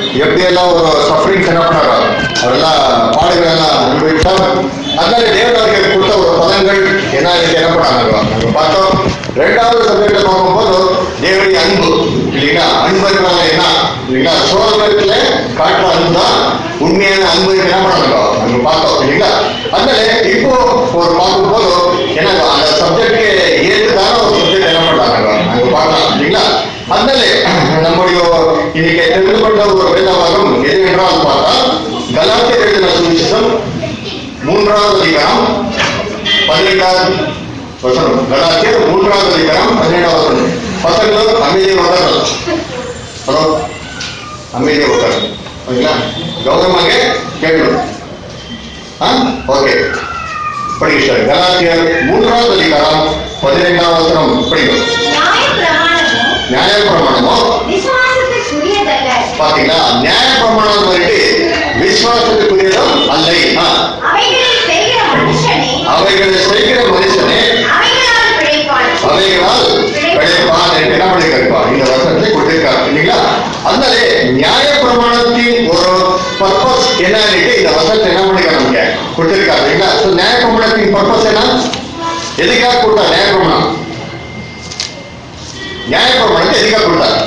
எப்படியெல்லாம் ஒரு சஃபரிங்ஸ் என்ன பண்ணாரோ அவரெல்லாம் பாடுகள் எல்லாம் அனுபவிச்சார் அதனால தேவன் அவருக்கு கொடுத்த ஒரு பதங்கள் என்ன இதுக்கு என்ன பண்ணாங்க நம்ம பார்த்தோம் ரெண்டாவது சப்ஜெக்ட்ல பார்க்கும்போது தேவனுடைய அன்பு இல்லைங்களா அன்புனால என்ன இல்லைங்களா சோதனத்துல காட்டுற அன்பு தான் உண்மையான அன்பு என்ன பண்ணாங்க நம்ம பார்த்தோம் இல்லைங்களா அதனால இப்போ ஒரு பார்க்கும்போது என்ன அந்த சப்ஜெக்ட் ஏற்றுதான ஒரு சப்ஜெக்ட் என்ன பண்றாங்க அங்க பார்க்கலாம் இல்லைங்களா அதனால நம்முடைய இன்னைக்கு தெரிந்து கொண்ட ஒரு வேதவாதம் எது என்றால் பார்த்தா கலாத்தியர் எழுதின சுவிசேஷம் மூன்றாவது அதிகாரம் பதினெட்டாவது வசனம் கலாத்தியர் மூன்றாவது அதிகாரம் பதினேழாவது வசனம் பசங்களும் அமைதியை உட்காரணும் ஹலோ அமைதியை உட்காரணும் ஓகேங்களா கௌரவமாக கேட்கணும் ஆ ஓகே படிங்க சார் கலாத்தியர் மூன்றாவது அதிகாரம் பதினைந்தாவது வசனம் படிக்கும் நியாயப்பிரமாணமோ நியாய பிரமாணமோ விசுவாசத்துக்குரியதல்ல பாத்தீங்களா நியாய பிரமாணம் வந்துட்டு விசுவாசத்துக்குரியதும் அல்லை ஆ, அவைகளை செய்கிற மனுஷனே அவைகளை செய்கிற மனுஷனே அவைகளால் பிழைப்பான் அவைகளால் பிழைப்பான் என்று என்ன பண்ணிருக்கா இந்த வசனத்தை கொடுத்திருக்காரு இல்லைங்களா அதனால நியாய பிரமாணத்தின் ஒரு பர்பஸ் என்னன்னு இந்த வசனத்தை என்ன பண்ணிருக்காரு நமக்கு கொடுத்திருக்காரு இல்லைங்களா So, நியாய பிரமாணத்தின் பர்பஸ் என்ன எதுக்காக கொடுத்தா நியாய பிரமாணம் நியாய பிரமாணத்தை எதுக்காக கொடுத்தார்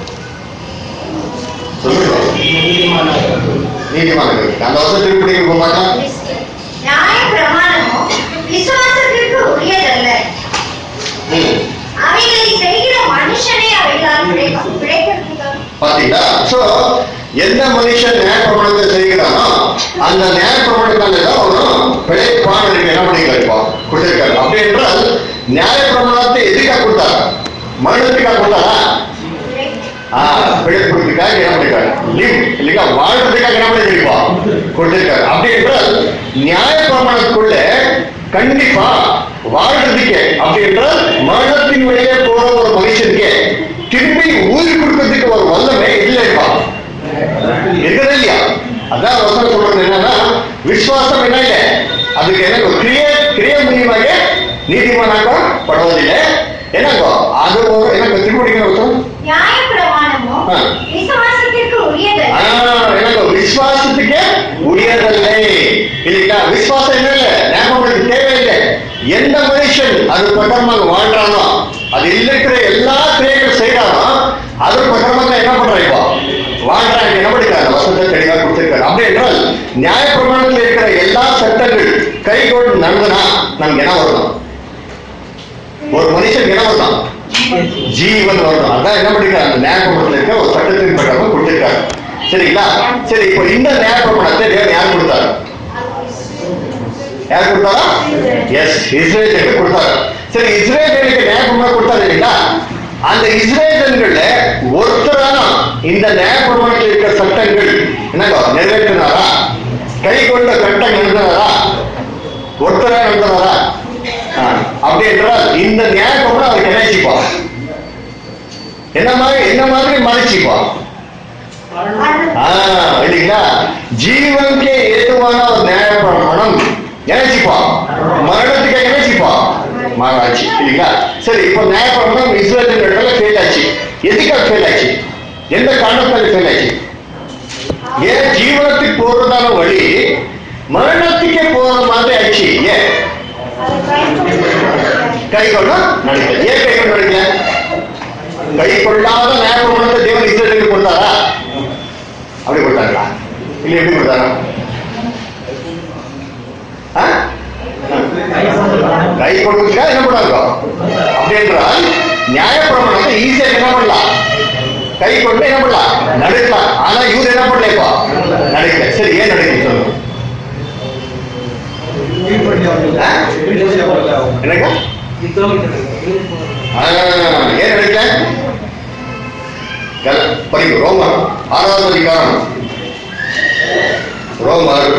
சொல்லுங்க நீதிமான்கள் அந்த வருஷம் திருப்பி போக மாட்டான் நியாயப்பிரமாணமோ விசுவாசத்திற்கு உரியதல்ல ம். அவைகளை செய்கிற மனுஷனே அவைகளால் பிழைப்பான் பிழைக்கிறதுக்காக பாத்தீங்களா சோ எந்த மனுஷன் நியாய பிரமாணத்தை செய்கிறானோ அந்த நியாய பிரமாணத்தால தான் அவனும் பிழைப்பான் எனக்கு என்ன பண்ணிக்கலாம் கொடுத்திருக்காரு அப்படி என்றால் நியாய பிரமாணத்தை எதுக்காக கொடுத்தார் மரணத்துக்காக கொடுத்தாரா ஆ, பிழைப்புறதுக்காக என்ன பண்ணிருக்காரு லிவ் இல்லைங்களா வாழ்றதுக்காக என்ன பண்ணிருப்பா கொடுத்திருக்காரு அப்படி என்றால் நியாய பிரமாணத்துக்குள்ள கண்டிப்பா வாழ்றதுக்கு அப்படி என்றால் மரணத்தின் வழியே போற ஒரு மனுஷனுக்கு திரும்பி ஊதி கொடுக்கறதுக்கு ஒரு வல்லமை இல்லைப்பா இருக்கிறது இல்லையா அதான் வசனம் சொல்றது என்னன்னா விசுவாசம் என்ன இல்லை அதுக்கு எனக்கு கிரிய கிரிய மூலியமாக நீதிமானாக்கப்படுவதில்லை என்னங்கோ அது ஒரு எனக்கு திருப்பி வசனம் நியாயப்பிரமாணமோ ஆ. விசுவாசத்திற்கு உரியதல்ல ஆஹ், எனக்கு விசுவாசத்துக்கு உரியதில்லை இல்லைங்களா விசுவாசம் என்ன இல்லை ஞாபகத்துக்கு தேவையில்லை எந்த மனுஷன் அது பிரகாரமாக வாழ்றானோ அது இருக்கிற எல்லா கிரியைகள் செய்யறானோ அது பிரகாரமாக என்ன பண்றான் இப்போ வாழ்றாங்க என்ன படிக்கிறாங்க வசந்த தெளிவாக கொடுத்திருக்காரு அப்படி என்றால் நியாய பிரமாணத்தில் இருக்கிற எல்லா சட்டங்கள் கை கொண்டு நடந்தனா நமக்கு என்ன வரணும் ஒரு மனுஷன் என்ன வரணும் ஜீவன் வரணும் அதான் என்ன பண்ணிருக்காங்க அந்த நியாயப்பிரமாணத்துல இருக்க ஒரு சட்டத்தின் பிரகாரம் கொடுத்திருக்காரு சரிங்களா சரி இப்போ இந்த நியாயப்பிரமாணத்தை தேவன் யார் கொடுத்தாரு யார் கொடுத்தாரா எஸ் இஸ்ரேலுக்கு கொடுத்தாரு சரி இஸ்ரேலுக்கு நியாயப்பிரமாணம் கொடுத்தாரு இல்லைங்களா அந்த இஸ்ரேலன்கள்ல ஒருத்தரான இந்த நியாயப்பிரமாணத்தில் இருக்கிற சட்டங்கள் என்னங்க நிறைவேற்றினாரா கை கொண்ட சட்டம் எழுதினாரா ஒருத்தரா எழுதினாரா ஆ, அப்படி என்றால் இந்த நியாயப்பிரமாணம் அவருக்கு என்ன செய்வான் என்ன மாதிரி என்ன மாதிரி மறைச்சிப்பா ஆ, இல்லைங்களா ஜீவனுக்கே ஏதுவான ஒரு நியாய பிரமாணம் நினைச்சுப்பா மரணத்துக்கு நினைச்சுப்பா மாறாச்சு இல்லைங்களா சரி இப்போ நியாய பிரமாணம் இஸ்ரேல் இடத்துல ஃபெயில் ஆச்சு எதுக்காக ஃபெயில் ஆச்சு எந்த காரணத்தால ஃபெயில் ஆச்சு ஏன் ஜீவனத்துக்கு போறதான வழி மரணத்துக்கே போற மாதிரி ஆச்சு ஏன் கை கொள்ள நடக்கல ஏன் கை கொண்டு நடக்கல கை கொள்ளாத நியாயப்பிரமாணத்தை தேவன் இஸ்ரேலுக்கு கொடுத்தாரா அப்படி கொடுத்தாங்களா இல்ல எப்படி கொடுத்தாரா ஆ? கை கொடுக்கா என்ன பண்ணாங்க அப்படி என்றால் நியாயப்பிரமாணத்தை ஈஸியா என்ன பண்ணலாம் கை கொண்டு என்ன பண்ணலாம் நடக்கலாம் ஆனா இவர் என்ன பண்ணல இப்போ நடக்கல சரி ஏன் நடக்குது சொல்லுங்க ஆ? என்னங்க ஆ, ஏன் நடக்கல கல- படிங்க ரோமர் ஆறாவது அதிகாரம் ரோமர்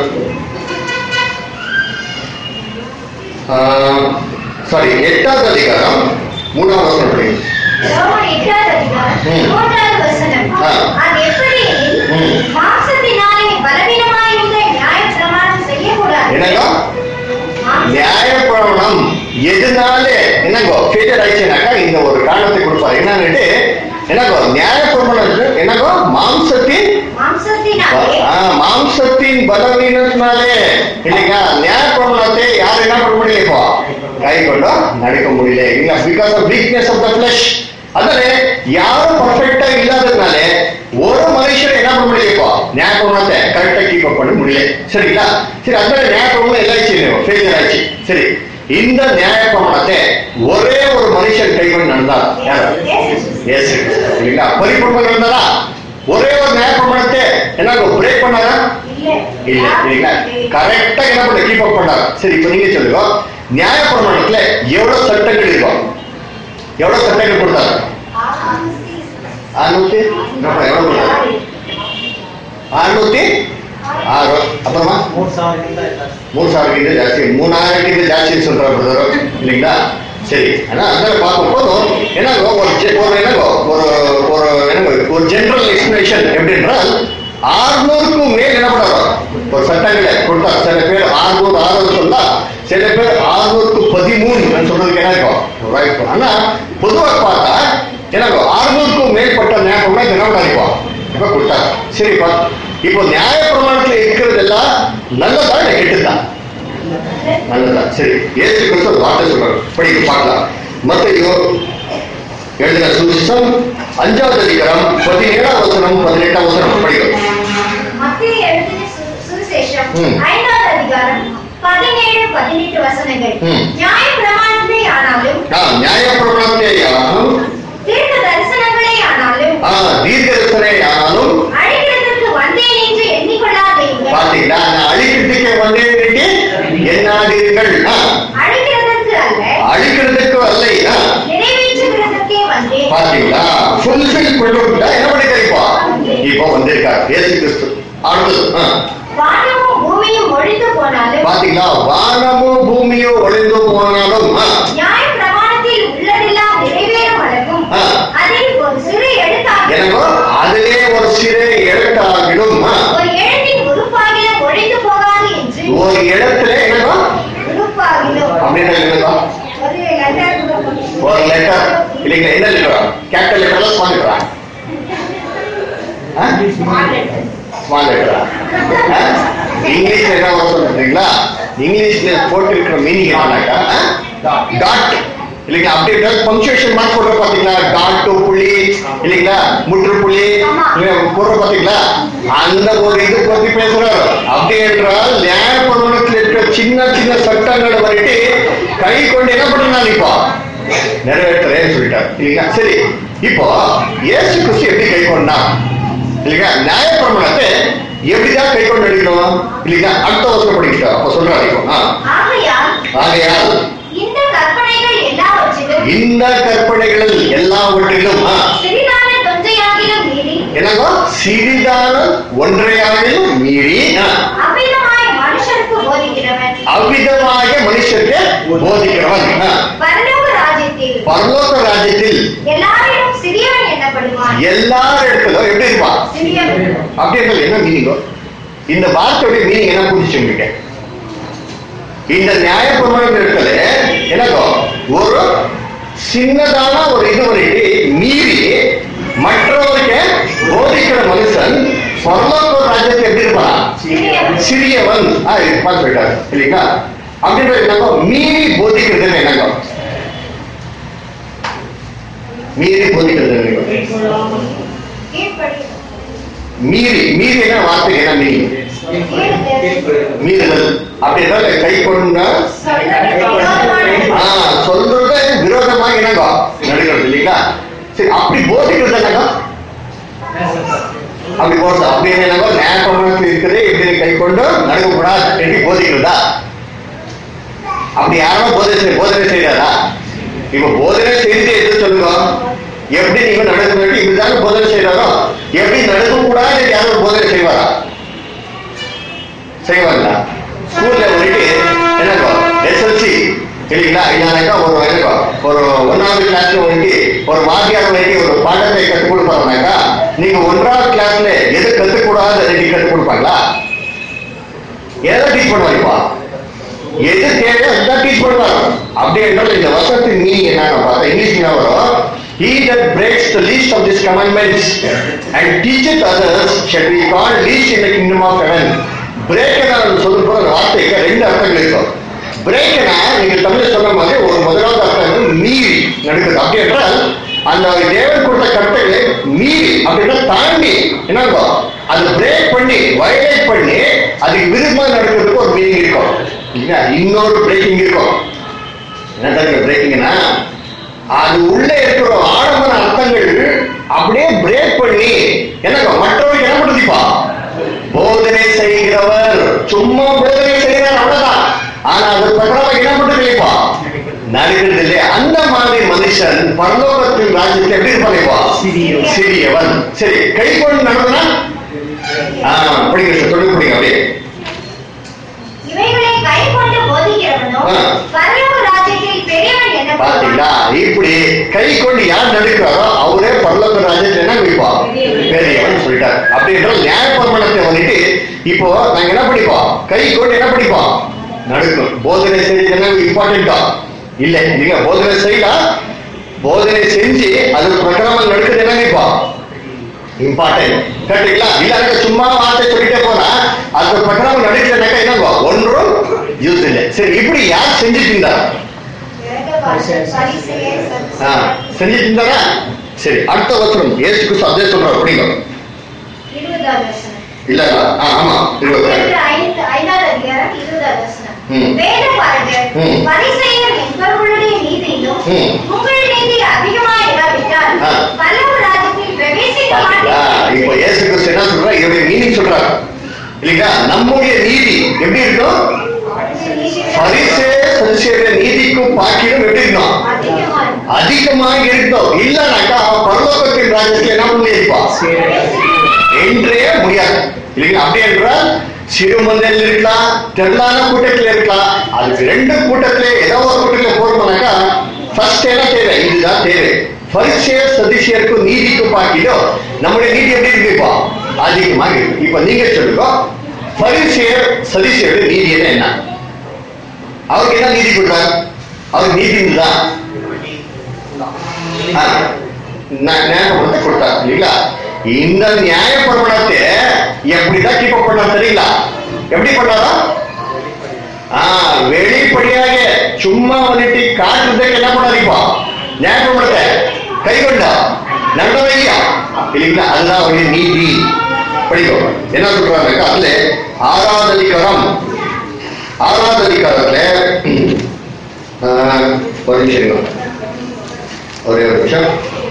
சாரி எட்டாவது அதிகாரம் மூணாவது வசனம் படிங்க ரோமர் எட்டாவது அதிகாரம், ம். மூன்றாவது வசனம். ஆ. அது எப்படி எனில், ம். மாம்சத்தினாலே பலவீனமாயிருந்த நியாயப்பிரமாணம் செய்யக்கூடாது. என்னங்க மாம்ச- நியாயப்பிரமாணம் எதனால என்னங்கோ ஃபெயிலியர் ஆயிடுச்சுனாக்கா இந்த ஒரு காரணத்தை கொடுப்பாரு என்னன்னுட்டு என்னங்கோ நியாயப்பிரமாணம் என்னங்கோ மாம்சத்தின் மாம்சத்தினாலே ஆ, மாம்சத்தின் பலவீனத்தினாலே இல்லைங்களா ನ್ಯಾಯಪ್ರಮಾಣತೆ யார் என்ன பண்ண முடியல இப்போ கை கொண்டு நடக்க முடியல இல்ல because of weakness of the flesh அதனால யாரும் பர்ஃபெக்டா இல்லாததுனால ஒரு மனுஷன் என்ன பண்ண முடியல இப்போ ನ್ಯಾಯಪ್ರಮಾಣತೆ கரெக்டா கீப் அப் பண்ண முடியல சரிங்களா சரி அதனால ನ್ಯಾಯಪ್ರಮಾಣ ಎಲ್ಲ ஆச்சு ஃபெயிலியர் ஆச்சு சரி இந்த ನ್ಯಾಯಪ್ರಮಾಣತೆ ஒரே ஒரு மனுஷன் கை கொண்டு நடந்தார் யாரு இயேசு இல்லைங்களா பரிபூர்ணம் இருந்தாரா ஒரே ஒரு ನ್ಯಾಯಪ್ರಮಾಣತೆ என்ன பிரேக் பண்ணாரா இல்ல இல்லைங்களா கரெக்டா என்ன பண்ண கீப் அப் பண்ணாரு சரி இப்ப நீங்க சொல்லுங்க நியாய பிரமாணத்துல எவ்வளவு சட்டங்கள் இருக்கும் எவ்வளவு சட்டங்கள் கொடுத்தாரு ஆறுநூத்தி என்னப்பா, எவ்வளவு கொடுத்தாரு ஆறுநூத்தி ஆறு அப்புறமா ಮೂರ್ ಸಾವಿರಕ್ಕಿಂತ ಜಾಸ್ತಿ. மூணு ಸಾವಿರಕ್ಕಿಂತ ಜಾಸ್ತಿ மூணாயிரಕ್ಕಿಂತ ಜಾಸ್ತಿ சொல்றாரு பிரதர் இல்லைங்களா சரி ஆனா அதனால பார்க்கும்போது என்னங்கோ ஒரு ஜெ- ஒரு என்னங்கோ ஒரு ஒரு என்னங்கோ ஒரு ஜெனரல் எக்ஸ்பிளேஷன் எப்படி என்றால் ஆறுநூறுக்கும் மேல் என்ன பண்ணாரோ ஒரு சட்டங்களை கொடுத்தா சில பேர் ஆறுநூறு ஆறுநூறு சொல்லா சில பேர் ஆறுநூறுக்கு பதிமூணு சொல்றதுக்கு என்ன இருக்கும் right. ஆனா பொதுவாக பார்த்தா என்னங்கோ ஆறுநூறுக்கும் மேற்பட்ட ஞாபகம் என்ன பண்ணிப்போம் இப்ப கொடுத்தாரு சரிப்பா இப்போ நியாய பிரமாணத்துல இருக்கிறதெல்லாம் நல்லதா இல்லை கெட்டுதா நல்லதா சரி ஏசு கிறிஸ்து ஒரு வார்த்தை சொல்றாரு படிக்க பார்க்கலாம் மத்தையோ எழுதின சுவிசேஷம் அஞ்சாவது அதிகாரம் பதினேழாம் வசனம் பதினெட்டாம் வசனம் படிக்கும் மத்திய எழுதின சு- சுவிசேஷம் ம். ஐந்தாவது அதிகாரம் பதினேழு பதினெட்டு வசனங்கள் ம். நியாய பிரமாணத்தை ஆனாலும் ஆ, நியாய பிரமாணத்தை ஆனாலும் தீர்க்க தரிசனங்களே ஆனாலும் ஆ, தீர்க்கதரிசனை ஆனாலும் அழைக்கிறதற்கு வந்தேன் என்று எண்ணிக்கொள்ளாதீர்கள் பாத்தீங்களா நான் அழிக்கிறதுக்கு வந்தேன் என்னாதீர்கள் ஆ, அழைக்கிறதற்கு அல்ல அழிக்கிறதுக்கு அல்ல ஆ, நிறைவேற்றுகிறதற்கே வந்தேன் பாத்தீங்களா ஃபுல்ஃபில் பண்ணிவிட்டா என்ன பண்ணி கிடைப்பா இப்போ வந்திருக்கார் இயேசு கிறிஸ்து அடுத்தது ஆ. வானமும் பூமியும் ஒழிந்து போனாலும் பாத்தீங்களா வானமும் பூமியும் ஒளிந்து போனாலும் ஆ, நியாய பிரமாணத்தில் உள்ளதெல்லாம் நிறைவேறும் அளவும் ஆ. அதில் ஒரு சிறு எழுத்தாக எனக்கோ அதிலே ஒரு சிறு எழுத்தாகிடும் ஆ, ஒரு எழுத்தின் உறுப்பாகிலும் ஒழிந்து போகாது என்று ஒரு இடத்துல என்னவா உறுப்பாகிலும் அப்படின்னு எழுதுவா ஒரு லெட்டர் கூட போட்டு- ஒரு லெட்டர் இல்லைங்களா என்ன லெட்டரா கேபிட்டல் லெட்டர்ல ஸ்மால் லெட்டரா Small letter. ஸ்மால் லெட்டரா இங்கிலீஷ்ல என்ன வரும் சொல்றீங்களா இங்கிலீஷ்ல போட்டிருக்கிற மீனிங் என்னன்னாக்கா டாட் இல்லைங்களா அப்படி பங்க்சுவேஷன் மார்க் போடுற பாத்தீங்களா டாட் புள்ளி இல்லைங்களா முற்றுப்புள்ளி ஆமா. இல்லையா, போடுற பாத்தீங்களா அந்த ஒரு இது பத்தி பேசுறாரு அப்படி என்றால் நியாய பிரமாணத்தில் இருக்கிற சின்ன சின்ன சட்டங்களை வந்துட்டு கை கொண்டு என்ன பண்றாங்க இப்போ நிறைவேற்றுறேன்னு சொல்லிட்டார் இல்லைங்களா சரி இப்போ இயேசு கிறிஸ்து எப்படி கை கொண்டான் இல்லைங்களா நியாய பிரமாணத்தை எப்படிதான் கை கொண்டு அடிக்கணும் இல்லைங்களா அடுத்த வருஷம் படிக்கிட்டோம் அப்ப சொல்றாரு இப்போ ஆ. ஆகையால் ஆகையால் இந்த கற்பனைகள் எல்லாவற்றிலும் இந்த கற்பனைகளில் எல்லாவற்றிலும் ஆ, சிறிதான தொன்றையாகிலும் மீறி என்னங்கோ சிறிதான ஒன்றையாகிலும் மீறி ஆ, அவ்விதமாய் மனுஷருக்கு போதிக்கிறவன் அவ்விதமாக மனுஷருக்கு போதிக்கிறவன் ஆ, பரலோக ராஜ்யத்தில் பரலோக ராஜ்யத்தில் எல்லாரிலும் சிறியவன் எண்ணப்படுவான் எல்லா இடத்துல எப்படி இருப்பான் சிறியவன் அப்படின்றது என்ன மீனிங்கோ இந்த வார்த்தையோட மீனிங் என்ன புரிஞ்சுச்சு உங்களுக்கு இந்த நியாயப்பிரமாணம் இருக்கிறது என்னக்கோ ஒரு சின்னதான ஒரு இது வரைக்கு மீறி மற்றவருக்கு போதிக்கிற மனுஷன் பரலோக ராஜ்யத்தை எப்படி இருப்பான் சிறியவன் சிறியவன் ஆ, இது பார்த்து போயிட்டாரு இல்லைங்களா அப்படின்றது என்னங்கோ மீறி போதிக்கிறதுன்னு என்னங்கோ மீறி போதிக்கிறது என்னங்கோ கீழ்ப்படி மீறி மீறி என்ன வார்த்தைக்கு என்ன மீறி மீறுதல் அப்படின்னா கை கொண்டா சொல்றதற்கு விரோதமான ஆ சொல்றத விரோதமா என்னங்க நடுக்கிறது இல்லைங்களா சரி அப்படி போதிக்கிறது என்னங்க அப்படி போறது அப்படி என்னங்க ஞாபகத்தில் இருக்குது எப்படி கை கொண்டு நடக்கக்கூடாது என்று போதிக்கிறதா அப்படி யாரும் போதனை செய்- போதனை செய்யறாரா இப்ப போதனை செய்து எது சொல்லுங்க எப்படி நீங்க நடக்க வேண்டி இப்படிதான் போதனை செய்யறாரோ எப்படி நடக்க கூடாது யாரும் போதனை செய்வாரா செய்வாங்களா ஸ்கூல்ல வந்துட்டு என்னங்க எஸ்எல்சி இல்லைங்களா இல்லைனாக்கா ஒரு என்னங்க ஒரு ஒன்னாவது கிளாஸ்ல வந்துட்டு ஒரு வாத்தியார் வந்துட்டு ஒரு பாடத்தை கற்றுக் கொடுப்பாங்கனாக்கா நீங்க ஒன்றாவது கிளாஸ்ல எது கத்துக்கூடாது அதை நீங்க கற்றுக் கொடுப்பாங்களா எதை டீச் பண்ணுவாங்கப்பா எது தேவையோ அதுதான் டீச் பண்ணுவாங்க அப்படி என்றால் இந்த வருஷத்தின் மீனிங் என்னன்னு பார்த்தா இங்கிலீஷ் என்ன வரும் he that breaks the least of these commandments and teacheth others shall be called least in the kingdom of heaven பிரேக்கனா சொல்லும் போது அந்த வார்த்தைக்கு ரெண்டு அர்த்தங்கள் இருக்கும் பிரேக்கனா நீங்க தமிழ் சொன்ன மாதிரி ஒரு முதலாவது அர்த்தம் வந்து மீறி நடக்குது அப்படி என்றால் அந்த தேவன் கொடுத்த கட்டளை மீறி அப்படின்னா தாண்டி என்னங்கோ அது பிரேக் பண்ணி வயலேட் பண்ணி அதுக்கு விருப்பமா நடக்கிறதுக்கு ஒரு மீனிங் இருக்கும் இல்லையா இன்னொரு பிரேக்கிங் இருக்கும் என்ன தெரியுங்க பிரேக்கிங்னா அது உள்ள இருக்கிற ஆழமான அர்த்தங்கள் அப்படியே பிரேக் பண்ணி என்னங்க மற்றவருக்கு என்ன பண்ணுதிப்பா போதனை செய்கிறவர் சும்மா போதனை செய்கிறார் அவ்வளவுதான் ஆனா அது பிரகாரம் என்ன பண்ணுறீங்கப்பா நடக்கிறது இல்லையா அந்த மாதிரி மனுஷன் பரலோகத்தின் ராஜ்யத்தில் எப்படி இருப்பாங்கப்பா சிறியவன். சிறியவன் சரி கை கொண்டு நடந்தனா ஆஹ் படிங்க சார் சொல்லி படிங்க அப்படியே இவைகளை கை கொண்டு போதிக்கிறவனோ ஆ. பரலோக ராஜ்யத்தில் பெரியவன் என்ன பாத்தீங்களா இப்படி கை கொண்டு யார் நடுக்கிறாரோ அவரே பரலோக ராஜ்யத்துல என்ன வைப்பா பெரியவன் சொல்லிட்டார் அப்படி என்றால் நியாய பிரமாணத்தை வந்துட்டு இப்போ நாங்க என்ன படிப்போம் கை கொண்டு என்ன படிப்போம் நடுக்கும் போதனை செய்யறது என்ன இம்பார்ட்டண்டா இல்ல நீங்க போதனை செய்யலாம் போதனை செஞ்சு அது பிரகாரம் நடக்குது என்ன வைப்பா இம்பார்ட்டன்ட் கரெக்டுங்களா இல்லாத சும்மா வார்த்தை சொல்லிட்டே போனா அந்த பிரகாரம் நடிக்கிறனாக்கா என்னவா ஒன்றும் யூஸ் இல்லை சரி இப்படி யார் செஞ்சுட்டு இருந்தா ஆ, செஞ்சுட்டு இருந்தாரா சரி அடுத்த வசனம் ஏசு கிறிஸ்து அதே சொல்றாரு அப்படிங்க இருபதாவது வசனம் இல்ல ஆ, ஆமா இருபது அப்பொழுது ஐந்து- ஐந்தாவது அதிகாரம் இருபதாவது வசனம். ம். வேதம் பாருங்கள். ம். பரிசேயர் என்பவர்களுடைய நீதியிலும் ம். உங்கள் நீதி அதிகமாய் இராவிட்டால் ஆ. பரலோக ராஜ்யத்தில் பிரவேசிக்க பாத்தீங்களா மாட்டீர்கள். இப்போ ஏசு கிறிஸ்து என்ன சொல்றா இதோடைய மீனிங் சொல்றாரு இல்லைங்களா நம்முடைய நீதி எப்படி இருக்கும் பரிசே சரிசேர நீதிக்கும் பாக்கியம் எப்படி இருக்கும் அதிகமாய். அதிகமாக இருக்கும் இல்லைனாக்கா பரலோகத்தின் ராஜ்யத்தில் என்ன பண்ணிருப்பா என்றே முடியாது இல்லைங்களா அப்படி என்றால் சிறுமந்தையில் இருக்கலாம் திரளான கூட்டத்தில் இருக்கலாம் அதுக்கு ரெண்டு கூட்டத்துல ஏதோ ஒரு கூட்டத்தில் போறோம்னாக்கா ஃபர்ஸ்ட் என்ன தேவை இதுதான் தேவை பரிசேர் சதிசியருக்கும் நீதிக்கும் பாக்கிலோ நம்முடைய நீதி எப்படி இருக்குப்பா அதிகமாக இருக்கு இப்ப நீங்க சொல்லுங்க பரிசேர் சதிசியருடைய நீதி என்ன என்ன அவருக்கு என்ன நீதி கொடுத்தார் அவர் நீதி தான் ஆ, நா- நியாயப்பிரமாணத்தை கொடுத்தார் இல்லைங்களா இந்த நியாய பிரமாணத்தை எப்படிதான் கீப் அப் பண்ணார் தெரியுங்களா எப்படி பண்ணாரா ஆ வெளிப்படையாக சும்மா வந்துட்டு காட்டுறதுக்கு என்ன பண்ணாதீப்பா நியாய பிரமாணத்தை கை கொண்டா நல்ல வையா இல்லைங்களா அதுதான் அவருடைய நீதி படிக்கும் என்ன சொல்றாங்க அதுல ஆறாவது அதிகாரம் ஆறாவது அதிகாரத்துல ஆ, ஒரு நிமிஷம் இருங்க. ஒரே ஒரு நிமிஷம்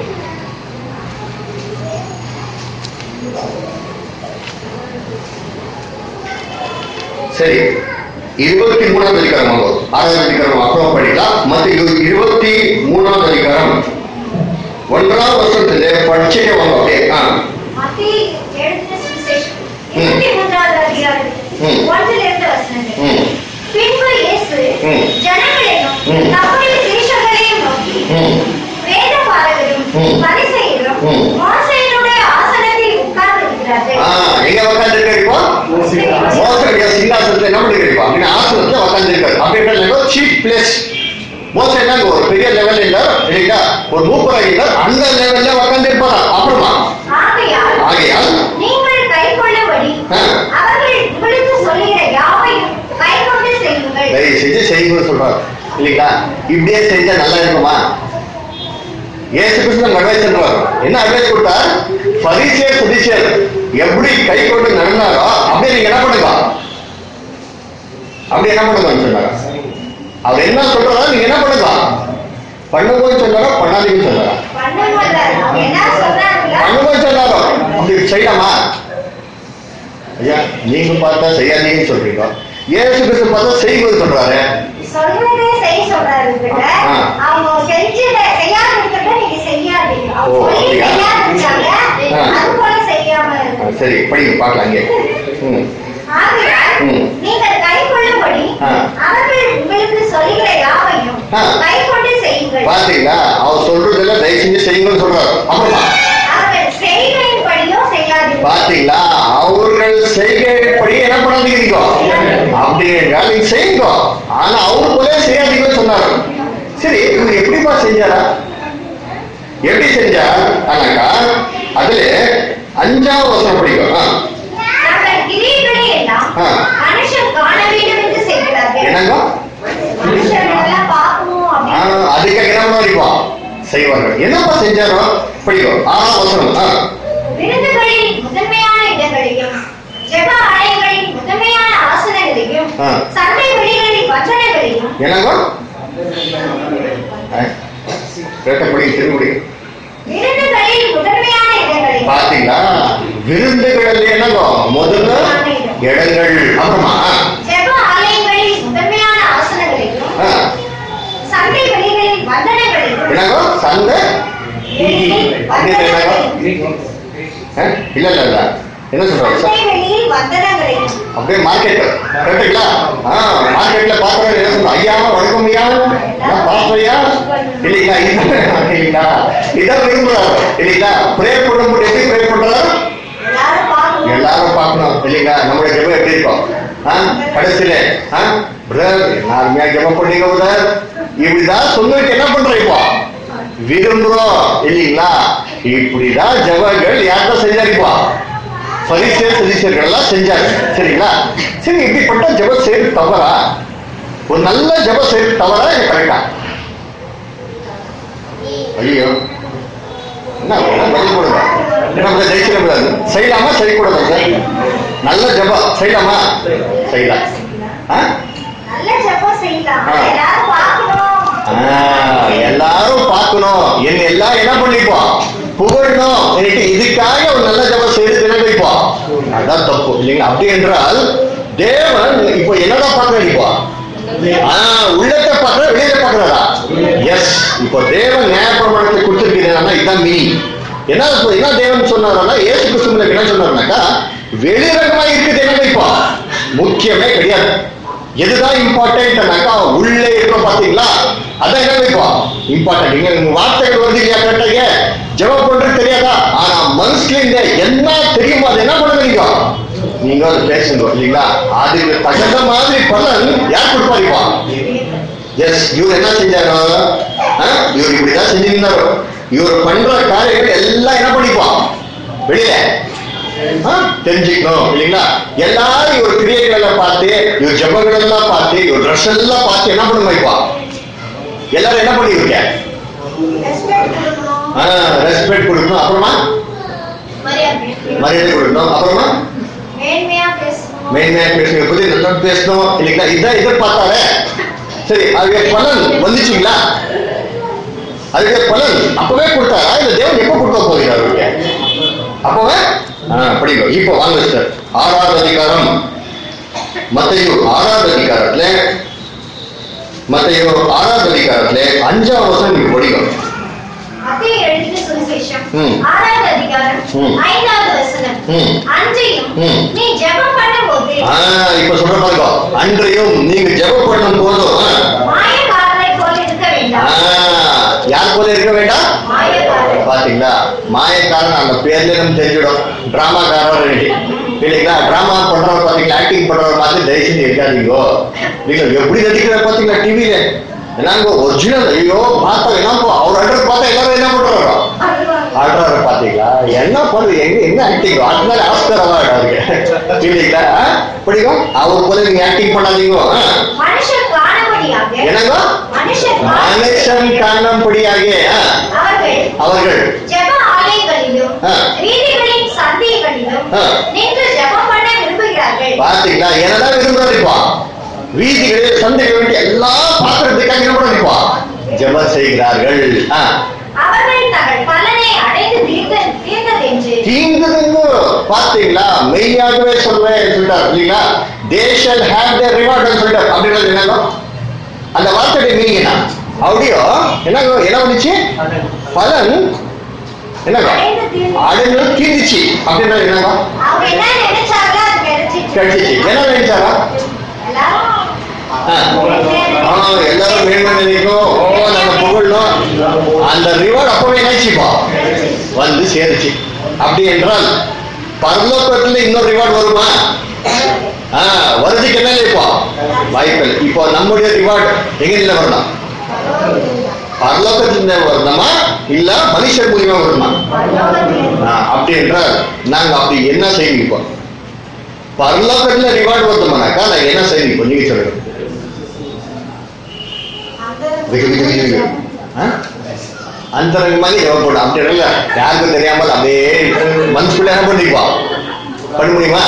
சரி இருபத்தி மூணாவது அதிகாரம் ஆகும் ஆறாவது அதிகாரம் அப்புறம் படிக்கலாம் மற்ற இருபத்தி மூணாவது அதிகாரம் ஒன்றாம் வருஷத்துல படிச்சுட்டே வாங்க அப்படியே ஆ மத்திய எழுதின சுவிசேஷம் ம். இருபத்தி மூன்றாவது அதிகாரம் ம். ஒன்றிலிருந்து வசனங்கள். ம் பின்பு இயேசு ம். ஜனங்களையும் ம். தம்முடைய சீஷர்களையும் நோக்கி ம் வேதபாரகரும் ம். பரிசேயரும் ம். மோசேயினுடைய ஆசனத்தில் உட்கார்ந்திருக்கிறார்கள். ஆ எங்க உட்காந்துருக்க இப்போ மோசனுடைய சிங்காசனத்துல என்ன பண்ணிருக்கா அப்படின்னு ஆசனத்துல உட்காந்துருக்காரு அப்படின்ற சீப் பிளேஸ் மோச என்னங்க ஒரு பெரிய லெவல் இல்ல இல்லைங்களா ஒரு மூப்பரை இல்ல அந்த லெவல்ல உட்காந்து இருப்பாரா அப்புறமா ஆகையால் ஆகையால் நீங்கள் கைக்கொள்ளும்படி ஆ. அவர்கள் உங்களுக்கு சொல்லுகிற யாவையும் கைக்கொண்டு செய்யுங்கள் தயவு செஞ்சு செய்யுங்கன்னு சொல்றாரு இல்லைங்களா இப்படியே செஞ்சா நல்லா இருக்குமா ஏசு கிருஷ்ணன் அட்வைஸ் பண்றாரு என்ன அட்வைஸ் கொடுத்தார் பரிசேர் சுதிசேர் எப்படி கை கொண்டு நடந்தாரோ அப்படியே நீங்க என்ன பண்ணுங்க அப்படி என்ன பண்ணுங்கன்னு சொன்னாரா அவர் என்ன சொல்றாரோ நீங்க என்ன பண்ணுங்க பண்ணுங்கன்னு சொன்னாரா பண்ணாதீங்கன்னு சொன்னாரா பண்ணும்போது அவங்க என்ன சொல்றாங்களோ பண்ணுங்கன்னு சொன்னாரோ அப்படி செய்யலாமா ஐயா நீங்க பார்த்தா செய்யாதீங்கன்னு சொல்றீங்க ஏசு கிறிஸ்து பார்த்தா செய்யுங்கன்னு சொல்றாரு சொல்றதே செய்ய சொல்றாரு கிட்ட ஆ. அவங்க செஞ்சு செய்யாம இருக்கிறத நீங்க செய்யாதீங்க அவங்க ஓ, சொல்லி அப்படியா? செய்யாம இருக்காங்க ஆ. அது போல செய்யாம ஆ, இருக்கு சரி படிங்க பார்க்கலாம் இங்கே ம் ஆகையால் ம். நீங்கள் கை கொள்ளும்படி ஆ. அவர்கள் உங்களுக்கு சொல்லுகிற யாவையும் ஆ. கை கொண்டு செய்யுங்கள் பாத்தீங்களா அவர் சொல்றதுல தயவு செஞ்சு செய்யுங்கன்னு சொல்றாரு அப்புறமா அவர்கள் செய்கையின்படியோ செய்யாதீர்கள் பாத்தீங்களா அவர்கள் செய்கைப்படி என்ன பண்ணாதீங்க அப்படி என்றால் நீங்க செய்யுங்க ஆனா அவர் போல செய்யாதீங்கன்னு சொன்னாரு சரி இவர் எப்படிப்பா செஞ்சாரா எப்படி செஞ்சார் ஆனாக்கா அதுல அஞ்சாவது வசனம் பிடிக்கும் ஆ. தங்கள் கிரியைகளை எல்லாம் ஆ. மனுஷன் காண வேண்டும் என்று செய்கிறார்கள் என்னங்க மனுஷன் எல்லாம் பார்க்கணும் ஆ, அப்படின்னு அதுக்காக என்ன பண்ணிப்போம் செய்வார்கள் என்னப்பா செஞ்சாரோ பிடிக்கும் ஆறாம் வசனம் ஆ. விருந்துகளில் முதன்மையான இடங்களையும் ஜெப ஆலயங்களில் முதன்மையான ஆசனங்களையும் ஆ. சண்டை வெளிகளில் வசனங்களையும் என்னங்க ஆ. கேட்ட பிடிக்கும் திரும்பி பிடிக்கும் விருந்துகளில் முதன்மையான இடங்களையும் பாத்தீங்களா விருந்துಗಳಲ್ಲಿ என்னங்கோ முதல்ல இடங்கள் அப்புறமா ஜெப ஆலயங்களில் முதன்மையான ஆசனங்களையும் ஆ, சண்டை வெளிகளில் வந்தனங்களையும் என்னங்கோ சந்தை வெளியில் அப்படின்னு என்னங்கோ வந்தனங்களையும் ஆ, இல்ல இல்ல இல்ல என்ன சொல்றாங்க சண்டை வெளியில் வந்தனங்களையும் அப்படியே மார்க்கெட் கரெக்டுங்களா ஆ மார்க்கெட்ல பாக்குறது என்ன சொல்றோம் ஐயா வணக்கம் ஐயா நான் பாஸ்டர் ஐயா இல்லைங்களா இது- இல்லைங்களா இதான் விரும்புறாரு இல்லைங்களா ப்ரே பண்ணும்போது எப்படி ப்ரே பண்றாரு எல்லாரும் பார்க்கணும் எல்லாரும் பார்க்கணும் இல்லைங்களா நம்மளுடைய ஜெபம் எப்படி இருக்கும் ஆ கடைசியில ஆ பிரதர் நார்மையா ஜெபம் பண்ணீங்க பிரதர் இப்படிதான் சொல்லிட்டு என்ன பண்ற இப்போ விரும்புறோம் இல்லைங்களா இப்படிதான் ஜெபங்கள் யார்தான் செஞ்சாரு இப்போ பரிசேர் சதிசேர்கள் எல்லாம் செஞ்சாரு சரிங்களா சரி இப்படிப்பட்ட ஜெபம் செய்யறது தவறா ஒரு நல்ல ஜெபம் செய்யறது தவறா இது கரெக்டா ஐயோ என்ன என்ன பதில் கொடுங்க என்ன ஜெயிச்சிட கூடாது செய்யலாமா செய்யக்கூடாது சார் நல்ல ஜெபம் செய்யலாமா செய்யலாம் ஆ? நல்ல ஜெபம் செய்யலாம் ஆ. எல்லாரும் பார்க்கணும் ஆ, எல்லாரும் பார்க்கணும் என்ன எல்லாம் என்ன பண்ணிப்போம் புகழணும் எனக்கு இதுக்காக ஒரு நல்ல ஜெபம் செய்து நினைப்போம் அதான் தப்பு இல்லைங்களா அப்படி என்றால் தேவன் இப்போ என்னதான் பார்க்க இப்போ ஆ, உள்ளத்தை பார்க்கற வெளியில பார்க்கறதா எஸ் இப்போ தேவன் நியாயப்பிரமாணத்தை கொடுத்திருக்கிறதுனா இதான் மீனிங் என்ன சொ- என்ன தேவன் சொன்னாருன்னா ஏசு கிறிஸ்துவனுக்கு என்ன சொன்னாருனாக்கா வெளிரகமா இருக்குது என்ன இப்போ முக்கியமே கிடையாது எதுதான் இம்பார்ட்டன்ட்னாக்கா உள்ளே இருக்கும் பாத்தீங்களா அதான் என்ன இப்போ இம்பார்ட்டன்ட் இங்க உங்க வார்த்தைகள் வந்து இல்லையா கரெக்டாக ஜெபம் பண்றது தெரியாதா ஆனா மனசுல இந்த என்ன தெரியுமோ அது என்ன பண்ணுங்க நீங்க நீங்க அது பேசுங்க இல்லைங்களா அதுக்கு தகுந்த மாதிரி பலன் யார் கொடுப்பாருப்பா எஸ் இவர் என்ன செஞ்சாரு ஆ? இவர் இப்படிதான் செஞ்சிருந்தாரு இவர் பண்ற காரியங்கள் எல்லாம் என்ன பண்ணிப்பான் வெளியில ஆ? தெரிஞ்சுக்கணும் இல்லைங்களா எல்லாரும் இவர் கிரியைகள் எல்லாம் பார்த்து இவர் ஜபங்கள் எல்லாம் பார்த்து இவர் ட்ரெஸ் எல்லாம் பார்த்து என்ன பண்ண வைப்பா எல்லாரும் என்ன பண்ணிருக்க ரெஸ்பெக்ட் கொடுக்கணும் ரெஸ்பெக்ட் கொடுக்கணும் அப்புறமா மரியாதை மரியாதை கொடுக்கணும் அப்புறமா மேன்மையா பேசணும் மேன்மையா பேசணும் பத்தி நல்லா பேசணும் இல்லைங்களா இதான் எதிர்பார்த்தாலே சரி அதுக்கு பலன் வந்துச்சுங்களா அதுக்கு பலன் அப்பவே கொடுத்தாரா இல்ல தேவன் எப்ப கொடுக்க போகிறார் அவருக்கு அப்பவே ஆ, படிக்கும் இப்போ வாங்க சார் ஆறாவது அதிகாரம் மத்தையு ஆறாவது அதிகாரத்துல மத்தையு ஆறாவது அதிகாரத்துல அஞ்சாவது வருஷம் நீங்க படிக்கும் மத்திய எழுதின சுவிசேஷம் ம். ஆறாவது அதிகாரம் ம். ஐந்தாவது வசனம் ம். அன்றையும் ம். நீ ஜெபம் பண்ணும்போது ஆ, இப்ப சொல்ற பாருங்க அன்றையும் நீங்க ஜெபம் பண்ணும் போதும் ஆ, மாயக்காரரை போல இருக்க ஆ, வேண்டாம் யார் போல இருக்க வேண்டாம் மாயக்காரர் பாத்தீங்களா மாயக்காரன் அந்த பேர்ல நம்ம தெரிஞ்சிடும் டிராமாக்காரர் இல்லைங்களா டிராமா பண்றவர் பாத்தீங்களா ஆக்டிங் பண்றவர் மாதிரி தயவு செஞ்சு இருக்காதீங்கோ நீங்க எப்படி நடிக்கிற பாத்தீங்களா டிவில என்னங்க ஒரிஜினல் ஐயோ பார்த்தா என்னப்போ அவர் அட்ரஸ் பார்த்தா எல்லாரும் என்ன பண்றாரோ ஆடுறாரு பாத்தீங்களா என்ன பண்ணுது எங்க என்ன ஆக்டிங் அதனால ஆஸ்கர் அவார்டு அவருக்கு இல்லைங்களா ஆ? பிடிக்கும் அவர் போல நீங்க ஆக்டிங் பண்ணாதீங்க ஆ? மனுஷன் காணும்படியாக என்னங்க மனுஷன் மனுஷன் காணும்படியாக ஆ, அவர்கள் அவர்கள் ஜெப ஆலயங்களிலும் ஆ. வீதிகளின் சந்தைகளிலும் ஆ. நின்று ஜெபம் பண்ண விரும்புகிறார்கள் பாத்தீங்களா என்னதான் விரும்புறாரு இப்போ வீதிகளில் சந்தைகள் எல்லாம் பாக்குறதுக்காக என்ன பண்ணிப்பா ஜெபம் செய்கிறார்கள் ஆ. அவர்கள் தங்கள் பலனை அடைந்து தீர்ந்த தீர்ந்ததென்று தீங்குதுன்னு பாத்தீங்களா மெய்யாகவே சொல்றேன் சொல்லிட்டார் இல்லைங்களா they shall have the reward சொல்லிட்டார் அப்படின்றது என்னங்க அந்த வார்த்தையுடைய மீனிங் என்ன அப்படியோ என்னங்க என்ன வந்துச்சு பலன் என்னங்க அடைந்து தீர்ந்து அடைந்து தீர்ந்துச்சு அப்படின்றது என்னங்க அவங்க என்ன நினைச்சாங்களோ அது கிடைச்சிச்சு கிடைச்சிச்சு என்ன நினைச்சாரா எல்லாரும் ஆ. ஆ, எல்லாரும் மேன்மை நினைக்கும் ஓ நம்ம புகழணும் அந்த ரிவார்டு அப்பவே நினைச்சுப்போம் வந்து சேருச்சு அப்படி என்றால் பரலோகத்துல இன்னொரு ரிவார்டு வருமா ஆ வருதுக்கு என்ன இப்போ வாய்ப்பு இப்போ நம்முடைய ரிவார்டு எங்க வரலாம் பரலோகத்திலிருந்து வரணுமா இல்ல மனுஷர் மூலியமா வரணுமா ஆ, அப்படி என்றால் நாங்க அப்படி என்ன செய்யணும் இப்போ பரலோகத்துல ரிவார்டு வருதுமானாக்கா நான் என்ன செய்யணும் இப்போ நீங்க சொல்லுங்க வெகு வெகு வெகு வெகு ஆ? அந்தரங்கமாக ஜெபம் போடும் அப்படி இல்ல யாருக்கும் தெரியாமல் அப்படியே மனசுக்குள்ள என்ன பண்ணிப்பா பண்ண முடியுமா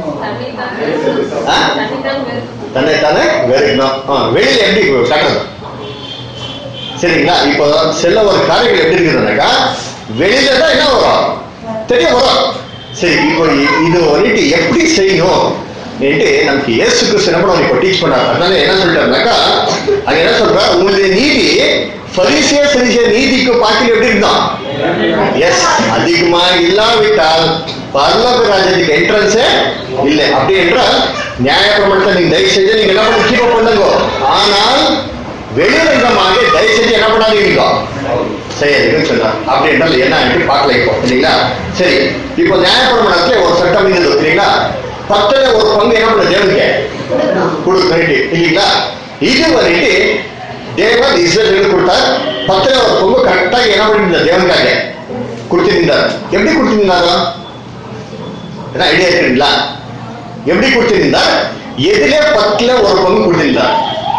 ஆ? தன்னை தானே வெறுக்கணும் ஆ, வெளியில எப்படி காட்டுறது சரிங்களா இப்போ சில ஒரு காரியங்கள் எப்படி இருக்குதுனாக்கா வெளியில தான் என்ன வரும் தெரிய வரும் சரி இப்போ இ- இது வந்துட்டு எப்படி செய்யணும் என்று நமக்கு இயேசு கிறிஸ்து என்ன பண்ண இப்போ டீச் பண்ணார் அதனால என்ன சொல்லிட்டாருனாக்கா அங்க என்ன சொல்ற உங்களுடைய நீதி பரிசே சரிசே நீதிக்கு பாக்கில் எப்படி இருந்தான் எஸ் அதிகமா இல்லாவிட்டால் பரலோக ராஜ்யத்துக்கு என்ட்ரன்ஸே இல்லை அப்படி என்றால் நியாயப்பிரமாணத்தை நீங்க தயவு செஞ்சு நீங்க என்ன பண்ணி கீப் பண்ணுங்க ஆனால் வெளிரங்கமாக தயவு செஞ்சு என்ன பண்ணாதீங்க செய்யாதீங்கன்னு சொன்னார் அப்படி என்றால் என்ன என்று பார்க்கல இப்போ இல்லைங்களா சரி இப்போ நியாயப்பிரமாணத்துல ஒரு சட்டம் இருந்தது இல்லைங்களா பத்துல ஒரு பங்கு என்ன பண்ண தேவனுக்கு கொடுக்கணும் இல்லைங்களா இது வந்துட்டு தேவன் இஸ்ரேலுக்கு கொடுத்தார் பத்துல ஒரு பங்கு கரெக்டா என்ன பண்ணிருந்தார் தேவனுக்காக கொடுத்திருந்தார் எப்படி கொடுத்திருந்தாரா என்ன ஐடியா இருக்குங்களா எப்படி கொடுத்திருந்தார் எதிலே பத்துல ஒரு பங்கு கொடுத்திருந்தார்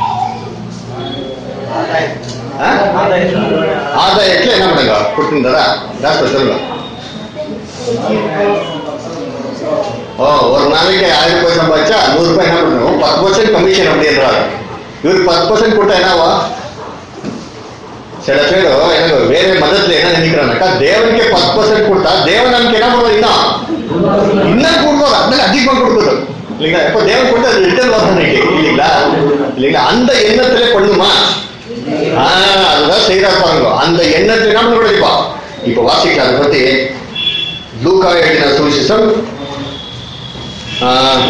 ஆ? ஆதாயத்துல என்ன பண்ணுங்க கொடுத்திருந்தாரா டாக்டர் சொல்லுங்க ஓ ஒரு நாளைக்கு ஆயிரம் ரூபாய் சம்பாதிச்சா நூறு ரூபாய் என்ன பண்ணுவோம் பத்து பர்சன்ட் கமிஷன் அப்படின்றாரு இவருக்கு பத்து பர்சன்ட் கொடுத்தா என்னவா சில பேர் எனக்கு வேற மதத்துல என்ன நினைக்கிறாங்கக்கா தேவனுக்கே பத்து பர்சன்ட் கொடுத்தா தேவன் நமக்கு என்ன பண்ணுவோம் இன்னும் இன்னும் கொடுக்கும் அதனால அதிகமா கொடுக்குது இல்லைங்களா இப்போ தேவன் கொடுத்து அது ரிட்டர்ன் வரணும் இல்லைங்களா இல்லைங்களா அந்த எண்ணத்துல பண்ணுமா ஆஹ் அதுதான் செய்யறா பாருங்க அந்த எண்ணத்தை என்ன பண்ண கிடைப்பா இப்ப வாசிக்கலாம் அதை பத்தி லூக்கா எழுதின சுவிசேஷம் ஆஹ்,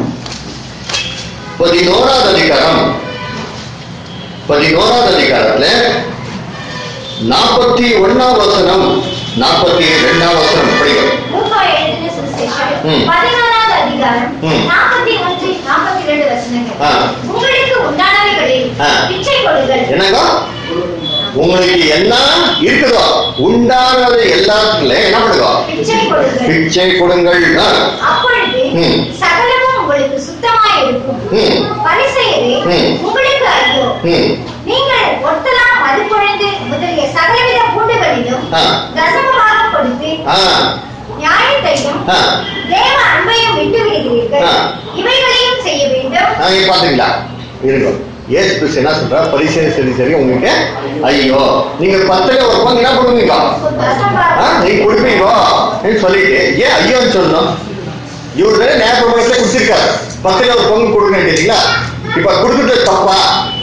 பதினோராவது அதிகாரம் பதினோராவது அதிகாரத்துல நாற்பத்தி ஒன்னாம் வசனம் நாற்பத்தி ரெண்டாம் வசனம் படிக்கும் லூக்கா எழுதின சுவிசேஷம், ம். பதினாறாவது அதிகாரம், ம். நாற்பத்தி ஒன்று, நாற்பத்தி இரண்டு வசனங்கள். ஆ. உங்களுக்கு உண்டானவைகளில் ஆ. பிச்சை கொடுங்கள். என்னங்க உங்களுக்கு என்ன இருக்குதோ உண்டானது எல்லாத்துல என்ன பண்ணுங்க பிச்சை கொடுங்கள். பிச்சை கொடுங்கள் ஆ. அப்பொழுது ம். சகலமும் உங்களுக்கு சுத்தமாய் இருக்கும். ம். பரிசேயரே, ம். உங்களுக்கு ஐயோ! ம். நீங்கள் ஒட்டலாம், மதுக்குழந்து முதலிய சகலவித பூண்டுகளிலும் ஆ. தசமபாகம் கொடுத்து ஆ. நியாயத்தையும் ஆ. தேவ அன்பையும் விட்டு விடுகிறீர்கள் ஆ. இவைகளையும் செய்ய வேண்டும் ஆ, இங்க பாத்தீங்களா இருக்கும் ஏசு கிறிஸ்து என்ன சொல்றா பரிசை சரி சரி உங்களுக்கு ஐயோ நீங்க பத்துல ஒரு பங்கு என்ன பண்ணுவீங்க ஆ, தசமபாகம் நீங்க கொடுப்பீங்க அப்படின்னு சொல்லிட்டு ஏன் ஐயோன்னு சொல்லணும் இவரு நேரத்தை கொடுத்திருக்காரு பத்துல ஒரு பங்கு கொடுங்க கேட்டீங்களா இப்ப கொடுக்குறது தப்பா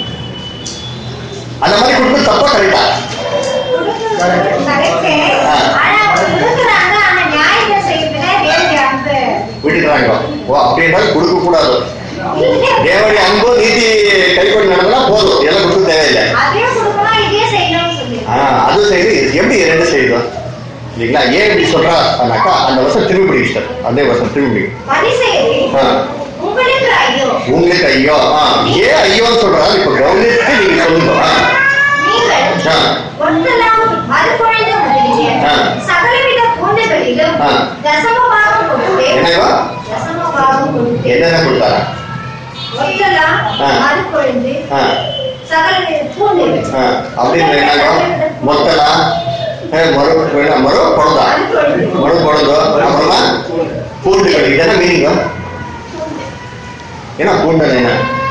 அந்த மாதிரி கொடுக்குறது தப்பா கரெக்டா கரெக்ட் ஆ. ஆனா அவங்க கொடுக்குறாங்க ஆனா நியாயத்தை செய்யறதுல தேவனுடைய அன்பு விட்டுறாங்க ஓ அப்படின்னா கொடுக்க கூடாது தேவனுடைய அன்பு நீதி கைப்பற்றி நடந்தா போதும் எல்லாம் கொடுக்க தேவையில்லை அதையும் கொடுக்கணும் இதையும் செய்யணும்னு சொல்லி ஆ, அது செய்து எப்படி ரெண்டு செய்யுதோம் இல்லைங்களா ஏன் இப்படி சொல்றாக்கா அந்த வருஷம் திரும்பி பிடிக்கிட்டார் அதே வருஷம் திரும்பி பிடிக்கும் பரிசேயரே, ஆ. உங்களுக்கு ஐயோ உங்களுக்கு ஐயோ ஆ, ஏன் ஐயோன்னு சொல்றா இப்ப கவனித்து நீங்க சொல்லுங்க ஆ. நீங்கள் ஆ. ஒட்டலாம் மறுகுழைந்து முதலிய ஆ. சகலவித பூண்டுகளிலும் ஆ. தசமபாகம் கொடுத்து என்னவா தசமபாகம் கொடுத்து என்னென்ன கொடுத்தாரா ஒட்டலாம் ஆ. மறுகுழைந்து ஆ, சகலவித பூண்டுகள் ஆ, அப்படின்னு என்னங்க மொத்தலாம் ஏ, மறு என்ன, மறு பொழுதா மறு பொழுதோ அப்புறமா பூண்டுகள் இதெல்லாம் மீனிங்க என்ன பூண்டல் என்ன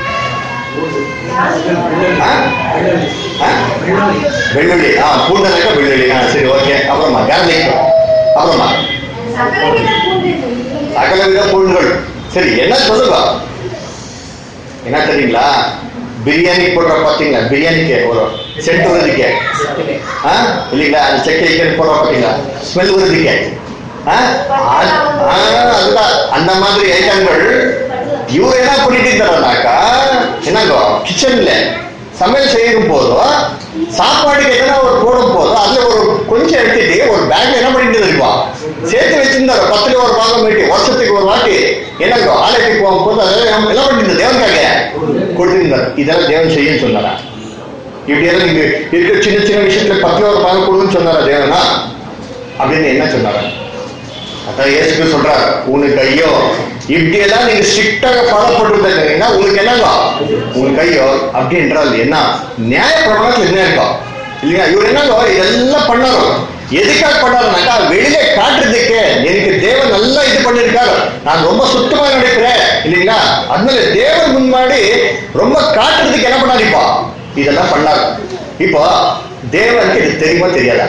ஆ? ஆ? வெள்ளுள்ளி ஆ பூண்டலுக்கு வெள்ளுள்ளி ஆ சரி ஓகே அப்புறமா கார்லிக் அப்புறமா சகலவித பூண்டுகள் சகலவித பூண்டுகள் சரி என்ன சொல்லுங்க என்ன தெரியுங்களா பிரியாணி போடுற பாத்தீங்களா பிரியாணிக்கு ஒரு சென்ட் வருதுக்கு ஆ இல்லைங்களா அந்த செக்கை இக்கன் போடுற பாத்தீங்களா ஸ்மெல் வருதுக்கு ஆ அது- ஆ, அதுதான் அந்த மாதிரி ஐட்டங்கள் இவர் என்ன பண்ணிட்டு இருந்தாருனாக்கா என்னங்கோ கிச்சன்ல சமையல் செய்யும் போதும் சாப்பாடுக்கு எதனா ஒரு போடும் போதும் அதுல ஒரு கொஞ்சம் எடுத்துட்டு ஒரு பேக்ல என்ன பண்ணிட்டு இருப்பான் சேர்த்து வச்சிருந்தாரு பத்துல ஒரு பாகம் போயிட்டு வருஷத்துக்கு ஒரு வாட்டி என்னங்கோ ஆலயத்துக்கு போகும்போது அதெல்லாம் என்ன பண்ணிட்டு தேவனுக்காக கொடுத்திருந்தார் இதெல்லாம் தேவன் செய்யும் சொன்னாரா இப்படியெல்லாம் நீங்க இருக்கிற சின்ன சின்ன விஷயத்துல பத்துல ஒரு பங்கு கொடுன்னு சொன்னாரா தேவனா அப்படின்னு என்ன சொன்னாரு அதான் இயேசுக்கு சொல்றாரு உனக்கு ஐயோ இப்படியெல்லாம் நீங்க ஸ்ட்ரிக்டாக ஃபாலோ பண்ணிருந்தீங்கன்னா உங்களுக்கு என்னங்க உனக்கு ஐயோ அப்படி என்றால் என்ன நியாய பிரமாணத்துல என்ன இருக்கும் இல்லையா இவர் என்னங்க இதெல்லாம் பண்ணாரு எதுக்காக பண்ணாருனாக்கா வெளியில காட்டுறதுக்கு எனக்கு தேவன் நல்லா இது பண்ணிருக்காரு நான் ரொம்ப சுத்தமா நடக்கிறேன் இல்லைங்களா அதனால தேவன் முன்னாடி ரொம்ப காட்டுறதுக்கு என்ன பண்ணாரு இப்போ இதெல்லாம் பண்ணாரு இப்போ தேவனுக்கு இது தெரியுமா தெரியாதா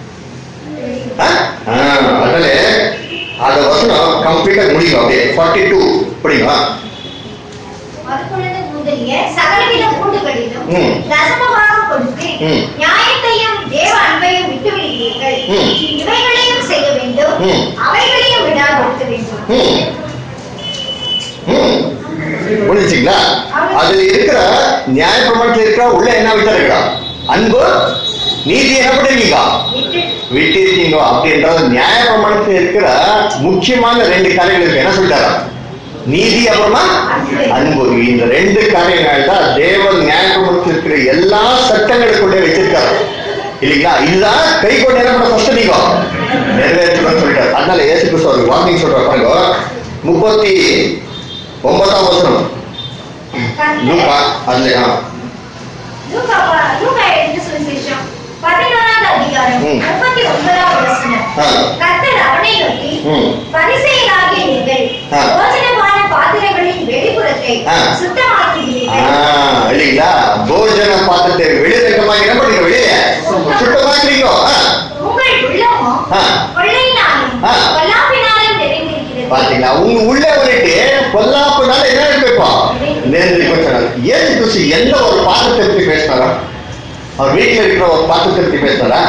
ஆ? ஆ, அதனால அந்த வசனம் கம்ப்ளீட்டா முடியும் அப்படியே ஃபார்ட்டி டூ புரியுமா மறுபொழுது முதலிய சகலவித கூண்டுகளிலும் ம். தசமமாக கொடுத்து ம். நியாயத்தையும் தேவ அன்பையும் விட்டு விடுகிறீர்கள் ம். இவைகளையும் செய்ய வேண்டும் ம். அவைகளையும் விடாதிருக்க வேண்டும் ம். ம். புரிஞ்சுங்களா அதுல இருக்கிற நியாய பிரமாணத்துல இருக்கிற உள்ள என்ன விசாரிக்கிறா அன்பு நீதி என்ன பண்ணிருக்கீங்க விட்டு விட்டிருக்கீங்க அப்படின்றது நியாய பிரமாணத்துல இருக்கிற முக்கியமான ரெண்டு காரியங்கள் இருக்கு என்ன சொல்லிட்டாரா நீதி அப்புறமா அன்பு இந்த ரெண்டு காரியங்கள் தான் தேவன் நியாய பிரமாணத்தில் இருக்கிற எல்லா சட்டங்களுக்குள்ளே வச்சிருக்காரு இல்லைங்களா இதுதான் கை கொண்டு என்ன பண்ண ஃபர்ஸ்ட் நீங்க நிறைவேற்றணும்னு சொல்லிட்டாரு அதனால ஏசு கிறிஸ்து ஒரு வார்னிங் சொல்ற பாருங்க முப்பத்தி ஒன்பதாம் வசனம் லூக்கா அதுல ஆ. லூக்கா ப- லூக்கா எழுதின சுவிசேஷம் பதினோராவது அதிகாரம் ம். முப்பத்தி ஒன்பதாவது வசனம் ஆ. கர்த்தர் அவனை நோக்கி ம். பரிசேயராகிய நீங்கள் ஆ. போஜனமான பாத்திரங்களின் வெளிப்புறத்தை ஆ. சுத்தமாக்குகிறீர்கள் ஆ, இல்லைங்களா போஜன பாத்திரத்தை வெளிரங்கமா என்ன பண்ணுங்க வெளியே சுத்தமாக்குறீங்க ஆ. உங்கள் உள்ளமோ ஆ. கொள்ளையினாலும் ஆ. பொல்லாப்பினாலும் நிறைந்திருக்கிறது பாத்தீங்களா உங்க உள்ள வந்துட்டு பொல்லாப்புனால என்ன எடுப்போம் நேர்ந்திருக்கும் சொன்னாரு ஏசு கிறிஸ்து எந்த ஒரு பாத்திரத்தை பத்தி பேசினாரா அவர் வீட்டுல இருக்கிற ஒரு பாத்திரத்தை பத்தி பேசினாரா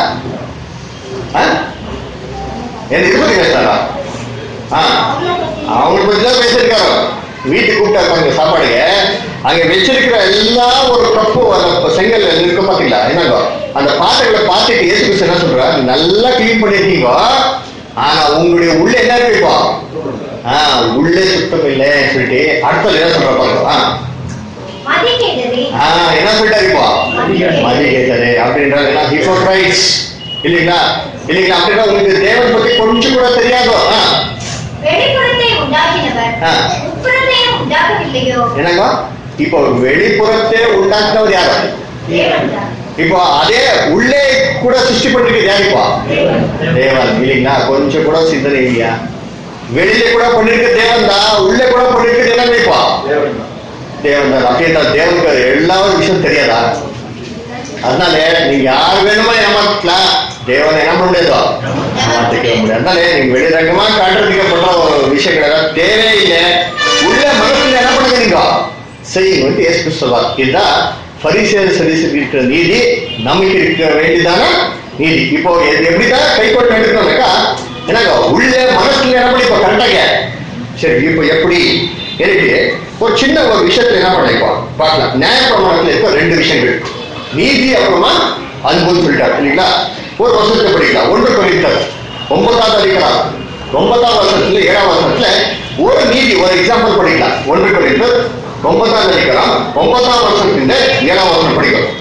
ஆ? என்ன இது பத்தி பேசினாரா ஆ அவங்க பத்தி தான் பேசியிருக்காரு வீட்டுக்கு கூப்பிட்டா இருப்பாங்க சாப்பாடுங்க அங்க வச்சிருக்கிற எல்லா ஒரு கப்பு அந்த செங்கல் இருக்க பாத்தீங்களா என்னங்க அந்த பாத்திரங்களை பார்த்துட்டு இயேசு கிறிஸ்து என்ன சொல்றாரு நல்லா க்ளீன் பண்ணிருக்கீங்க ஆனா உங்களுடைய உள்ள என்ன இருக்கு இப்போ ஆ உள்ளே சுத்தம் இல்லை சொல்லிட்டு அடுத்தது என்ன சொல்ற பாருங்க ஆ மதிக்கேதரே ஆ, என்ன சொல்லிட்டாரு இப்போ மதி கேட்டாரு அப்படின்றது என்ன ஹிப்போக்ரைட்ஸ் இல்லைங்களா இல்லைங்களா அப்படின்னா உங்களுக்கு தேவன் பத்தி கொஞ்சம் கூட தெரியாதோ ஆ, வெளிப்புறத்தை உண்டாக்கினவர் ஆ. உட்புறத்தையும் உண்டாக்கவில்லையோ என்னங்க இப்போ வெளிப்புறத்தே உண்டாக்குனவர் யாரு தேவன்தான் இப்போ அதே உள்ளே கூட சிருஷ்டி பண்ணிருக்கு யாரு இப்போ தேவன் இல்லைங்களா கொஞ்சம் கூட சிந்தனை இல்லையா வெளியில கூட பண்ணிருக்க தேவன் தான் உள்ளே கூட பண்ணிருக்கு என்ன இப்போ தேவன் தான் அப்படின்ற தேவனுக்கு எல்லா விஷயம் தெரியாதா அதனால நீங்க யார் வேணுமோ ஏமாத்தலாம் தேவனை என்ன பண்ண முடியாதோ ஏமாத்திக்க முடியாது அதனால நீங்க வெளிரங்கமா காட்டுறதுக்கு பண்ற ஒரு விஷயங்கள் எல்லாம் தேவையில்லை உள்ள மனசுல என்ன பண்ணுங்க நீங்க செய்யுங்க இயேசு கிறிஸ்து சொல்வார் இதுதான் பரிசேர் சரிசு இருக்கிற நீதி நமக்கு இருக்க வேண்டியதான நீதி இப்போ எது எப்படிதான் கை கொண்டு எடுக்கணும்னாக்கா என்னங்க உள்ள மனசுல என்ன பண்ணி இப்போ கரெக்டாக சரி இப்போ எப்படி எனக்கு ஒரு சின்ன ஒரு விஷயத்துல என்ன பண்ணிப்போம் பார்க்கலாம் நியாய பிரமாணத்துல இருக்க ரெண்டு விஷயங்கள் நீதி அப்புறமா அன்புன்னு சொல்லிட்டாரு இல்லைங்களா ஒரு வருஷத்துல படிக்கலாம் ஒன்று படித்தார் ஒன்பதாவது அதிகாரம் ஒன்பதாம் வருஷத்துல ஏழாம் வருஷத்துல ஒரு நீதி ஒரு எக்ஸாம்பிள் படிக்கலாம் ஒன்று படித்து ஒன்பதாம் அதிகாரம் ஒன்பதாம் வருஷத்துல ஏழாம் வருஷம் படிக்கலாம்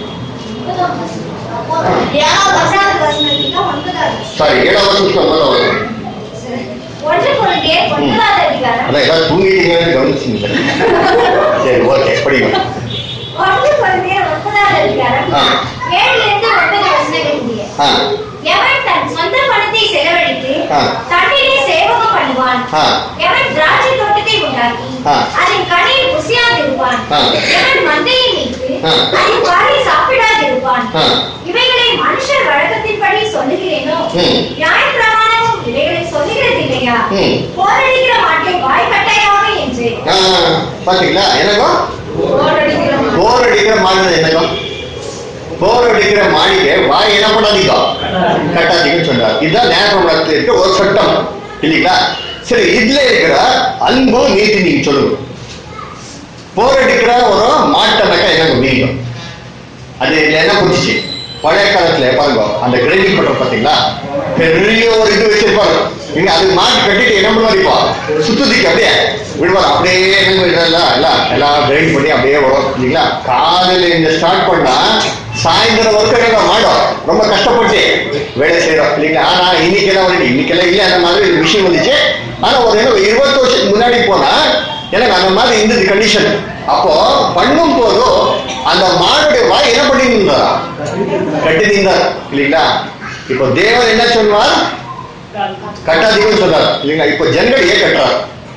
ஏழாவது வசனம் வசனத்துக்கு ஒன்பதாவது சாரி ஏழாம் வருஷத்துக்கு ஒன்பதாம் வருஷம் ஒன்று கொண்டே ஒன்பதாவது அதிகாரம் அதான் ஏதாவது தூங்கிட்டீங்கன்னு கவனிச்சிங்க சரி ஓகே படிக்கலாம் ஒன்று கொண்டே ஒன்பதாவது அதிகாரம் ஆ. ஏழிலிருந்து ஒன்பது வசனங்கள் முடிய ஆ எவன் தன் சொந்த பணத்தை செலவழித்து ஆ. தன்னிலே சேவகம் பண்ணுவான் ஆ எவன் திராட்சை தோட்டத்தை உண்டாக்கி ஆ. அதன் கனியில் ருசியாதிருப்பான் ஆ. எவன் மந்தையை மீட்டு ஆ. அதன் பாலை சாப்பிடாதிருப்பான் ஆ. இவைகளை மனுஷர் வழக்கத்தின்படி சொல்லுகிறேனோ ம். நியாயப்பிரமாணமும் இவைகளை சொல்லுகிறது இல்லையா ம். போரடிக்கிற மாட்டை வாய் கட்டாயமாக என்று ஆ, பாத்தீங்களா எனக்கும் போரடிக்கிற மாட்டை போர் அடிக்கிற மாடு எனக்கும் போர் அடிக்கிற மாளிகை வாய் என்ன பண்ணாதீங்க கட்டாதீங்கன்னு சொன்னார் இதுதான் நேரத்தில் இருக்க ஒரு சட்டம் இல்லைங்களா சரி இதுல இருக்கிற அன்பு நீதி நீங்க சொல்லுங்க போர் அடிக்கிற ஒரு மாட்டனாக்கா எனக்கு மீனியம் அது இதுல என்ன புரிஞ்சிச்சு பழைய காலத்துல பாருங்க அந்த கிரைண்டிங் பண்ற பாத்தீங்களா பெரிய ஒரு இது வச்சிருப்பாரு நீங்க அது மாட்டி கட்டிட்டு என்ன பண்ணுவாரு இப்போ சுத்தத்துக்கு அப்படியே விடுவார் அப்படியே என்ன விடுறதா எல்லாம் எல்லாம் கிரைண்ட் பண்ணி அப்படியே வரும் இல்லைங்களா காலையில இந்த ஸ்டார்ட் பண்ணா சாயந்தரம் ஒர்க்கை மாடும் ரொம்ப கஷ்டப்பட்டு வேலை செய்யறோம் இல்லைங்களா ஆனா இன்னைக்கெல்லாம் வந்து இன்னைக்கெல்லாம் இல்லை அந்த மாதிரி ஒரு விஷயம் வந்துச்சு ஆனா ஒரு என்ன ஒரு இருபது வருஷத்துக்கு முன்னாடி போனா எனக்கு அந்த மாதிரி இருந்தது கண்டிஷன் அப்போ பண்ணும் போதும் அந்த மாடுடைய வாய் என்ன பண்ணி இருந்தாரா கட்டி நின்றார் இல்லைங்களா இப்போ தேவன் என்ன சொல்வார் கட்டாதீங்கன்னு சொல்றார் இல்லைங்களா இப்போ ஜனங்கள் ஏன் கட்டுறார்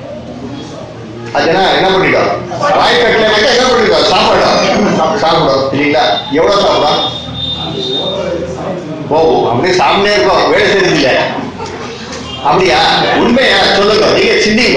அதுனா என்ன பண்ணிட்டோம் வாய் கட்டலைனாக்கா என்ன பண்ணிட்டோம் சாப்பிடும் சாப்பிடும் இல்லைங்களா எவ்வளவு சாப்பிடும் ஓ அப்படியே சாப்பிட்டே இருக்கோம் வேலை செய்யறது இல்ல அப்படியா உண்மையா சொல்லுங்க நீங்க சிந்திங்க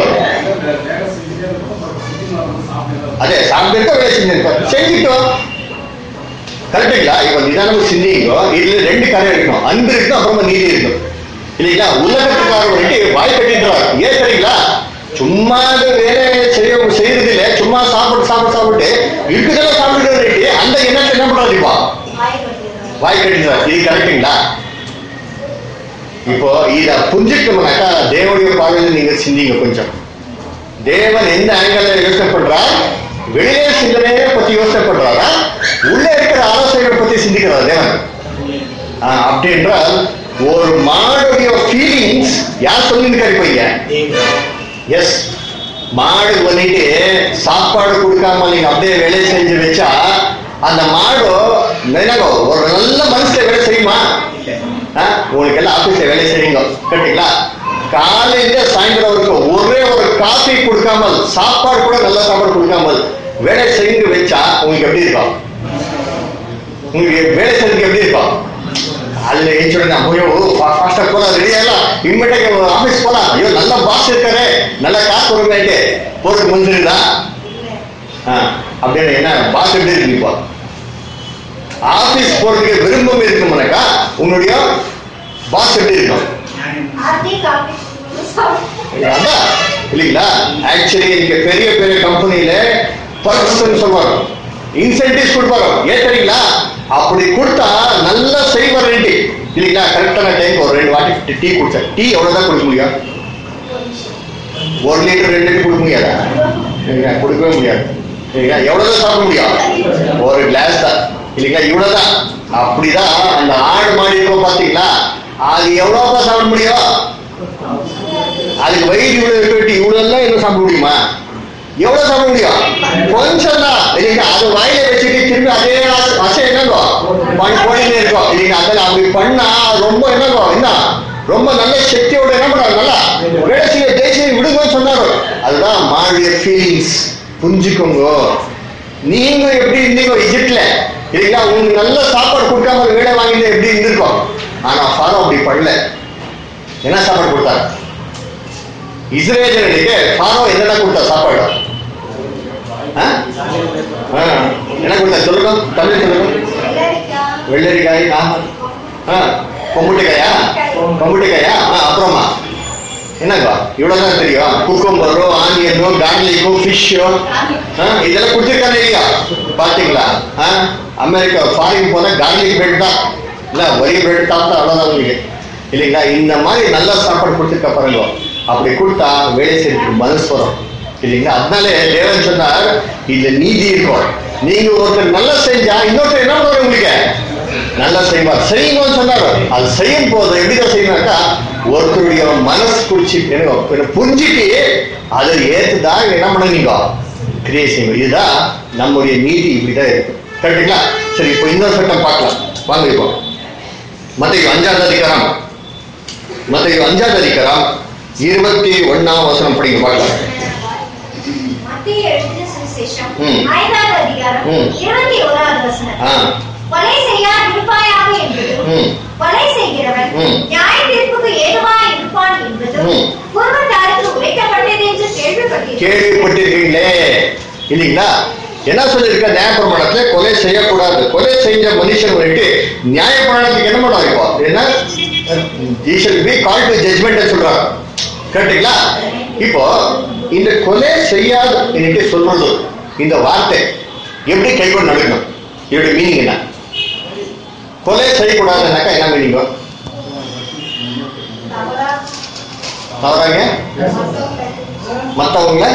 அதே சாப்பிட்டு இருக்க வேலை செஞ்சிருக்கோம் செஞ்சுட்டோம் கரெக்டுங்களா இப்போ நிதானமா சிந்திங்கோ இதுல ரெண்டு கரை இருக்கணும் அன்பு இருக்கணும் அப்புறமா நீதி இருக்கணும் இல்லைங்களா உலகத்துக்காரர் வந்துட்டு வாய் கட்டிட்டுறாரு ஏன் சரிங்களா சும்மா அது வேலை செய்ய செய்யறது இல்ல சும்மா சாப்பிட்டு சாப்பிட்டு சாப்பிட்டு இருக்குதெல்லாம் சாப்பிட்டு அந்த எண்ணத்தை என்ன பண்றாரு இப்போ வாய் கட்டிடுறாரு இது கரெக்டுங்களா இப்போ இத புரிஞ்சுக்கணும்னாக்கா தேவனுடைய பார்வையில் நீங்க சிந்திங்க கொஞ்சம் தேவன் எந்த ஆங்கிள் யோசனை பண்றார் வெளியே சிந்தனையை பத்தி யோசனை பண்றாரா உள்ள இருக்கிற ஆலோசனைகளை பத்தி சிந்திக்கிறாரா தேவன் ஆ, அப்படி என்றால் ஒரு மாடுடைய ஃபீலிங்ஸ் யார் சொல்லியிருக்காரு இப்போ இங்க எஸ் மாடு வந்துட்டு சாப்பாடு கொடுக்காம நீங்க அப்படியே வேலை செஞ்சு வச்சா அந்த மாடு என்னங்க ஒரு நல்ல மனுஷன் வேலை செய்யுமா ஆ, உங்களுக்கு எல்லாம் ஆபீஸ்ல வேலை செய்றீங்க கேட்டீங்களா காலையில சாயந்தரம் வரைக்கும் ஒரே ஒரு காஃபி கொடுக்காமல் சாப்பாடு கூட நல்ல சாப்பாடு கொடுக்காமல் வேலை செய்து வச்சா உங்களுக்கு எப்படி இருக்கும் உங்களுக்கு வேலை செய்யறதுக்கு எப்படி இருக்கும் அல்ல ஏன் சொல்லுங்க ஐயோ ஃபாஸ்டா போலாம் ரெடி ஆகலாம் இம்மிடியாக ஆபீஸ் போலாம் ஐயோ நல்ல பாஸ் இருக்காரு நல்ல காசு வருவேன்ட்டு போறதுக்கு முந்திருந்தா அப்படின்னு என்ன பாஸ் எப்படி இருக்கு இப்போ ஆபீஸ் போறதுக்கு விருப்பம் இருக்கும்னாக்கா உன்னுடைய பாஸ் எப்படி இருக்கும் அதான் இல்லைங்களா ஆக்சுவலி இங்க பெரிய பெரிய கம்பெனில பர்சன் சொல்லுவாங்க இன்சென்டிவ்ஸ் கொடுப்பாங்க ஏன் தெரியுங்களா அப்படி கொடுத்தா நல்லா செய்வார் ரெண்டு இல்லைங்களா கரெக்டான டைம் ஒரு ரெண்டு வாட்டி டீ குடிச்சேன் டீ எவ்வளவுதான் கொடுக்க முடியும் ஒரு லிட்டர் ரெண்டு லிட்டர் கொடுக்க முடியாதா இல்லைங்களா கொடுக்கவே முடியாது இல்லைங்களா எவ்வளவுதான் சாப்பிட முடியும் ஒரு கிளாஸ் தான் இல்லைங்களா இவ்வளவுதான் அப்படிதான் அந்த ஆடு மாடி இருக்கும் பாத்தீங்களா அது எவ்வளவுப்பா சாப்பிட முடியும் அதுக்கு வயிறு இவ்வளவு இருக்க இவ்வளவு எல்லாம் என்ன சாப்பிட முடியுமா எவ்வளவு சாப்பிட முடியும் கொஞ்சம் தான் இல்லைங்களா அது வாயில வச்சுட்டு திரும்பி அதே அசை என்னங்கோ பண்ணி போயிட்டே இருக்கும் இல்லைங்களா அதில் அப்படி பண்ணா ரொம்ப என்னங்கோ என்ன ரொம்ப நல்ல சக்தியோட என்ன பண்ணாரு நல்லா வேலை செய்ய தேசிய விடுங்கன்னு சொன்னாரு அதுதான் மானுடைய ஃபீலிங்ஸ் புரிஞ்சுக்கோங்க நீங்க எப்படி இருந்தீங்க இஜிப்ட்ல இல்லைங்களா உங்களுக்கு நல்ல சாப்பாடு கொடுக்காம வேலை வாங்கிட்டு எப்படி இருந்திருக்கோம் ஆனா ஃபாரோ அப்படி பண்ணல என்ன சாப்பாடு கொடுத்தாரு இஸ்ரேலர்களுக்கு ஃபாரோ என்னென்ன கொடுத்தா சாப்பாடு ஆ? ஆ. என்ன கொடுத்தா சொல்லுங்க தமிழ் சொல்லுங்க வெள்ளரிக்காய் ஆ. ஆ கொம்புட்டிக்காயா கொம்புட்டிக்காயா ஆ அப்புறமா என்னங்க இவ்வளவுதான் தெரியும் குக்கும்பரோ ஆனியனோ கார்லிக்கோ ஃபிஷ்ஷோ இதெல்லாம் கொடுத்துருக்காங்க இல்லையா பாத்தீங்களா ஆ? அமெரிக்கா ஃபாரின் போனா கார்லிக் பிரெட் தான் இல்ல ஒரே பிரெட் சாப்பிட்டா அவ்வளவுதான் உங்களுக்கு இல்லைங்களா இந்த மாதிரி நல்ல சாப்பாடு கொடுத்துருக்க பாருங்க அப்படி கொடுத்தா வேலை செய்யறதுக்கு மனசு வரும் இல்லைங்களா அதனாலே தேவன் சொன்னார் இதுல நீதி இருக்கும் நீங்க ஒருத்தர் நல்லா செஞ்சா இன்னொருத்தர் என்ன பண்ணுவார் உங்களுக்கு நல்லா செய்வார் செய்யுங்கன்னு சொன்னாரு அது செய்யும் போது எப்படிதான் செய்யணும்னாக்கா ஒருத்தருடைய மனசு குடிச்சு எனக்கு புரிஞ்சுட்டு அதை ஏத்துதான் என்ன பண்ணுவீங்க கிரியை செய்வோம் இதுதான் நம்முடைய நீதி இப்படிதான் இருக்கும் கரெக்டுங்களா சரி இப்போ இன்னொரு சட்டம் பார்க்கலாம் வாங்க இப்போ மத்திய அஞ்சாவது அதிகாரம் மத்திய அஞ்சாவது அதிகாரம் இருபத்தி ஒண்ணாம் வசனம் படிங்க பார்க்கலாம் மத்திய எழுதின சுவிசேஷம் ம். ஐந்தாவது அதிகாரம் ம். இருபத்தி ஓராவது வசனம் ஆ கொலை செய்யா இருப்பாயாக என்பதும் ம். கொலை செய்கிறவன் ம். நியாய தீர்ப்புக்கு ஏதுவாய் இருப்பான் என்பதும் ம். குடும்பத்தாருக்கு உரைக்கப்பட்டது என்று கேள்விப்பட்டேன் கேள்விப்பட்டிருக்கீங்களே இல்லைங்களா என்ன சொல்லியிருக்க நியாயப்பிரமாணத்துல கொலை செய்யக்கூடாது கொலை செஞ்ச மனுஷன் வந்துட்டு நியாயப்பிரமாணத்துக்கு என்ன பண்ணுவாங்க இப்போ என்ன he shall be called to judgment சொல்றாங்க கேட்டீங்களா இப்போ இந்த கொலை செய்யாத என்று சொல்றது இந்த வார்த்தை எப்படி கைகொண்டு நடக்கணும் இதோட மீனிங் என்ன கொலை செய்யக்கூடாதுன்னாக்கா என்ன மீனிங் தவறா தவறாங்க மற்றவங்கள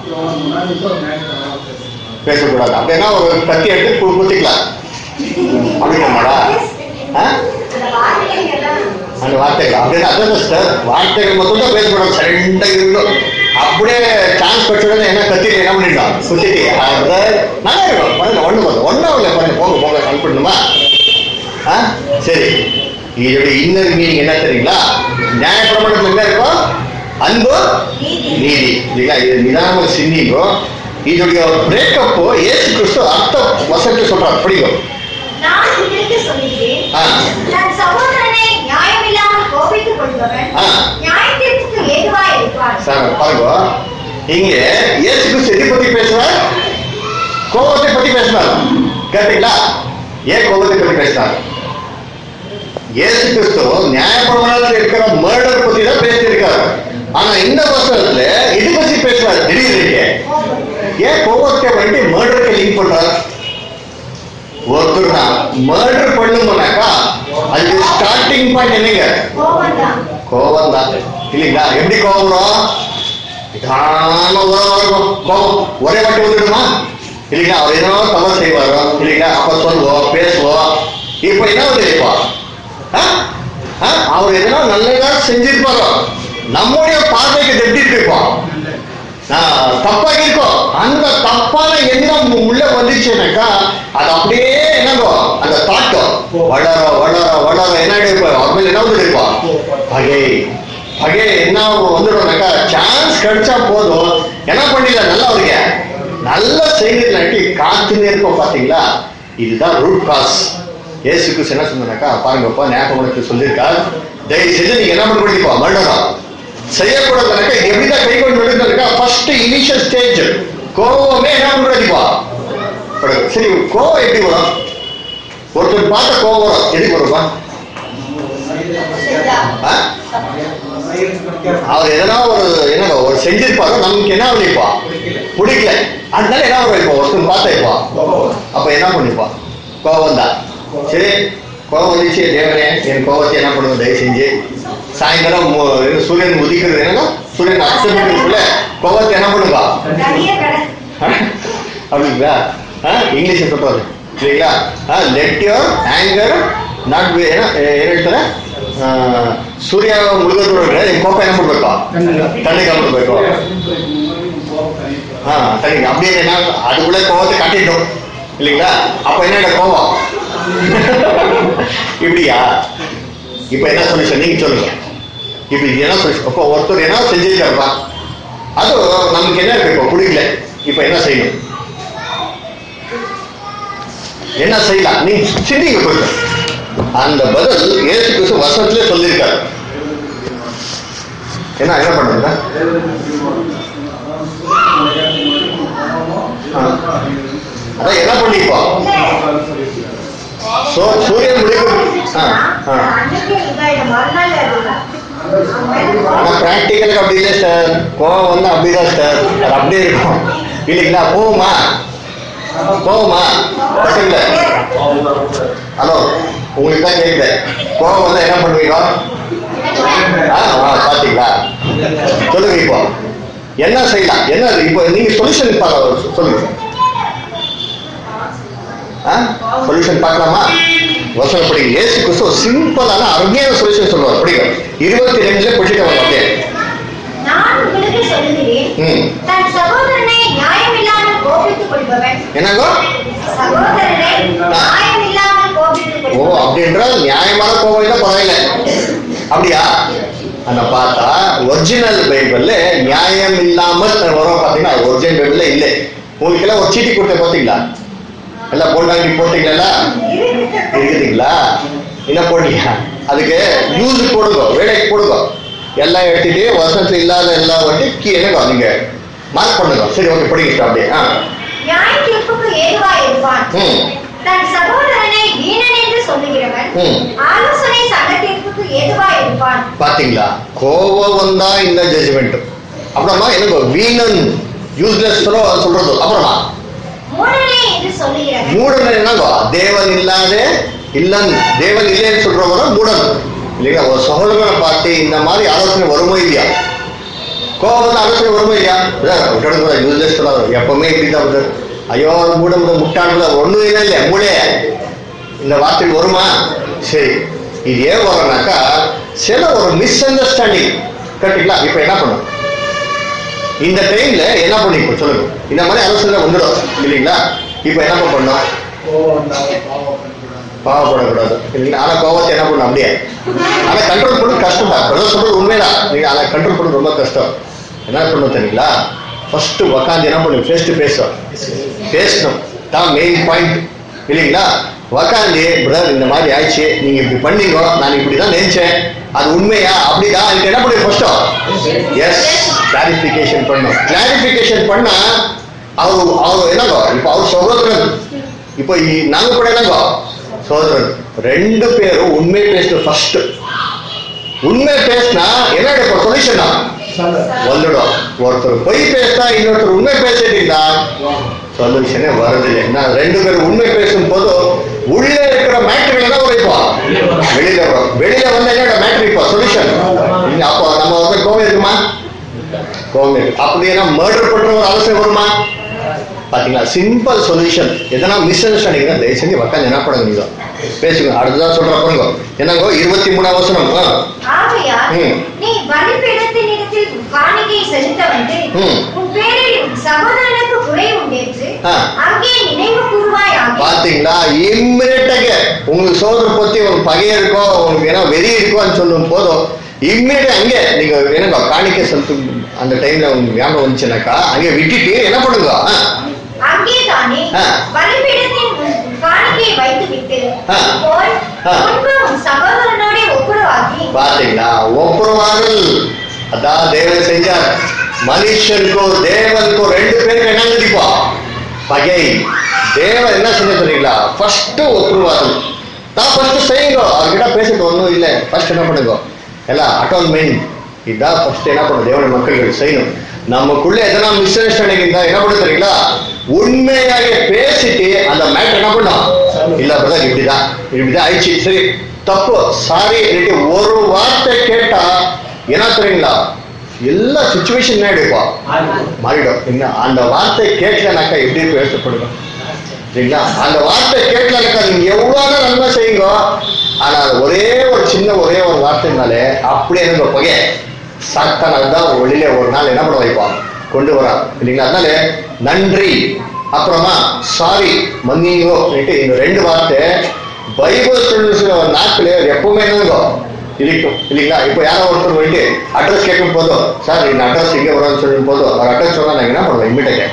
பேசக்கூடாது அப்படின்னா ஒரு கத்தி எடுத்து கு- குத்திக்கலாம் அப்படிங்கம்மாடா ஆ அந்த வார்த்தைகள் எல்லாம் அந்த வார்த்தைகள் அப்படின்னா அதான் சிஸ்டர் வார்த்தைகள் மட்டும் தான் பேசப்படும் சண்டை இருக்கும் அப்படியே சான்ஸ் பெற்றோட என்ன கத்திட்டு என்ன பண்ணிட்டோம் குத்திட்டு அது நல்லா இருக்கும் பாருங்க ஒண்ணு போதும் ஒன்றும் இல்லை பாருங்க போங்க போங்க அனுப்பிடணுமா ஆ சரி இதோட இன்னொரு மீனிங் என்ன தெரியுங்களா நியாயப்பிரமாணத்துல என்ன இருக்கும் அன்பு நீதி. நீதி இல்லைங்களா இது நிதானமாக சிந்திங்கோ இதோடைய பிரேக்கப்போ ஏசு கிறிஸ்து அர்த்த வசத்தை சொல்றார் படிக்கும் நான் உங்களுக்கு சொல்லுகிறேன் ஆ தன் சகோதரனை நியாயமில்லாமல் கோபித்துக் கொள்பவன் ஆ. நியாயத்திற்கு ஏதுவாய் இருப்பான் சார் பாருங்க இங்க இயேசு கிறிஸ்து எதை பத்தி பேசுறார் கோபத்தை பத்தி பேசுறார் கேட்டீங்களா ஏன் கோபத்தை பத்தி பேசுறார் இயேசு கிறிஸ்து நியாயப்பிரமாணத்தில் இருக்கிற மர்டர் பத்தி தான் பேசியிருக்காரு ஆனா இந்த வசனத்துல இது பத்தி பேசுறாரு திடீர்னு ஏன் கோபத்தை வந்து மர்டருக்கு லிங்க் பண்றார் ஒருத்தர் தான் மர்டர் பண்ணும்போனாக்கா அது ஸ்டார்டிங் பாயிண்ட் என்னங்க கோபம் தான் கோபம் தான் இல்லைங்களா எப்படி கோபம் வரும் நிதானமா வரும் கோபம் ஒரே வாட்டி வந்துடுமா இல்லைங்களா அவர் ஏதோ தவறு செய்வாரோ இல்லைங்களா அப்ப சொல்லுவோம் பேசுவோம் இப்ப என்ன வந்து இப்போ ஆ? ஆ? அவர் எதனா நல்லதா செஞ்சிருப்பாரோ நம்முடைய பார்வைக்கு இது எப்படி இருக்கு இப்போ ஆஹ், தப்பா இருக்கும் அந்த தப்பான எண்ணம் உள்ள வந்துச்சுனாக்கா அது அப்படியே என்னங்கோ அந்த தாக்கம் வளர வளர வளர என்ன இருப்போம் அவர் என்ன வந்து இருப்போம் பகை பகை என்ன வந்துடும்னாக்கா சான்ஸ் கிடைச்சா போதும் என்ன பண்ணிடல நல்லா வருங்க நல்ல செய்திலாட்டி காத்துன்னு இருப்போம் பாத்தீங்களா இதுதான் ரூட் காஸ் ஏசு கிறிஸ்து என்ன சொன்னாக்கா பாருங்கப்பா ஞாபகம் சொல்லியிருக்கார் தயவு செஞ்சு நீங்க என்ன பண்ண முடியுப்பா மர்டரம் செய்யக்கூடாதுனாக்கா இது எப்படிதான் கை கொண்டு விடுறதுனாக்கா ஃபர்ஸ்ட் இனிஷியல் ஸ்டேஜ் கோவமே என்ன பண்ணுறதுப்பா சரி கோவம் எப்படி வரும் ஒருத்தர் பார்த்த கோவம் வரும் எதுக்கு வரும்பா ஆ? அவர் எதனா ஒரு என்ன ஒரு செஞ்சிருப்பாரோ நமக்கு என்ன பண்ணிப்பா பிடிக்கல அதனால என்ன வரும் இப்போ ஒருத்தர் பார்த்தா இப்போ அப்ப என்ன பண்ணிப்பா கோவம் தான் சரி கோவம் வந்துச்சு தேவனே என் கோவத்தை என்ன பண்ணுவோம் தயவு செஞ்சு சாயந்தரம் மு- இது சூரியன் உதிக்கிறது என்னன்னா சூரியன் அஸ்தமிக்கிறதுக்குள்ள கோவத்தை என்ன பண்ணுவா நிறைய கடை அப்படிங்களா ஆ இங்கிலீஷ் சொல்றது சரிங்களா ah let your anger not என்ன ಏನು ಹೇಳ್ತಾರೆ ಆ, ಸೂರ್ಯ ಮುಳುಗೋದ್ರೆ ನಿಮ್ ಕೋಪ ಏನ ಮಾಡ್ಬೇಕು ತಣ್ಣಗೆ ಆಗ್ಬಿಡ್ಬೇಕು ಹಾ ತಣ್ಣಗೆ அப்படியே என்ன அதுக்குள்ள கோவத்தை காட்டிட்டோம் இல்லைங்களா அப்ப என்னடா கோவம் இப்படியா இப்ப என்ன சொல்யூஷன் நீங்க சொல்லுங்க இப்ப இது என்ன சொல்யூஷன் அப்போ ஒருத்தர் என்ன செஞ்சிருக்காருப்பா அது நமக்கு என்ன இருக்கு இப்போ பிடிக்கல இப்ப என்ன செய்யணும் என்ன செய்யலாம் நீ சிந்திங்க கொஞ்சம் அந்த பதில் இயேசு கிறிஸ்து வசனத்திலே சொல்லியிருக்காரு என்ன என்ன பண்ணுங்க அதான் என்ன பண்ணிப்போ சோ சூரியன் முடிக்கும் ஆ ஆ அன்னைக்கு இதாயிடும் மறுநாள் அதுதான் ஆனா பிராக்டிக்கலுக்கு அப்படி இல்லை சார் கோவம் வந்து அப்படிதான் சார் அது அப்படியே இருக்கும் இல்லைங்களா போகுமா போகுமா பசங்கள ஹலோ உங்களுக்கு தான் கேட்குது கோவம் வந்து என்ன பண்ணுவீங்க ஆ ஆ பாத்தீங்களா சொல்லுங்க இப்போ என்ன செய்யலாம் என்ன இப்போ நீங்க சொல்யூஷன் சொல்லுங்க ஆ சொல்யூஷன் பார்க்கலாமா வசனம் படிங்க ஏசு கிறிஸ்து சிம்பிளான அருமையான சொல்யூஷன் சொல்லுவார் படிங்க இருபத்தி ரெண்டுல படிச்சுட்டு வாங்க அப்படியே நான் உங்களுக்கு சொல்லுகிறேன் ம் தன் சகோதரனை நியாயமில்லாமல் கோபித்துக் கொள்பவன் என்னங்கோ சகோதரனை நியாயமில்லாமல் கோபித்துக் ஓ கொள்பவன் அப்படின்றால் நியாயமான கோபம் இல்லை பரவாயில்ல அப்படியா அந்த பார்த்தா ஒரிஜினல் பைபிள்ல நியாயம் இல்லாமல் வரும் பாத்தீங்கன்னா ஒரிஜினல் பைபிள்ல இல்லை உங்களுக்கு எல்லாம் ஒரு சீட்டி கொடுத்த பாத்தீங்களா எல்லாம் போட்டாங்கி போட்டீங்களா இருக்குதுங்களா என்ன போட்டீங்க அதுக்கு யூஸ் போடுங்க வேலைக்கு போடுங்க எல்லாம் எடுத்துட்டு வசனத்துல இல்லாத எல்லாம் வந்து கீ என்னங்க நீங்க மார்க் பண்ணுங்க சரி ஓகே படிங்க அப்படியே ஆ நியாய தீர்ப்புக்கு ஏதுவாய் இருப்பான் ம் தன் சகோதரனை வீணன் என்று சொல்லுகிறவன் ம். ஆலோசனை சங்க தீர்ப்புக்கு ஏதுவாய் இருப்பான் பாத்தீங்களா கோபம் வந்தா இந்த ஜட்ஜ்மெண்ட் அப்புறமா எனக்கு வீணன் யூஸ்லெஸ் சொல்றது அப்புறமா மூடனே என்று சொல்லுகிறவன் மூடன் என்னங்கோ தேவன் இல்லாத இல்லன் தேவன் இல்லைன்னு சொல்றவங்க மூடன் இல்லைங்களா ஒரு சகோதரனை பார்த்து இந்த மாதிரி ஆலோசனை வருமோ இல்லையா கோபம் ஆலோசனை வருமோ இல்லையா விட்டுடுங்க யூஸ்லெஸ் சொல்லாத எப்பவுமே இப்படி தான் வருது ஐயோ மூட முட்டாள் ஒண்ணும் இல்லை இல்லை மூளை இந்த வார்த்தை வருமா சரி இது ஏன் வரும்னாக்கா சில ஒரு மிஸ் அண்டர்ஸ்டாண்டிங் கரெக்டுங்களா இப்போ என்ன பண்ணும் இந்த டைம்ல என்ன பண்ணி இப்போ சொல்லுங்க இந்த மாதிரி அரசுல வந்துடும் இல்லைங்களா இப்போ என்ன பண்ணணும் பாவப்படக்கூடாது இல்லைங்களா ஆனா கோவத்தை என்ன பண்ணணும் அப்படியே ஆனா கண்ட்ரோல் பண்ண கஷ்டம் தான் பிரதர் சொல்றது உண்மைதான் நீங்க அதை கண்ட்ரோல் பண்ண ரொம்ப கஷ்டம் என்ன பண்ணணும் தெரியுங்களா ஃபர்ஸ்ட் உக்காந்து என்ன பண்ணும் ஃபேஸ் டு ஃபேஸ் பேசணும் தான் மெயின் பாயிண்ட் இல்லைங்களா உக்காந்து பிரதர் இந்த மாதிரி ஆயிடுச்சு நீங்க இப்படி பண்ணீங்க நான் இப்படிதான் நினைச்சேன் அது உண்மையா அப்படிதான் அதுக்கு என்ன பண்ணி ஃபர்ஸ்ட் எஸ் கிளாரிபிகேஷன் பண்ணும் கிளாரிபிகேஷன் பண்ணா அவர் அவர் என்னங்கோ இப்போ அவர் சகோதரன் இப்போ இ- நாங்க கூட என்னங்கோ சகோதரன் ரெண்டு பேரும் உண்மை பேசணும் ஃபர்ஸ்ட் உண்மை பேசினா என்ன இப்போ சொல்யூஷனா வந்துடும் ஒருத்தர் பொய் பேசினா இன்னொருத்தர் உண்மை பேசிட்டீங்களா சொல்யூஷனே வருதில்லை நான் ரெண்டு பேரும் உண்மை பேசும் போது உள்ளே இருக்கிற மேட்ரிகள் தான் உரைப்போம் வெளியில வரும் வெளியில வந்து என்னோட மேட்ரு இப்போ சொல்யூஷன் அப்போ நம்ம வந்து கோவம் இருக்குமா கோவம் இருக்கு அப்படின்னா மர்டர் பண்ற ஒரு அவசியம் வருமா பாத்தீங்களா சிம்பிள் சொல்யூஷன் எதனா மிஸ் அண்டர்ஸ்டாண்டிங் தான் தயவு செஞ்சு உட்காந்து என்ன பண்ணுங்க நீங்க பேசுங்க அடுத்ததான் சொல்ற பாருங்க என்னங்கோ இருபத்தி மூணாம் வசனம் ஆ. ஆகையால் ம். நீ பலிபீடத்தினிடத்தில் காணிக்கை செலுத்த வந்து ம். உன் பேரில் உன் சகோதரனுக்கு குறை உண்டேற்று ஆ. அங்கே நினைவு கூறுவாயாக பாத்தீங்களா இம்மிடியட்டாக உங்களுக்கு சோதனை பத்தி உங்களுக்கு பகை இருக்கோ உங்களுக்கு ஏன்னா வெறி இருக்கோன்னு சொல்லும் போதும் இம்மிடியா அங்கே நீங்க என்னங்க காணிக்கை செலுத்தும் அந்த டைம்ல உங்களுக்கு ஞாபகம் வந்துச்சுனாக்கா அங்கே விட்டுட்டு என்ன பண்ணுங்க ஆ. அங்கே தானே ஆ. பலிபீடத்தின் உன் காணிக்கையை வைத்து விட்டு ஆ. போய் ஆ. முன்பு உன் சகோதரனோட ஒப்புரவாகி பாத்தீங்களா ஒப்புரவாதல் அதான் தேவன் செஞ்சார் மனுஷனுக்கும் தேவனுக்கும் ரெண்டு பேருக்கு என்ன கண்டிப்பா பகை தேவன் என்ன செஞ்ச தெரியுங்களா ஃபர்ஸ்ட் ஒப்புரவாதல் தான் ஃபர்ஸ்ட் செய்யுங்க அவர்கிட்ட பேசிட்டு ஒன்றும் இல்லை ஃபர்ஸ்ட் என்ன பண்ணுங்க எல்லாம் அட்டோன்மெண்ட் இதான் ஃபர்ஸ்ட் என்ன பண்ணும் தேவனுடைய மக்கள் செய்யணும் நமக்குள்ள எதனா மிஸ் அண்டர்ஸ்டாண்டிங் இருந்தா என்ன பண்ண தெரியுங்களா உண்மையாக பேசிட்டு அந்த மேட்டர் என்ன பண்ணும் இல்ல பிரதர் இப்படிதான் இப்படிதான் ஆயிடுச்சு சரி தப்பு சாரி ஒரு வார்த்தை கேட்டா என்ன தெரியுங்களா எல்லா சுச்சுவேஷன் என்ன எடுப்பா மாறிடும் என்ன அந்த வார்த்தை கேட்கலனாக்கா எப்படி பேசப்படுங்க சரிங்களா அந்த வார்த்தை கேட்கலனாக்கா நீங்க எவ்வளவு நன்மை செய்யுங்க ஆனா அது ஒரே ஒரு சின்ன ஒரே ஒரு வார்த்தைனாலே அப்படியே இருந்த புகை சாத்தான் அதுதான் வெளியில ஒரு நாள் என்ன பண்ண வைப்பான் கொண்டு வரான் இல்லைங்களா அதனால நன்றி அப்புறமா சாரி மன்னிங்கோ இந்த ரெண்டு வார்த்தை பைபிள் சொல்லுற நாட்களே அது எப்பவுமே என்னங்கோ இருக்கும் இல்லைங்களா இப்போ யாரோ ஒருத்தர் போயிட்டு அட்ரஸ் கேட்கும் போதும் சார் இந்த அட்ரஸ் எங்கே வரும்னு சொல்லும் போதும் அவர் அட்ரஸ் சொன்னா நாங்கள் என்ன பண்ணுவோம் இம்மிடியாக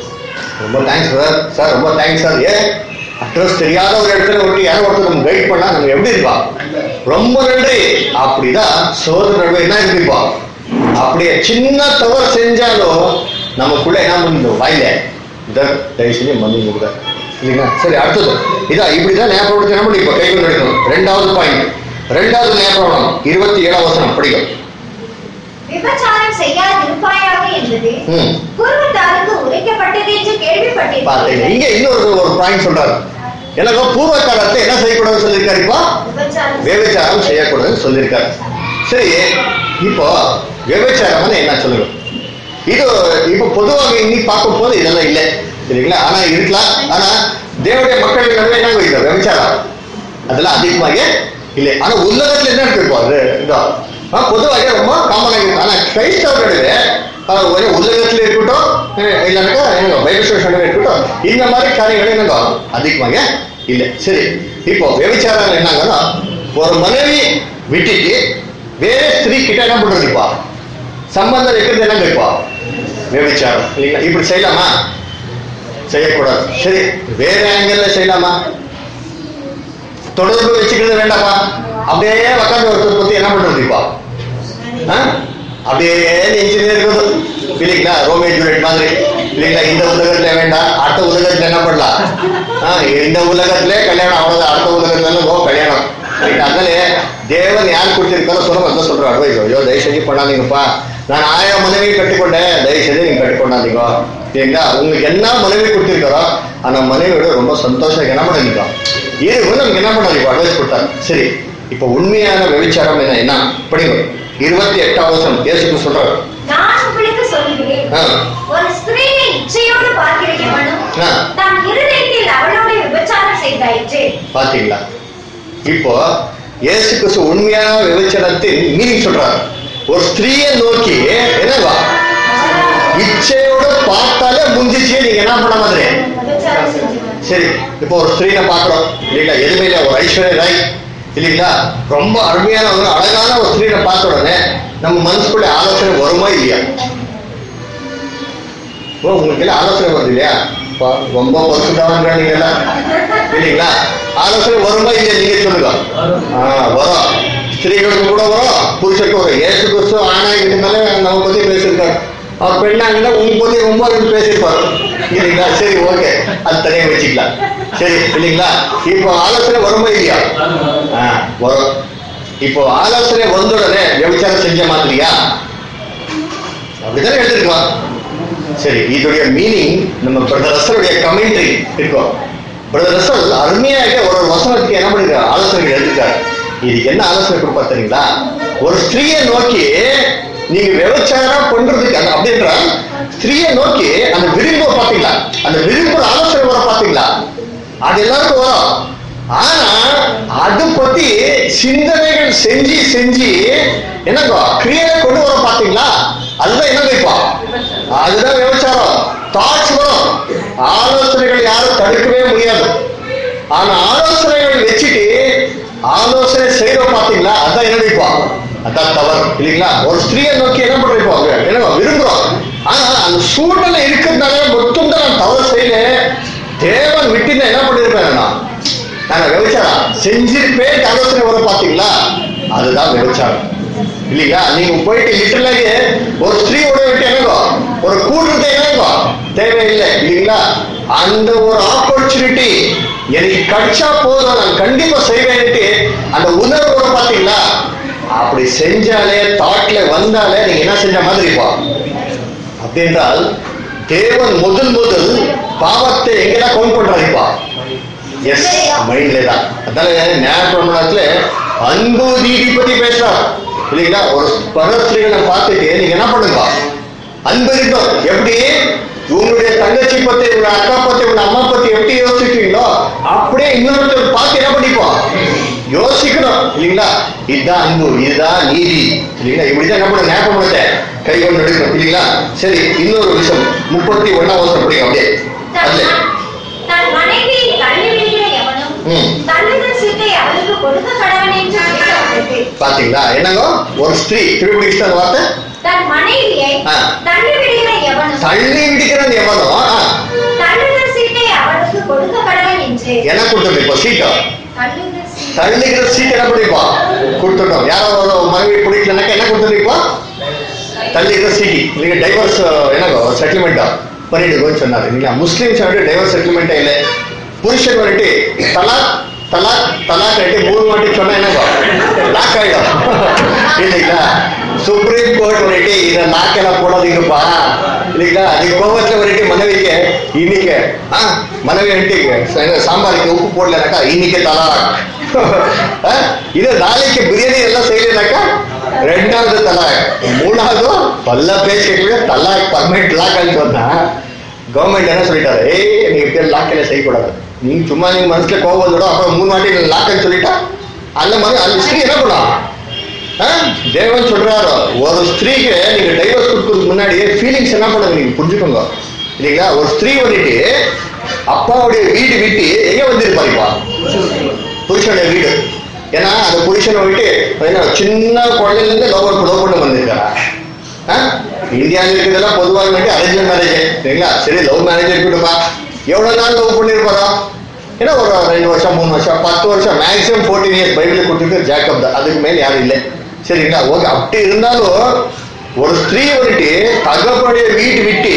ரொம்ப தேங்க்ஸ் சார் சார் ரொம்ப தேங்க்ஸ் சார் ஏன் அட்ரஸ் தெரியாத ஒரு இடத்துல விட்டு யாரோ ஒருத்தர் நம்ம கைட் பண்ணா நம்ம எப்படி இருப்பா ரொம்ப நன்றி அப்படிதான் சோதனை நடுவே என்ன இருப்பா அப்படியே சின்ன தவறு செஞ்சாலும் நமக்குள்ள என்ன பண்ணுது வாயில இதை தயவு செஞ்சு மன்னிங்க கொடுங்க இல்லைங்களா சரி அடுத்தது இதான் இப்படிதான் ஞாபகப்படுத்தி என்ன பண்ணி இப்போ கை கொண்டு எடுக்கணும் ரெண்டாவது பாயிண்ட் ரெண்டாவது ஞாபகம் இருபத்தி ஏழாம் வசனம் படிக்கும் விபச்சாரம் செய்யாதிருப்பாயாக என்பது ம் பூர்வத்தாருக்கு உரைக்கப்பட்டது என்று பாத்தீங்க கேள்விப்பட்டேன் இங்க இன்னொரு ஒரு பாயிண்ட் சொல்றாரு எனக்கு பூர்வ காலத்தை என்ன செய்யக்கூடாதுன்னு சொல்லியிருக்காரு இப்போ விபச்சாரம் விபச்சாரம் செய்யக்கூடாதுன்னு சொல்லியிருக்காரு சரி இப்போ விபச்சாரம்னு என்ன சொல்லுங்க இது இப்போ பொதுவாக இன்னைக்கு பார்க்கும் போது இதெல்லாம் இல்லை சரிங்களா ஆனா இருக்கலாம் ஆனா தேவனுடைய மக்கள் நடுவே என்ன வைக்கிறோம் விபச்சாரம் அதெல்லாம் அதிகமாக இல்லை ஆனா உலகத்துல என்ன இருக்கு இப்போ அது இதோ ஆ, பொதுவாக ரொம்ப காமனாக இருக்கு ஆனா கிரைஸ்தவர்களுடைய ஆ, ஒரு உலகத்துல இருக்கட்டும் அஹ், இல்லைனாக்கா என்னங்க பைபிள் ஸ்டேஷன் இருக்கட்டும் இந்த மாதிரி காரியங்கள் என்னங்க அதிகமாக இல்லை சரி இப்போ விபச்சாரம் என்னங்கன்னா ஒரு மனைவி விட்டுட்டு வேற ஸ்திரீ கிட்ட என்ன பண்றது இப்போ சம்பந்தம் வைக்கிறது என்னங்க இப்போ விபச்சாரம் இல்லைங்களா இப்படி செய்யலாமா செய்யக்கூடாது சரி வேற ஆங்கிள் செய்யலாமா தொடர்பு வச்சுக்கிறது வேண்டாமா அப்படியே உட்காந்து ஒருத்தர் பத்தி என்ன பண்றது இப்போ ஆ? அப்படியே நெஞ்சிலே இருக்குது இல்லைங்களா ரோமே ஜூலியட் மாதிரி இல்லைங்களா இந்த உலகத்துல வேண்டாம் அடுத்த உலகத்துல என்ன பண்ணலாம் ஆ, இந்த உலகத்திலே கல்யாணம் அவ்வளவுதான் அடுத்த உலகத்துல எல்லாம் ஓ கல்யாணம் சரிங்களா? அதனால தேவன் யார் கொடுத்திருக்காரோ சொல்ல வந்து சொல்ற அட்வைஸ் ஐயோ தயவு செஞ்சு பண்ணாதீங்கப்பா நான் ஆயிரம் மனைவி கட்டிக்கொண்டேன் தயவு செஞ்சு நீங்க கட்டிக்கொண்டாதீங்க சரிங்களா உங்களுக்கு என்ன மனைவி கொடுத்திருக்காரோ அந்த மனைவியோட ரொம்ப சந்தோஷம் என்ன பண்ணுங்க இது வந்து நமக்கு என்ன பண்ணாதீங்க அட்வைஸ் கொடுத்தாரு சரி இப்போ உண்மையான விபச்சாரம் என்ன என்ன படிங்க இருபத்தி எட்டாவது வசனம் இயேசுக்கு சொல்றாரு நான் உங்களுக்கு சொல்கிறேன் ஆ. ஒரு ஸ்திரீயை இச்சையோடு பார்க்கிற எவனும் ஆ. தன் இருதயத்தில் அவளோட விபச்சாரம் செய்தாயிற்று பாத்தீங்களா இப்போ இயேசு கிறிஸ்து உண்மையான விவச்சனத்தின் மீனிங் சொல்றாரு ஒரு ஸ்திரீயை நோக்கி என்னவா இச்சையோட பார்த்தாலே முந்திச்சு நீங்க என்ன பண்ண மாதிரி விபச்சாரம் செஞ்சவன். சரி இப்போ ஒரு ஸ்திரீனை பார்க்குறோம் இல்லைங்களா எதுவுமே இல்லை ஒரு ஐஸ்வர்ய ராய் இல்லைங்களா ரொம்ப அருமையான ஒரு அழகான ஒரு ஸ்திரீனை பார்த்த உடனே நம்ம மனசுக்குள்ள ஆலோசனை வருமா இல்லையா ஓ உங்களுக்கு எல்லாம் ஆலோசனை வருது இல்லையா அப்பா, ரொம்ப பரிசுத்தவான்கள் நீங்க எல்லாம் இல்லைங்களா ஆலோசனை வருமா இல்லையா நீங்க சொல்லுங்க ஆ வரும் ஸ்திரீகளுக்கு கூட வரும் புருஷருக்கு வரும் ஏசு கிறிஸ்து ஆணாகிட்டனால நம்ம பத்தி பேசியிருக்காரு அவர் பெண்ணாங்கன்னா உங்க பத்தி ரொம்ப அதிகம் பேசியிருப்பாரு இல்லைங்களா சரி ஓகே அது தனியா வச்சுக்கலாம் சரி இல்லைங்களா இப்போ ஆலோசனை வருமா இல்லையா ஆ வரும் இப்போ ஆலோசனை வந்த உடனே விபச்சாரம் செஞ்ச மாதிரியா அப்படித்தானே எடுத்துருக்கலாம் சரி இதோடைய மீனிங் நம்ம பிரதர் ரசலுடைய கமெண்ட்ரி இருக்கும் பிரதர் ரசல் அருமையாக ஒரு ஒரு வசனத்துக்கு என்ன பண்ணிருக்காரு ஆலோசனை எடுத்துக்காரு இதுக்கு என்ன ஆலோசனை கொடுப்பா தெரியுங்களா ஒரு ஸ்திரீயை நோக்கி நீங்க விபச்சாரம் பண்றதுக்கு அந்த அப்படின்ற ஸ்திரீயை நோக்கி அந்த விரும்ப பாத்தீங்களா அந்த விரும்புற ஆலோசனை வர பாத்தீங்களா அது எல்லாருக்கும் வரும் ஆனா அது பத்தி சிந்தனைகள் செஞ்சு செஞ்சு என்னங்க கிரியை கொண்டு வர பாத்தீங்களா அதுதான் என்ன வைப்பா அதுதான் விபச்சாரம் தாட்ஸ் வரும் ஆலோசனைகள் யாரும் தடுக்கவே முடியாது ஆனா ஆலோசனைகள் வச்சுட்டு ஆலோசனை செய்யறோம் பாத்தீங்களா அதான் என்ன வைப்பா அதான் தவறு இல்லைங்களா ஒரு ஸ்திரீயை நோக்கி என்ன பண்றோம் என்ன விரும்புறோம் ஆனா அந்த சூழ்நிலை இருக்கிறதுனால மொத்தம் தான் நான் தவறு செய்யல தேவன் விட்டுன்னு என்ன பண்ணிருப்பேன் நான் நாங்க விபச்சாரம் செஞ்சிருப்பேன் ஆலோசனை வர பாத்தீங்களா அதுதான் விபச்சாரம் இல்லைங்களா நீங்க போயிட்டு லிட்டரலாக ஒரு ஸ்திரீயோட விட்டு என்னங்கோ ஒரு கூடுறது என்னங்கோ தேவையில்லை இல்லைங்களா அந்த ஒரு ஆப்பர்ச்சுனிட்டி எனக்கு கிடைச்சா போதும் நான் கண்டிப்பா செய்வேன்ட்டு அந்த உணர்வு வரும் பாத்தீங்களா அப்படி செஞ்சாலே தாட்ல வந்தாலே நீங்க என்ன செஞ்ச மாதிரி இருப்பா அப்படின்றால் தேவன் முதல் முதல் பாவத்தை எங்கெல்லாம் கவுண்ட் பண்றாருப்பா எஸ் மைண்ட்ல தான் அதனால ஞாயிற்றுக்கிழமை அன்பு நீதி பத்தி பேசுறார் இல்லைங்களா ஒரு பரஸ்திரிகளை பார்த்துட்டு நீங்க என்ன பண்ணுங்க அன்பு இருக்கும் எப்படி உங்களுடைய தங்கச்சி பத்தி உங்க அக்கா பத்தி உங்க அம்மா பத்தி எப்படி யோசிக்கிறீங்களோ அப்படியே இன்னொருத்தர் பார்த்து என்ன பண்ணிப்போம் யோசிக்கணும் இல்லைங்களா இதுதான் அன்பு இதுதான் நீதி இல்லைங்களா இப்படிதான் என்ன பண்ண ஞாபகம் பண்ணத்தை கை கொண்டு எடுக்கணும் இல்லைங்களா சரி இன்னொரு விஷயம் முப்பத்தி ஒன்னாம் வருஷம் படிக்கும் அப்படியே தன் அதுல ம- தன் மனைவியை தள்ளிவிடுகிற எவனும் ம். தள்ளுதல் சீட்டை அவளுக்கு கொடுக்க கடவன் என்று சொல்லப்பட்டது. பாத்தீங்களா என்னங்க ஒரு ஸ்திரீ திருப்பி அந்த வார்த்தை தன் மனைவியை ஆ. தள்ளிவிடுகிற எவனும் தள்ளி விடுக்கிறது எவனோ ஆ, தள்ளுதல் சீட்டை அவளுக்கு கொடுக்க கடவன் என்று என்ன கொடுத்தோம் இப்போ சீட்டோ தள்ளுதல் சீட்டை தள்ளிக்கிற சீட் என்ன பண்ணிப்போம் கொடுத்துட்டோம் யாரோ ஒரு மனைவி பிடிக்கலனாக்கா என்ன கொடுத்துருப்போ தள்ளிக்கிற சீட்டி நீங்க டைவர்ஸ் என்னங்க செட்டில்மெண்டா பண்ணிடுங்கன்னு சொன்னாரு இல்லைங்களா முஸ்லீம்ஸ் வந்துட்டு டைவர்ஸ் செட்டில்மெண்ட்டே இல்லை புருஷன் வந்துட்டு தலாக் தலாக் தலாக் ரெண்டு மூணு வாட்டி சொன்னா என்னங்க லாக் ஆயிடும் இல்லைங்களா சுப்ரீம் கோர்ட் வந்துட்டு இதை லாக்கெல்லாம் போடாதீங்கப்பா இல்லைங்களா நீங்க கோபத்துல வந்துட்டு மனைவிக்கு இன்னைக்கு ஆ மனைவி வந்துட்டு சாம்பாருக்கு உப்பு போடலனாக்கா இன்னைக்கு தலாக் ஆ, இது நாளைக்கு பிரியாணி எல்லாம் செய்யலனாக்கா ரெண்டாவது தலாக் மூணாவது பல்ல பேசிக்க தலாக் பர்மனெண்ட் லாக் சொன்னா கவர்மெண்ட் என்ன சொல்லிட்டாரு ஏய் நீங்க பேர் லாக் எல்லாம் செய்யக்கூடாது நீங்க சும்மா நீங்க மனசுல கோபம் வந்துடும் அப்புறம் மூணு வாட்டி லாக்னு சொல்லிட்டா அந்த மாதிரி அந்த ஸ்திரீ என்ன பண்ணலாம் ஆ? தேவன் சொல்றாரு ஒரு ஸ்திரீக்கு நீங்க டைவர்ஸ் கொடுக்கறதுக்கு முன்னாடி ஃபீலிங்ஸ் என்ன பண்ணுங்க நீங்க புரிஞ்சுக்கோங்க இல்லைங்களா ஒரு ஸ்திரீ வந்துட்டு அப்பாவுடைய வீடு விட்டு எங்க வந்திருப்பாருப்பா புருஷனுடைய வீடு ஏன்னா அந்த புருஷனை விட்டு என்ன சின்ன குழந்தைல இருந்து லவ் லவ் பண்ண வந்திருக்காரா ஆ? இந்தியாவில் இருக்கிறதெல்லாம் பொதுவாக வேண்டி அரேஞ்ச் மேரேஜ் சரிங்களா சரி லவ் மேரேஜ் இருக்கட்டும்ப்பா எவ்வளவு நாள் லவ் பண்ணிருப்பாரா ஏன்னா ஒரு ரெண்டு வருஷம் மூணு வருஷம் பத்து வருஷம் மேக்ஸிமம் ஃபோர்டீன் இயர்ஸ் பைபிள் கொடுத்துருக்கு ஜாக்கப் தான் அதுக்கு மேல யாரும் இல்லை சரிங்களா ஓகே அப்படி இருந்தாலும் ஒரு ஸ்திரீ வந்துட்டு தகப்பனுடைய வீட்டு விட்டு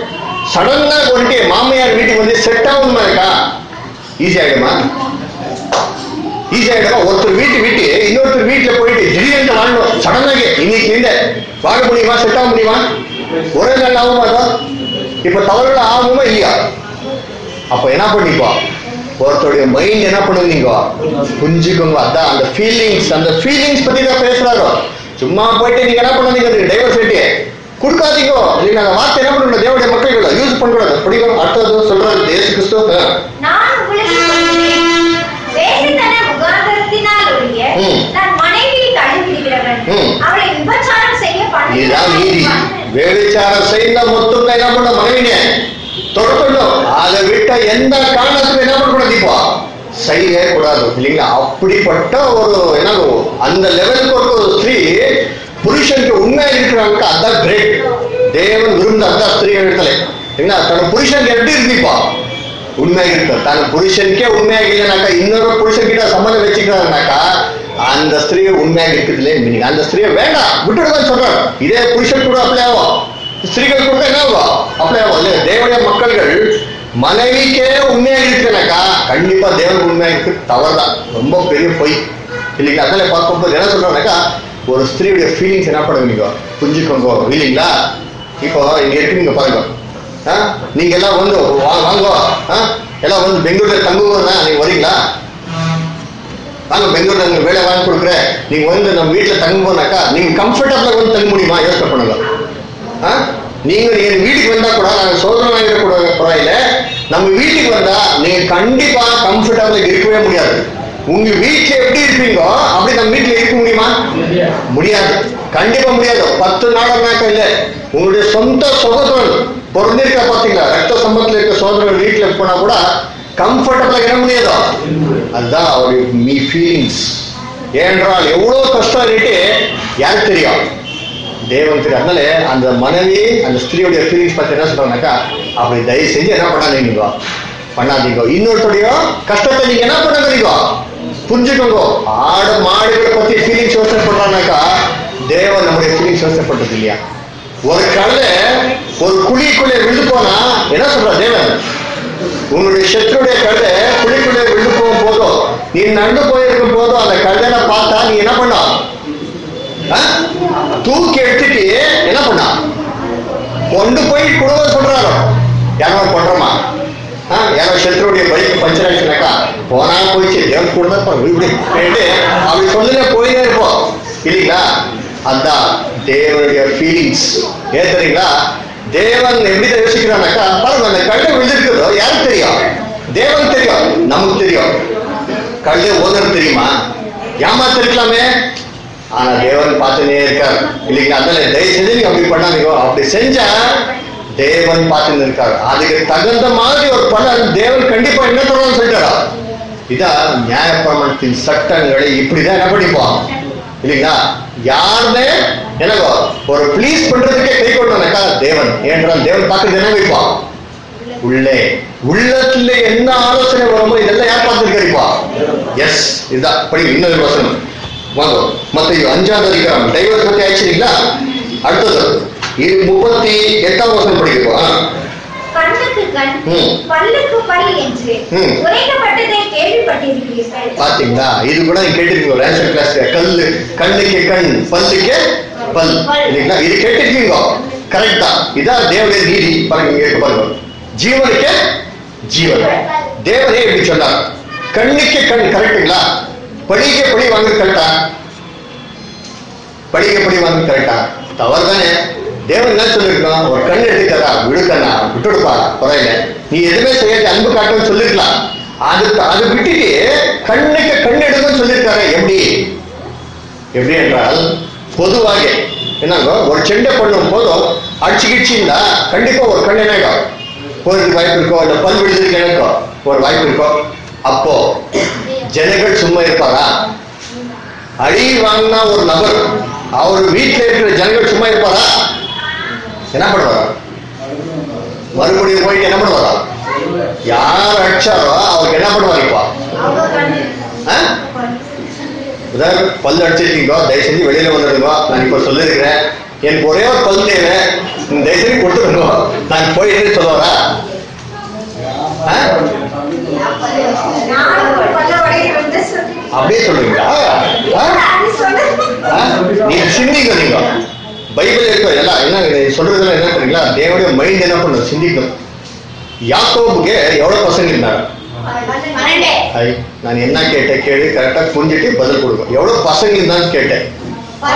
சடனா வந்துட்டு மாமியார் வீட்டுக்கு வந்து செட் ஆகணுமா இருக்கா ஈஸி ஆயிடுமா ஈஸி ஆயிடுமா ஒருத்தர் வீட்டு விட்டு இன்னொருத்தர் வீட்டுல போயிட்டு திடீர்னு வாழணும் சடனாக இன்னைக்கு இல்ல வாழ முடியுமா செட் ஆக முடியுமா ஒரே நாள் ஆகுமா அதான்? இப்ப தவறுகள் ஆகுமா இல்லையா அப்ப என்ன பண்ணிப்பா ஒருத்தருடைய மைண்ட் என்ன பண்ணுவீங்க புரிஞ்சுக்கோங்க அதான் அந்த ஃபீலிங்ஸ் அந்த ஃபீலிங்ஸ் பத்தி தான் பேசுறாரோ சும்மா போயிட்டு நீங்க என்ன பண்ணாதீங்க டைவர்ஸ் ரேட்டு கொடுக்காதீங்க நீங்க அந்த வார்த்தை என்ன பண்ணணும் தேவடைய மக்கள் யூஸ் பண்ணக்கூடாது படிக்கணும் அடுத்தது சொல்றாரு தேச கிறிஸ்துவ நான் உங்களுக்கு சொல்கிறேன் செய்த மொத்தத்தை என்ன பண்ண மனைவினே தொடக்கணும் அதை விட்ட எந்த காரணத்துக்கு என்ன பண்ணக்கூடாது இப்போ செய்யவே கூடாது இல்லைங்களா அப்படிப்பட்ட ஒரு என்ன அந்த லெவலுக்கு ஒரு ஸ்திரீ புருஷனுக்கு உண்மையா இருக்கிறாங்க அதான் கிரேட் தேவன் விரும்ப அதான் ஸ்திரீ இடத்துல இல்லைங்களா தன் புருஷனுக்கு எப்படி இருந்திப்பா உண்மையாக இருக்க தன் புருஷனுக்கே உண்மையாக இல்லைனாக்கா இன்னொரு புருஷன்கிட்ட சம்மந்தம் வச்சுக்கிறாங்கனாக்கா அந்த ஸ்திரீ உண்மையாக இருக்குதுல்ல மீனிங் அந்த ஸ்திரீயை வேண்டாம் விட்டுடுதான் சொல்றாங்க இதே புருஷன் கூட அப்ளை ஆகும் ஸ்திரீகள் கூட என்ன ஆகும் அப்ளை ஆகும் இல்ல தேவனுடைய மக்கள்கள் மனைவிக்கே உண்மையாக இருக்குனாக்கா கண்டிப்பா தேவன் உண்மையாக இருக்கு தவறுதான் ரொம்ப பெரிய பொய் இல்லைங்களா அதனால பார்க்கும்போது என்ன சொல்றாங்கனாக்கா ஒரு ஸ்திரீயுடைய ஃபீலிங்ஸ் என்ன பண்ணுவீங்க புரிஞ்சுக்கோங்க இல்லைங்களா இப்போ இங்க இருக்குங்க பாருங்க ஆ? நீங்க எல்லாம் வந்து வா- வாங்க ஆ? எல்லாம் வந்து பெங்களூர்ல தங்குவோம்னா நீங்க வரீங்களா வாங்க பெங்களூர்ல உங்களுக்கு வேலை வாங்கி கொடுக்குறேன் நீங்க வந்து நம்ம வீட்டுல தங்கும்போனாக்கா நீங்க கம்ஃபர்டபுளா வந்து தங்க முடியுமா யோசனை பண்ணுங்க ஆ? நீங்க என் வீட்டுக்கு வந்தா கூட நாங்க சோதனை வாங்கிட கூட பரவாயில்ல நம்ம வீட்டுக்கு வந்தா நீங்க கண்டிப்பா கம்ஃபர்டபுளா இருக்கவே முடியாது உங்க வீட்டுல எப்படி இருப்பீங்களோ அப்படி நம்ம வீட்டுல இருக்க முடியுமா முடியாது கண்டிப்பா முடியாது பத்து நாடகம்னாக்க இல்ல உங்களுடைய சொந்த சகோதரன் பிறந்திருக்கா பாத்தீங்களா ரத்த சம்பந்தத்துல இருக்க சோதரன் வீட்டுல போனா கூட கம்ஃபர்டபுளா இட முடியாதோ அதுதான் அவருடைய மீ ஃபீலிங்ஸ் ஏனென்றால் எவ்வளவு கஷ்டம் இருக்கு யாருக்கு தெரியும் தேவன் தெரியும் அதனால அந்த மனைவி அந்த ஸ்திரீயுடைய ஃபீலிங்ஸ் பத்தி என்ன சொல்றாங்கனாக்கா அப்படி தயவு செஞ்சு என்ன பண்ணாதீங்க பண்ணாதீங்க இன்னொருத்தருடைய கஷ்டத்தை நீங்க என்ன பண்ணாதீங்க புரிஞ்சுக்கோங்க ஆடு மாடுகளை பத்தி ஃபீலிங்ஸ் யோசனை பண்றானாக்கா தேவன் நம்முடைய ஃபீலிங்ஸ் யோசனை பண்றது இல்லையா ஒரு கல்ல ஒரு குழிக்குள்ளே விழுந்து போனா என்ன சொல்ற தேவன் உன்னுடைய சத்துருடைய கல்ல குழிக்குள்ளே விழுந்து போகும் போதும் நீ நடந்து போயிருக்கும் போதும் அந்த கல்லனை பார்த்தா நீ என்ன பண்ண ஆ? தூக்கி எடுத்துட்டு என்ன பண்ணா கொண்டு போய் கொடுக்க சொல்றாரோ யாரோ பண்றோமா ஆ, யாரோ சத்ருடைய பைக் பஞ்சர் ஆயிடுச்சுனாக்கா போனா போயிடுச்சு தேவன் கூட தான் இப்படி இப்படி கேட்டு அப்படி சொல்லுங்க போயிட்டே இருப்போம் இல்லைங்களா அதான் தேவனுடைய ஃபீலிங்ஸ் ஏன் தெரியுங்களா தேவன் எப்படி யோசிக்கிறானாக்கா பாருங்க அந்த கல்லை விழுந்திருக்கிறதோ யாருக்கு தெரியும் தேவன் தெரியும் நமக்கு தெரியும் கல்லை ஓனர் தெரியுமா ஏமாத்திருக்கலாமே ஆனா தேவன் பார்த்துனே இருக்கார் இல்லைங்களா அதனால தயவு செஞ்சு நீங்க அப்படி பண்ணாதீங்க அப்படி செஞ்சா தேவன் பார்த்துன்னு இருக்காரு அதுக்கு தகுந்த மாதிரி ஒரு பலன் தேவன் கண்டிப்பா என்ன தருவான்னு சொல்லிட்டாரா இதான் நியாயப்பிரமாணத்தின் சட்டங்களை இப்படிதான் என்ன பண்ணிப்போம் இல்லைங்களா யாருமே என்னங்கோ ஒரு ப்ளீஸ் பண்றதுக்கே கை கொண்டாக்கா தேவன் ஏன்றால் தேவன் பார்க்கறது என்ன வைப்பான் உள்ளே உள்ளத்துல என்ன ஆலோசனை வருமோ இதெல்லாம் யார் பார்த்துருக்கா எஸ் இதுதான் படி இன்னொரு வசனம் வாங்க மத்த அஞ்சாவது அதிகாரம் டைவர்ஸ் பத்தி ஆயிடுச்சுங்களா அடுத்தது இது முப்பத்தி எட்டாம் வசனம் படிக்கிறோம் கண்ணுக்கு கண் ம். பல்லுக்கு பல் என்று ம். உரைக்கப்பட்டதை கேள்விப்பட்டிருக்கிறீர்கள் பாத்தீங்களா இது கூட நீங்க கேட்டிருக்கீங்க ரேஷன் கிளாஸ்ல கல்லு கண்ணுக்கு கண் பல்லுக்கு பல் இல்லைங்களா இது கேட்டிருக்கீங்க கரெக்ட் தான் இதான் தேவனுடைய நீதி பாருங்க இங்க இருக்கு பாருங்க ஜீவனுக்கு ஜீவன் தேவனே இப்படி சொன்னார் கண்ணுக்கு கண் கரெக்டுங்களா படிக்க படி வாங்க கரெக்டா படிக்க படி வாங்க கரெக்டா தவறு தானே தேவன் என்ன சொல்லிருக்கோம் ஒரு கண் எடுத்துக்கறா விடுக்கண்ணா விட்டுடுப்பா பரவாயில்ல நீ எதுவுமே செய்யாத அன்பு காட்டுன்னு சொல்லிருக்கலாம் அது அது விட்டுட்டு கண்ணுக்கு கண் எடுக்கணும்னு சொல்லியிருக்காரு எப்படி எப்படி என்றால் பொதுவாக என்னங்க ஒரு செண்டை பண்ணும் போதும் அடிச்சு கிடிச்சிருந்தா கண்டிப்பா ஒரு கண் என்ன ஆகும்? போறதுக்கு வாய்ப்பு இருக்கும் இல்ல பல் விழுதுக்கு எனக்கும் ஒரு வாய்ப்பு இருக்கும் அப்போ ஜனங்கள் சும்மா இருப்பாரா அடி வாங்கினா ஒரு நபர் அவர் வீட்டுல இருக்கிற ஜனங்கள் சும்மா இருப்பாரா என்ன பண்ணுவாரா மறுபடியும் போயிட்டு என்ன பண்ணுவாரா யார் அடிச்சாரோ அவருக்கு என்ன பண்ணுவார் இப்போ அவங்க கண்ணு ஆ? உதாரணம் பல் அடிச்சிருக்கீங்க தயவு செஞ்சு வெளியில வந்துடுங்க நான் இப்ப சொல்லிருக்கிறேன் எனக்கு ஒரே ஒரு பல் தேவை நீங்க தயவு செஞ்சு கொடுத்துருங்க நான் போயிட்டு சொல்லுவாரா ஆ? நானும் ஒரு பல்ல உடைக்கிறது சொல்லி அப்படியே சொல்றீங்களா ஆ? அது சொன்னது ஆ? நீங்க சிந்திங்க நீங்க பைபிள் இருக்க எல்லாம் என்ன இது சொல்றதெல்லாம் என்ன தெரியுங்களா தேவனுடைய மைண்ட் என்ன பண்ணும் சிந்திக்கும் யாக்கோபுக்கு எவ்வளவு பசங்க இருந்தாங்க பன்னெண்டு ஐ நான் என்ன கேட்டேன் கேள்வி கரெக்டா புரிஞ்சுட்டு பதில் கொடுக்கும் எவ்வளவு பசங்க இருந்தான்னு கேட்டேன் ஆ?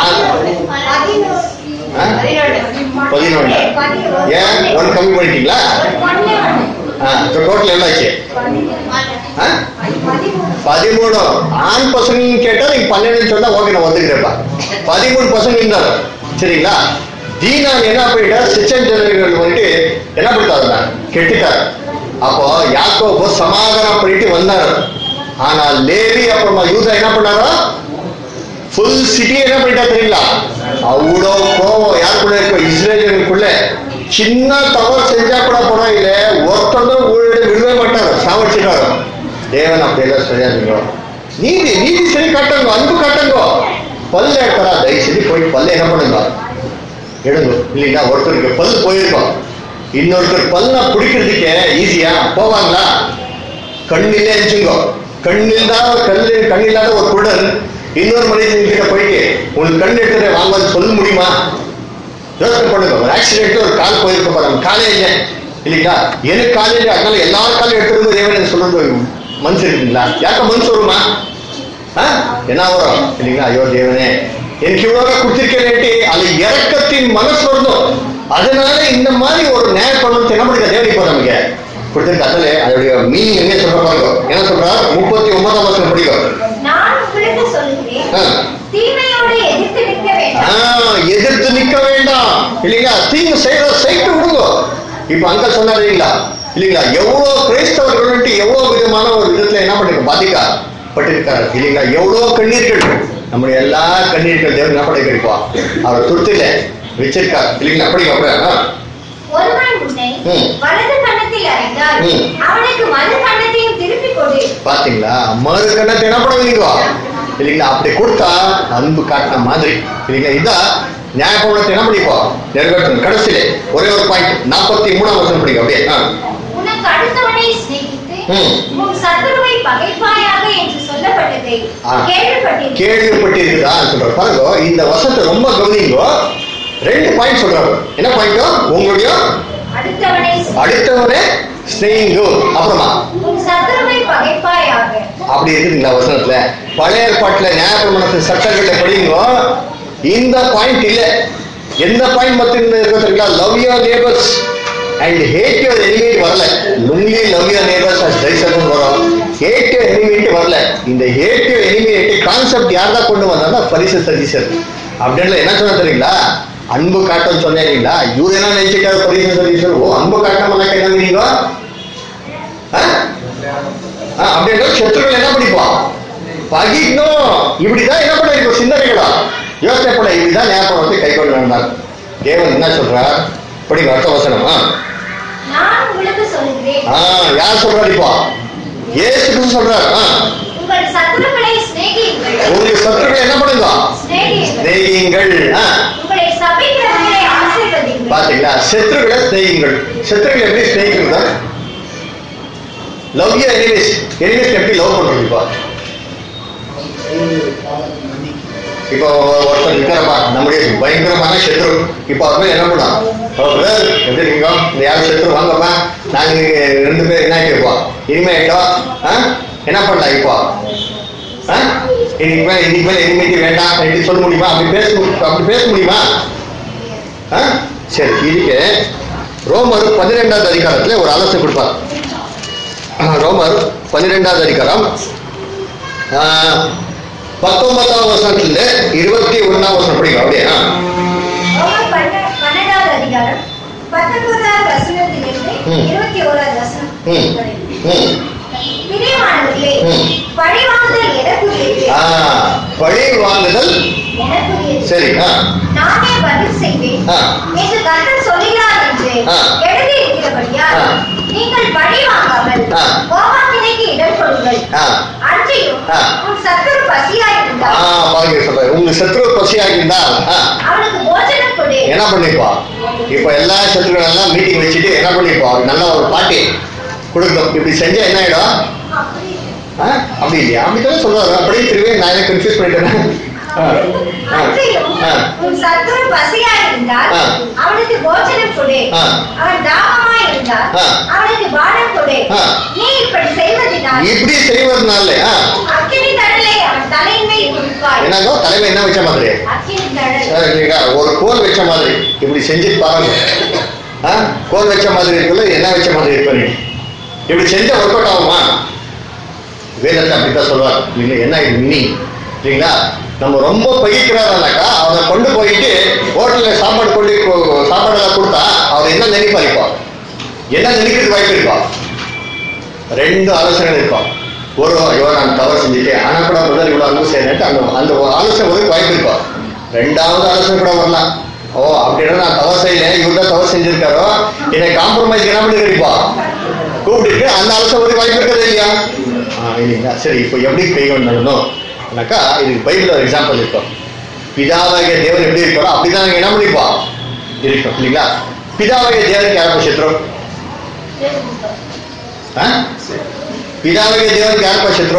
ஆ? பதினொன்று ஏன் ஒன் கம்மி பண்ணிட்டீங்களா ஆ டோட்டல் எவ்வளோ ஆச்சு ஆ பதிமூணு ஆண் பசங்க கேட்டா நீங்க பன்னெண்டுன்னு சொன்னா ஓகே நான் வந்துக்கிறேன்ப்பா பதிமூணு பசங்க இருந்தாரு சரிங்களா தீனா என்ன பண்ணிட்டா சிச்சன் ஜனங்கள் வந்துட்டு என்ன பண்ணிட்டாருன்னா கெட்டுட்டார் அப்போ யாக்கோபு சமாதானம் பண்ணிட்டு வந்தாரு ஆனா லேவி அப்புறமா யூதா என்ன பண்ணாரோ ஃபுல் சிட்டி என்ன பண்ணிட்டா தெரியுங்களா அவ்வளோ கோவம் யாருக்குள்ள இருக்கும் இஸ்ரேலுக்குள்ள சின்ன தவறு செஞ்சா கூட பரவாயில்ல ஒருத்தரும் ஊழல் விடவே மாட்டாரு சாவடிச்சிட்டாரு தேவன் அப்படியெல்லாம் செய்யாதீங்க நீதி நீதி சரி காட்டுங்க அன்பு காட்டுங்க பல்ல எடுக்கிறா தயவு செஞ்சு போய் பல்ல என்ன பண்ணுங்க எடுங்க இல்லைங்களா ஒருத்தருக்கு பல் போயிருக்கோம் இன்னொருத்தர் பல்ல பிடிக்கிறதுக்கே ஈஸியா போவாங்களா கண்ணிலே அடிச்சுங்கோ கண்ணில்லாத கல்லு கண்ணில்லாத ஒரு குருடன் இன்னொரு மனிதன் கிட்ட போயிட்டு உன் கண் எடுத்துட்டு வாங்கன்னு சொல்ல முடியுமா யோசனை பண்ணுங்க ஒரு ஆக்சிடென்ட் ஒரு கால் போயிருக்க போறாங்க காலே இல்லை இல்லைங்களா எனக்கு காலே இல்லை அதனால எல்லா காலும் எடுத்துருந்து தேவன் சொல்றது மனசு இருக்குங்களா யாருக்க மனசு வருமா ஆ? என்ன வரும் இல்லைங்களா ஐயோ தேவனே எனக்கு இவ்வளவு கொடுத்திருக்கேன்ட்டு அது இறக்கத்தின் மனசு வரணும் அதனால இந்த மாதிரி ஒரு நியாய பண்ணணும் என்ன பண்ணுங்க தேவனை இப்போ நமக்கு கொடுத்திருக்க அதில் அதோடைய மீனிங் என்ன சொல்ற பாருங்க என்ன சொல்றா முப்பத்தி ஒன்பதாம் வருஷம் படிக்கும் நான் உங்களுக்கு சொல்லுகிறேன் ஆ. தீமையோடு எதிர்த்து நிற்க ஆ, வேண்டாம் எதிர்த்து நிக்க வேண்டாம் இல்லைங்களா தீங்கு செய்யற சைட்டு விடுங்க இப்ப அங்க சொன்னார் இல்லைங்களா இல்லைங்களா எவ்வளவு கிறிஸ்தவர்கள் வந்துட்டு எவ்வளவு விதமான ஒரு விதத்துல என்ன பண்ணிருக்க பாதிக்கா பட்டிருக்காரு இல்லைங்களா எவ்வளவு கண்ணீர்கள் நம்முடைய எல்லா கண்ணீர்கள் தேவன் என்ன பண்ணி கிடைப்பா அவர் துருத்தில வச்சிருக்கார் இல்லைங்களா அப்படி அப்படியா ஒருவன் உன்னை ம். வலது கன்னத்தில் அறைந்தால் ம். அவனுக்கு மறு கன்னத்தையும் திருப்பிக் கொடு பாத்தீங்களா மறு கண்ணத்தை என்ன பண்ணுவீங்க இல்லைங்களா அப்படி கொடுத்தா அன்பு காட்டின மாதிரி இல்லைங்களா இதான் நியாயபவனத்தை என்ன பண்ணிப்போம் நிறைவேற்றணும் கடைசியிலே ஒரே ஒரு பாயிண்ட் நாற்பத்தி மூணாம் வருஷம் படிக்கும் அப்படியே ஆ. உனக்கு அடுத்தவனை சிநேகித்து ம். உன் சத்துருவை பகைப்பாயாக என்று சொல்லப்பட்டதை ஆ. கேள்விப்பட்டிருக்கிறேன் கேள்விப்பட்டிருக்குதா சொல்ற பாருங்க இந்த வருஷத்தை ரொம்ப கவனிங்கோ ரெண்டு பாயிண்ட் சொல்றாரு என்ன பாயிண்டோ உங்களுடைய அடுத்தவனை சிநேகித்து அடுத்தவரே ஸ்னேகிங்கோ அப்புறமா உன் சத்துருவை பகைப்பாயாக அப்படி இருக்குதுங்களா வசனத்துல பழைய ஏற்பாட்டுல நியாயப்பிரமாணத்தின் சட்டங்கள்ல படிங்கோ இந்த பாயிண்ட் இல்ல எந்த பாயிண்ட் மட்டும் இருக்க தெரியுங்களா love your neighbours and hate your enemy வரல லுங்லி love your neighbours as thyself வரும் ஹேட் யுவர் எனிமிட்டு வரல இந்த ஹேட் யுவர் எனிமி கான்செப்ட் யார் தான் கொண்டு வந்தாங்கன்னா பரிசு சதீசர் அப்படின்னு என்ன சொன்ன தெரியுங்களா அன்பு காட்டம் சொன்னேன் இல்லைங்களா இவர் என்ன நினைச்சிட்டாரு பரிசு சதீசர் ஓ அன்பு காட்டம் என்ன நீங்க அப்படின்ற சத்துருக்கள் என்ன பண்ணிப்போம் பகிக்கணும் இப்படிதான் என்ன பண்ண இருக்கும் சிந்தனைகளா யோசனை பண்ண இப்படிதான் ஞாபகம் வந்து கை கொண்டு வந்தார் தேவன் என்ன சொல்றார் படிங்க அர்த்த வசனம் ஆ. நான் உங்களுக்கு சொல்கிறேன் ஆ யார் சொல்றாரு இப்போ ஏசு கிறிஸ்து சொல்றார் ஆ. உங்கள் சத்துருக்களை சிநேகியுங்கள் உங்களுக்கு சத்துருக்கள் என்ன பண்ணுங்க சிநேகியுங்கள் ஸ்நேகிங்கள் ஆ. உங்களை சபிக்கிறவர்களை ஆசீர்வதியுங்கள் பாத்தீங்களா சத்துருக்களை ஸ்நேகிங்கள் சத்துருக்கள் எப்படி ஸ்நேகிக்கிறதா லவ் யூ எனிமேஸ் எனிமேஸ் எப்படி லவ் பண்றது இப்போ இப்போ ஒருத்தர் இருக்கிறப்பா நம்முடைய பயங்கரமான சத்ரு இப்போ அவர் போய் என்ன பண்ணலாம் பிரதர் எப்படி இருக்கீங்க இந்த யாரும் சத்ரு வாங்கப்பா நாங்க நீங்க ரெண்டு பேர் என்ன கேட்போம் இனிமே ஆயிட்டோம் ஆ? என்ன பண்ணலாம் இப்போ ஆ? இன்னைக்கு மேல இன்னைக்கு மேல இனிமேட்டு வேண்டாம் அப்படின்னு சொல்ல முடியுமா அப்படி பேச மு- அப்படி பேச முடியுமா ஆ? சரி இதுக்கு ரோமர் பன்னிரெண்டாவது அதிகாரத்துல ஒரு ஆலோசனை கொடுப்பார் ஆ, ரோமர் பன்னிரெண்டாவது அதிகாரம் ஆ, பத்தொன்பதாம் வருஷத்துல இருபத்தி ஒண்ணாம் வருஷம் படிக்கும் அப்படியே ஆ. ரோமர் பன்ன- பன்னெண்டாவது அதிகாரம் பத்தொன்பதாவது வசனத்திலிருந்து ம். இருபத்தி ஓராவது வசனம் ம். வரை. ம். பிரியமானவர்களே ம். பழிவாங்குதல் எனக்குரியது ஆ, பழி வாங்குதல் எனக்குரியது சரி ஆ. நானே பதில் செய்வேன் ஆ. என்று கர்த்தர் சொல்கிறார் என்று ஆ. எழுதி இருக்கிறபடியால் ஆ. நீங்கள் பழி வாங்காமல் ஆ. கோபாக்கினைக்கு இடம் கொடுங்கள் ஆ. அன்றையும் ஆ. உன் சத்துரு ஆ, பசியாயிருந்தால் பாருங்க சொல்றேன் உங்களுக்கு சத்ரு பசியா இருந்தா ஆ, அவனுக்கு போஜனம் கொடு என்ன பண்ணிப்பா இப்ப எல்லா சத்ருகள் எல்லாம் மீட்டிங் வச்சுட்டு என்ன பண்ணிப்பா நல்ல ஒரு பாட்டி கொடுக்கணும் இப்படி செஞ்சா என்ன ஆயிடும் ஆ? அப்படி இல்லையா அப்படித்தான் சொல்றாரு அப்படியே திருவே நான் கன்ஃபியூஸ் பண்ணிட்டேன் ஆ, ஆ, அன்றையும் ஆ. உன் சத்துரு பசியாயிருந்தால் ஆ. அவனுக்கு போஜனம் கொடு ஆ. அவன் தாகமாய் இருந்தால் ஆ. அவனுக்கு பானம் கொடு ஆ. நீ இப்படி செய்வதினால் இப்படி செய்வதனால ஆ, அக்கினி தடலை அவன் தலையின் மேல் குடிப்பாய் என்னங்கோ தலைமை என்ன வச்ச மாதிரி அக்கினி தடல் ஆ, இல்லைங்களா? ஒரு கோல் வச்ச மாதிரி இப்படி செஞ்சு பாருங்க ஆ, கோல் வச்ச மாதிரி இருக்குல்ல என்ன வச்ச மாதிரி இருக்கு நீ இப்படி செஞ்சா ஒர்க் அவுட் ஆகுமா வேதத்தை அப்படித்தான் சொல்லுவார் இல்லைங்களா என்ன இது மினி இல்லைங்களா நம்ம ரொம்ப பகிக்கிறாருனாக்கா அவரை கொண்டு போயிட்டு ஹோட்டல்ல சாப்பாடு கொண்டு கொ- சாப்பாடெல்லாம் கொடுத்தா அவர் என்ன நினைப்பார் இப்போ என்ன நினைக்கிறது வாய்ப்பு இருக்கும் ரெண்டு ஆலோசனை இருக்கும் ஒரு ஐயோ நான் தவறு செஞ்சுட்டேன் ஆனா கூட முதல் இவ்வளவு அன்பு செய்யறேன்ட்டு அந்த அந்த ஒரு ஆலோசனை ஒரு வாய்ப்பு இருக்கும் ரெண்டாவது ஆலோசனை கூட வரலாம் ஓ அப்படின்னா நான் தவறு செய்யல இவர் தான் தவறு செஞ்சிருக்காரோ என்னை காம்ப்ரமைஸ் என்ன பண்ணி கிடைப்பா கூப்பிட்டு அந்த ஆலோசனை ஒரு வாய்ப்பு இருக்கிறது இல்லையா ஆ, இல்லைங்களா சரி இப்போ எப்படி பெய்யணும் நடக்கணும்னாக்கா இதுக்கு பைபிள் ஒரு எக்ஸாம்பிள் இருக்கும் பிதாவாகிய தேவன் எப்படி இருக்காரோ அப்படிதான் நாங்க என்ன பண்ணிப்போம் இருக்கும் இல்லைங்களா பிதாவாகிய தேவனுக்கு யாருக்கும் சத்ரு ஆ? பிதாவாகிய தேவனுக்கு யாருப்பா சத்ரு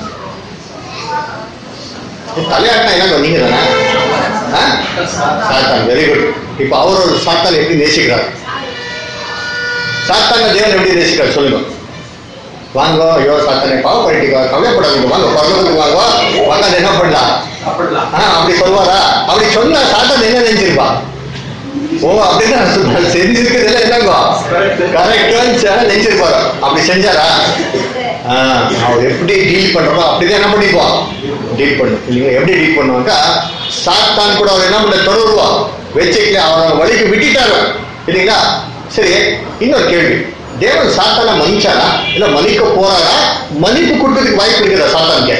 தலையாட்டினா என்ன நீங்க தானே ஆ? சாத்தான் வெரி குட் இப்போ அவர் ஒரு சாத்தான் எப்படி நேசிக்கிறார் சாத்தான தேவன் எப்படி நேசிக்கிறார் சொல்லுங்க வாங்க ஐயோ சாத்தானை பாவம் பண்ணிட்டு கவலைப்படாதீங்க வாங்க பரலோகத்துக்கு வாங்க வாங்க அது என்ன பண்ணலாம் அப்படிலாம் ஆ, அப்படி சொல்வாரா அப்படி சொன்னா சாத்தான் என்ன நினைச்சிருப்பா ஓ அப்படின்னா நான் செஞ்சிருக்கிறதுல என்னங்கோ கரெக்டான்னு நினைச்சிருப்பாரு அப்படி செஞ்சாரா ஆ, அவர் எப்படி டீல் பண்றோமோ அப்படிதான் என்ன பண்ணிப்போம் டீல் பண்ணும் இல்லைங்களா எப்படி டீல் பண்ணுவாங்க சாத்தான் கூட அவர் என்ன பண்ண தொடருவா வச்சுக்கல அவரை வழிக்கு விட்டுட்டாரு இல்லைங்களா சரி இன்னொரு கேள்வி தேவன் சாத்தான மன்னிச்சாரா இல்ல மன்னிக்க போறாரா மன்னிப்பு கொடுக்கறதுக்கு வாய்ப்பு இருக்குதா சாத்தானுக்கு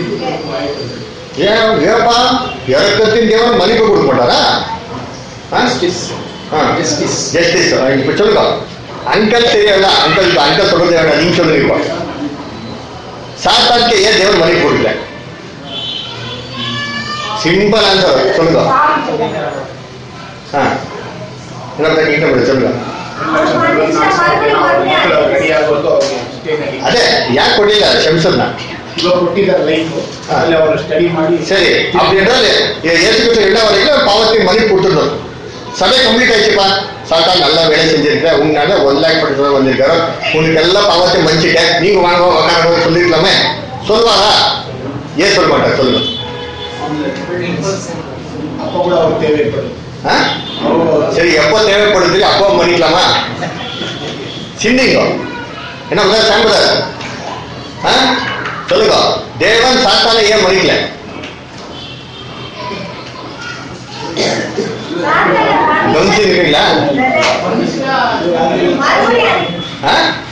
ஏன் ஏப்பா இறக்கத்தின் தேவன் மன்னிப்பு கொடுக்க மாட்டாரா ஜஸ்டிஸ் ஜஸ்டிஸ் ஜஸ்டிஸ் இப்ப சொல்லுங்க அங்கிள் தெரியல அங்கிள் அங்கிள் சொல்றது வேண்டாம் நீங்க சொல்லுங்க இப்போ சாத்தானுக்கு ஏன் தேவன் மன்னிப்பு கொடுக்கல சிம்பிள் ஆன்சர் சொல்லுங்க ஆ என்ன கேட்ட சொல்லுங்க ಅದೇ ಯಾಕೆ ಕೊಡ್ಲಿಲ್ಲ ಶಂಸನ್ನ ಇವಾಗ ಕೊಟ್ಟಿದ್ದಾರೆ ಲೈಫ್ ಅಲ್ಲಿ ಅವರು ಸ್ಟಡಿ ಮಾಡಿ சரி அப்படி என்றால் ஏசு கிறிஸ்து என்ன வரைக்கும் பாவத்தை மன்னிப்பு கொடுத்துருந்தோம் சபை கம்ப்ளீட் ஆயிடுச்சுப்பா சாத்தா நல்லா வேலை செஞ்சிருக்க உன்னால ஒன் லேக் பட்டு வந்திருக்காரு உனக்கு எல்லாம் பாவத்தை மன்னிச்சிட்டேன் நீங்க வாங்க உட்கார சொல்லிருக்கலாமே சொல்லுவாரா ஏன் சொல்ல மாட்டார் சொல்லுங்க ಅಪ್ಪ ಕೂಡ ಅವ್ರು தேவைப்படுது ஆ? ಅವರು சரி எப்போ தேவைப்படுது அப்போ மன்னிக்கலாமா சிந்திங்க என்ன பண்ண சாம்பதார் ஆ? சொல்லுங்க தேவன் சாத்தானை ஏன் மன்னிக்கல கவனிச்சிருக்கீங்களா ஆ?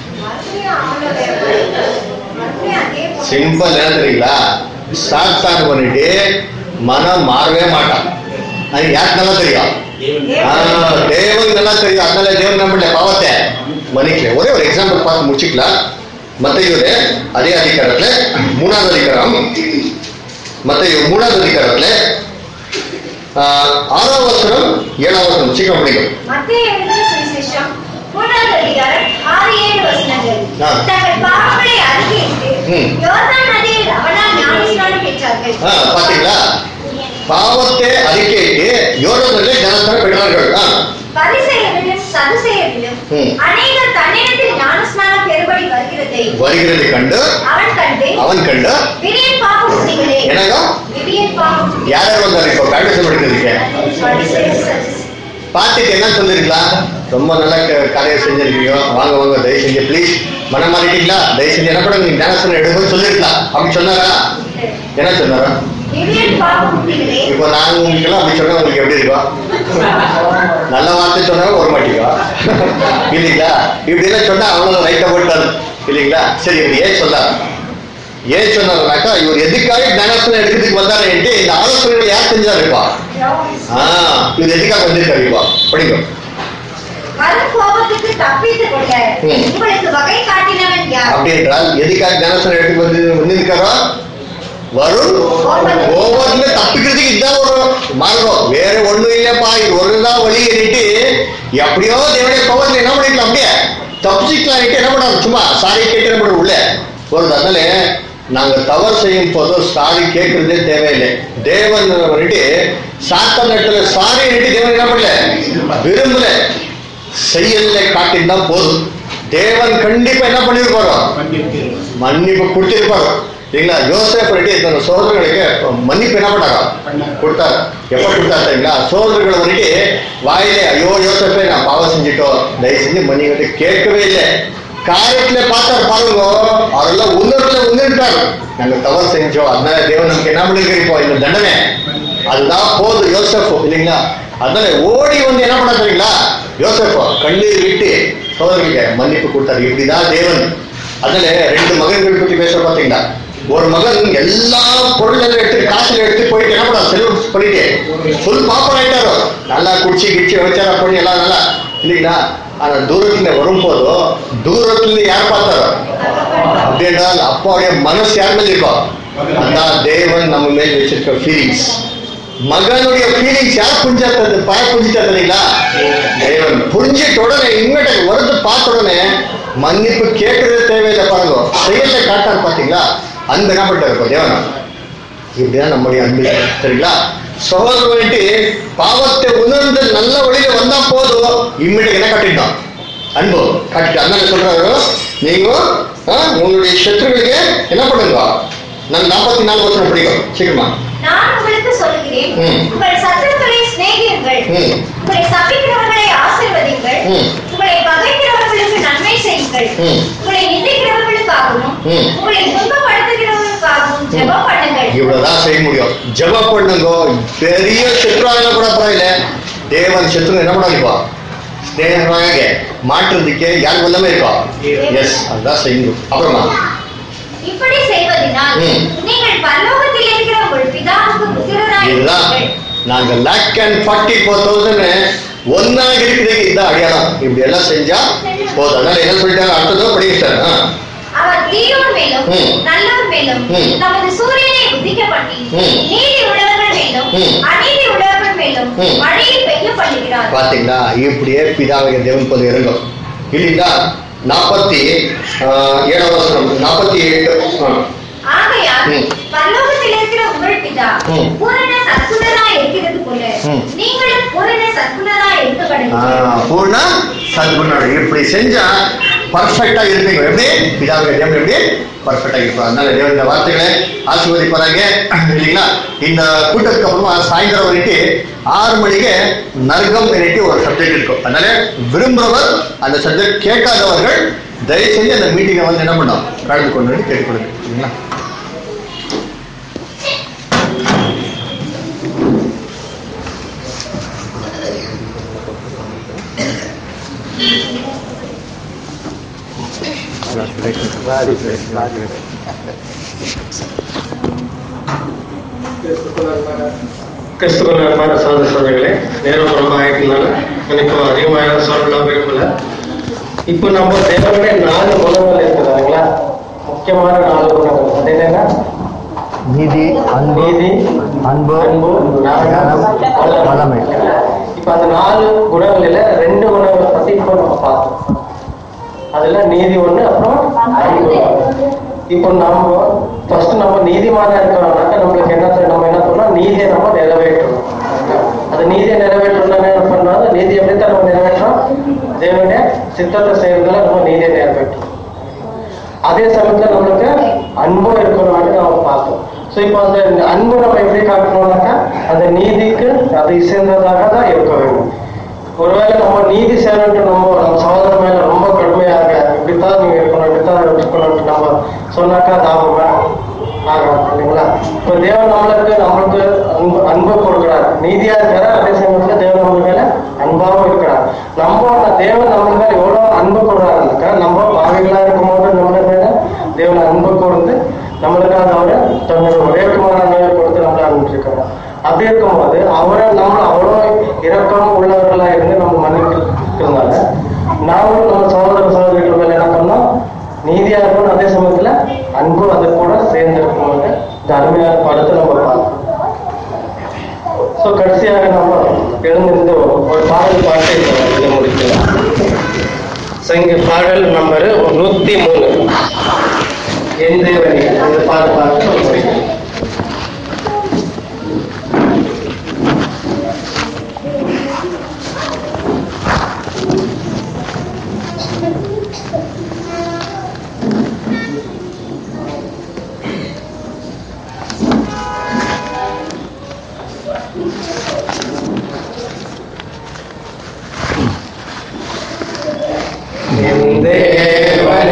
சிம்பிள் என்ன தெரியுங்களா சாத்தான் பண்ணிட்டு மனம் மாறவே மாட்டான் அது யாருக்கு நல்லா தெரியும் ஆ, தேவன் நல்லா தெரியும் அதனால தேவன் நம்மளுடைய பாவத்தை மன்னிக்கல ஒரே ஒரு எக்ஸாம்பிள் பார்த்து முடிச்சுக்கலாம் மத்தையோட அதே அதிகாரத்துல மூணாவது அதிகாரம் மத்தையோ மூணாவது அதிகாரத்துல ஆ, ஆறாவது வசனம் ஏழாவது வசனம் சீக்கிரம் படிக்கும் மத்திய எழுதின சுவிசேஷம் மூன்றாவது அதிகாரம் ஆறு ஏழு வசனங்கள் ஆ. தங்கள் பாவங்களை அறிக்கையிட்டு ம். யோர்தான் நதியில் அவனால் ஞானஸ்நானம் பெற்றார்கள் ஆ, பாத்தீங்களா பாவத்தை அறிக்கையிட்டு யோரத்திலே ஜனத்தார் பெற்றார்கள் ஆ, பரிசெயரிலும் சதுசெயரிலும் ம். அநேகர் தன்னிடத்தில் ஞானஸ்நானம் பெறுபடி வருகிறதை வருகிறது கண்டு அவன் கண்டு அவன் கண்டு விரியன் பாவம் உண்டிகளே என்னங்க விரியன் பாவம் யார் யார் வந்தார் இப்போ பேண்டேஜ் படிக்கிறதுக்கு பரிசெயர் சதுசெயர் பார்த்துட்டு என்ன சொல்லிருக்கலாம் ரொம்ப நல்ல க- காரியம் செஞ்சிருக்கீங்க வாங்க வாங்க தயவு செஞ்சு ப்ளீஸ் மனம் மாறிட்டீங்களா தயவு செஞ்சு என்ன கூட நீங்க ஞானசனம் எடுக்கணும்னு சொல்லிருக்கலாம் அப்படி சொன்னாரா என்ன சொன்னாரா விரியன் பாவம் உண்டிகளே இப்போ நான் உங்களுக்கெல்லாம் அப்படி சொன்னா உங்களுக்கு எப்படி இருக்கும் நல்ல வார்த்தை சொன்னா ஒரு மாட்டீங்களா இல்லைங்களா இப்படி எல்லாம் சொன்னா அவ்வளவு ரைட்டா போட்டாரு இல்லைங்களா சரி இவர் ஏன் சொன்னார் ஏன் சொன்னாருனாக்கா இவர் எதுக்காக ஞானசனம் எடுக்கிறதுக்கு வந்தாருன்ட்டு இந்த ஆலோசனைகளை யார் செஞ்சாரு இருப்பா ஆ இவர் எதுக்காக வந்திருக்காரு இப்போ படிங்க வரும் கோபத்துக்கு தப்பித்துக் கொள்ள ம். உங்களுக்கு வகை காட்டினவன் யார் அப்படி என்றால் எதுக்காக ஞானசனம் எடுத்து வந்து வந்திருக்காரோ வரும் கோபத்துல தப்பிக்கிறதுக்கு இதுதான் ஒரு மார்க்கம் வேற ஒண்ணும் இல்லப்பா இது ஒருதான் வழி ஏறிட்டு எப்படியோ தேவனுடைய கோபத்துல என்ன பண்ணிக்கலாம் அப்படியே தப்பிச்சுக்கலாம் என்ன பண்ணாரு சும்மா சாரி கேட்டு என்ன பண்ண உள்ள ஒரு அதனால நாங்க தவறு செய்யும் போது சாரி கேட்கறதே தேவையில்லை தேவன் வந்துட்டு சாத்த நேரத்துல சாரி தேவன் என்ன பண்ணல விரும்பல செயல்ல காட்டினா போதும் தேவன் கண்டிப்பா என்ன பண்ணிருப்பாரோ பண்ணிருக்கீங்க மன்னிப்பு கொடுத்திருப்பாரு சரிங்களா யோசேப் ரெட்டி தன் சோதரர்களுக்கு மன்னிப்பு என்ன பண்ணாரா பண்ணாரு. கொடுத்தாரு எப்ப கொடுத்தாரு சரிங்களா சோதரர்கள் வந்துட்டு வாயிலே ஐயோ யோசப்பே நான் பாவம் செஞ்சுட்டோம் தயவு செஞ்சு மன்னிக்கிறது கேட்கவே இல்லை காரியத்துல பார்த்தார் பாருங்க அவரெல்லாம் உணர்வுல உணர்ந்தார் நாங்க தவறு செஞ்சோம் அதனால தேவன் நமக்கு என்ன பண்ணிருக்க இப்போ இந்த தண்டனை அதுதான் போதும் யோசப் இல்லைங்களா அதனால ஓடி வந்து என்ன பண்ண தெரியுங்களா யோசப் கண்ணீர் விட்டு சோதரிக்க மன்னிப்பு கொடுத்தாரு இப்படிதான் தேவன் அதனால ரெண்டு மகன்கள் பத்தி பேச பாத்தீங்களா ஒரு மகன் எல்லா பொருள்களும் எடுத்து காசுல எடுத்து போயிட்டு என்ன பண்ணா செலவு பண்ணிட்டு ஃபுல் பாப்பர் ஆயிட்டாரு நல்லா குடிச்சு கிடிச்சு வச்சாரா பண்ணி எல்லாம் நல்லா இல்லைங்களா ஆனா தூரத்துல வரும்போதோ தூரத்துல இருந்து யார் பார்த்தாரோ அப்படின்னா அப்பாவுடைய மனசு யார் மேல இருக்கும் அதான் தேவன் நம்ம மேல் வச்சிருக்க ஃபீலிங்ஸ் மகனுடைய ஃபீலிங்ஸ் யார் புரிஞ்சாத்தது பய புரிஞ்சிட்டது இல்லைங்களா தேவன் புரிஞ்சிட்ட உடனே இங்கிட்ட வருது பார்த்த உடனே மன்னிப்பு கேட்கறது தேவையில்லை பாருங்க செயல்ல காட்டார் பாத்தீங்களா அந்த என்ன பண்ணிட்டு இருக்கும் தேவன் இப்படிதான் நம்முடைய அன்பு சரிங்களா சகோதரர் வந்துட்டு பாவத்தை உணர்ந்து நல்ல வழியில வந்தா போதும் இம்மிடியா என்ன கட்டிட்டோம் அன்பு கட்டிட்டு அண்ணன் சொல்றாரு நீங்க ஆ, உங்களுடைய சத்துருகளுக்கு என்ன பண்ணுங்க நான் நாற்பத்தி நாலு வருஷம் பிடிக்கும் சீக்கிரமா நான் உங்களுக்கு சொல்கிறேன் ம். உங்கள் சத்துருக்களை சிநேகியுங்கள் ம். உங்களை சபிக்கிறவர்களை ஆசீர்வதிங்கள் ம். உங்களை பகைக்கிறவர்களுக்கு நன்மை செய்யுங்கள் ம். உங்களை நிந்திக்கிறவர்களுக்காகவும் ம். உங்களை துன்பப்படுத்துகிறவர்களுக்காகவும் ஜெபம் பண்ணுங்கள் இவ்வளவுதான் செய்ய முடியும் ஜெப பண்ணுங்க பெரிய சத்ருவாங்க கூட பரவாயில்ல தேவன் சத்ரு என்ன பண்ணாதிப்பா ஸ்நேகமாக மாற்றுறதுக்கு யார் வல்லமே இருக்கா எஸ் அதுதான் செய்யணும் அப்புறமா இப்படி செய்வதனால் ம். நீங்கள் பரலோகத்தில் இருக்கிற உங்கள் பிதாவுக்கு புத்திரராய் இதுதான் இருப்பீர்கள். நாங்க lakh and forty four thousand ஒன்னாக இருக்கிறதுக்கு இதுதான் அடையாளம் இப்படி எல்லாம் செஞ்சா போதும் அதனால என்ன சொல்லிட்டாங்க அடுத்ததோ படிங்க சார் ஆ. அவர் தீயோர் மேலும் ம். நல்லோர் மேலும் ம். தமது சூரியனை உதிக்க பண்ணி ம். நீதி உள்ளவர்கள் மேலும் ம். அநீதி உள்ளவர்கள் மேலும் ம். மழையை பெய்ய பண்ணுகிறார் பாத்தீங்களா இப்படியே பிதாவிக தேவன் போது இறங்கும் இல்லைங்களா நாற்பத்தி ஏழாம் வருஷம் நாற்பத்தி எட்டு ஆ. ஆகையால் ம். பரலோகத்தில் இருக்கிற உங்கள் பிதா ம். பூரண சத்குணரா இருக்கிறது போல ம். நீங்களும் பூரண சத்குணரா இருக்க ஆ, பூர்ண சத்குணம் இப்படி செஞ்சா பர்ஃபெக்டா இருப்பீங்க எப்படி பிதாவிக தேவன் எப்படி பர்ஃபெக்டா இருப்போம் அதனால தேவன் இந்த வார்த்தைகளை ஆசீர்வதிப்பாங்க இல்லைங்களா இந்த கூட்டத்துக்கு அப்புறமா சாயந்தரம் வரைக்கும் ஆறு மணிக்கு நரகம் என்னட்டு ஒரு சப்ஜெக்ட் இருக்கும் அதனால விரும்புறவர் அந்த சப்ஜெக்ட் கேட்காதவர்கள் தயவு செஞ்சு அந்த மீட்டிங்கை வந்து என்ன பண்ணோம் கலந்து கொண்டு வந்து கேட்டுக்கொடுங்க சரிங்களா கிறிஸ்துவ அன்பான சகோதர சகோதரிகளே நேரம் ரொம்ப ஆயிட்டனால எனக்கு அதிகமாக சொல்லலாம் விரும்பல இப்போ நம்ம தேவனுடைய நாலு குணங்கள் இருக்குதுங்களா முக்கியமான நாலு குணங்கள் அது என்னன்னா நீதி அன்பு நீதி அன்பு அன்பு ஞானம் வல்லமை. வல்லமை இப்போ அந்த நாலு குணங்களில ரெண்டு குணங்களை பத்தி இப்போ நம்ம பார்த்தோம் அதுல நீதி ஒண்ணு அப்புறம் அன்பு ஒண்ணு. இப்போ நம்ம ஃபர்ஸ்ட் நம்ம நீதிமான இருக்கிறோம்னாக்க நம்மளுக்கு என்ன செய்ய- நம்ம என்ன பண்ணணும் நீதியை நம்ம நிறைவேற்றணும் அது நீதியை நிறைவேற்றணும்னா என்ன பண்ணணும் நீதி எப்படித்தான் நம்ம நிறைவேற்றோம் தேவனுடைய சித்தத்தை செய்யறதுல நம்ம நீதியை நிறைவேற்றணும் அதே சமயத்துல நம்மளுக்கு அன்பும் இருக்கணும்னு நம்ம பார்த்தோம் ஸோ இப்போ அந்த அன்பு நம்ம எப்படி காட்டணும்னாக்கா அந்த நீதிக்கு அது இசைந்ததாக தான் இருக்க வேண்டும் ஒருவேளை நம்ம நீதி செய்யணும்ட்டு நம்ம நம்ம சகோதரர் மேல ரொம்ப கடுமையாக இப்படித்தான் நீங்க இருக்கணும் இப்படித்தான் இருக்கணும்ட்டு நம்ம சொன்னாக்கா அது ஆகுமா ஆகும் இல்லைங்களா இப்போ தேவன் நம்மளுக்கு நம்மளுக்கு அன்பு அன்பு கொடுக்குறாரு நீதியா இருக்கிறார் அதே சமயத்துல தேவன் நம்ம மேல அன்பாவும் இருக்கிறார் நம்ம அந்த தேவன் நம்ம மேல எவ்வளவு அன்பு கொடுறாருனாக்கா நம்ம பாவிகளா இருக்கும்போது நம்ம மேல தேவன் அன்பு கூர்ந்து நம்மளுக்காக அவரை தன்னுடைய ஒரே குமாரனையை கொடுத்து நம்மளை அனுப்பிச்சிருக்காரு அப்படி இருக்கும்போது அவரை நம்ம அவ்வளோ இரக்கம் உள்ளவர்களா இருந்து நம்ம மன்னிக்கிறதுனால நாமும் நம்ம சகோதர சகோதரிகள் மேல என்ன பண்ணோம் நீதியா இருக்கணும் அதே சமயத்துல அன்பு அது கூட சேர்ந்து இருக்கணும்னு இந்த அருமையான படத்தை நம்ம பார்த்தோம் ஸோ கடைசியாக நம்ம எழுந்திருந்து ஒரு பாடல் பாட்டு இப்போ இதை முடிக்கலாம் சங்க பாடல் நம்பர் நூத்தி மூணு எந்த வரி இந்த பாடல் பாட்டு நம்ம முடிக்கலாம் என் தேவனே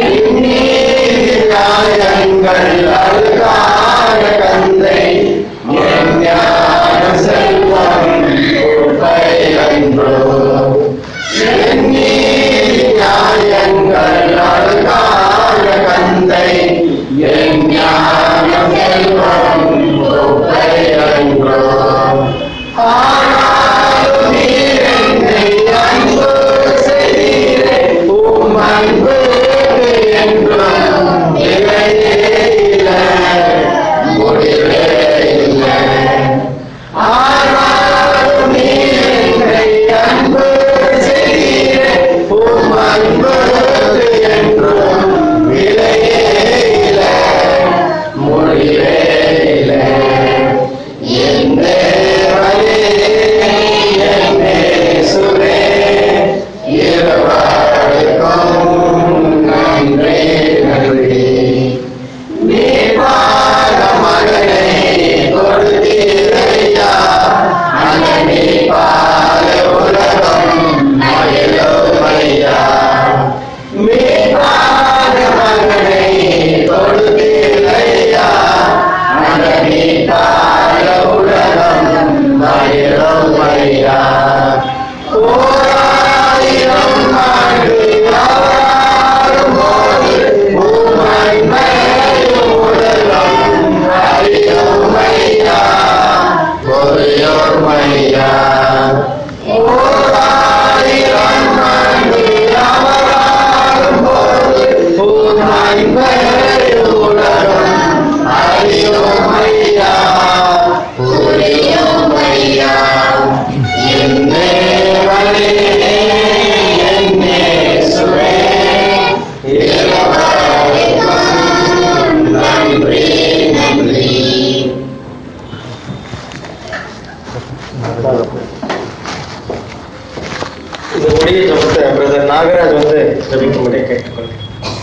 இந்த ஒளியை ஜபத்தை பிரதர் நாகராஜ் வந்து ஜபிக்கும்படி கேட்டுக்கொள்கிறேன்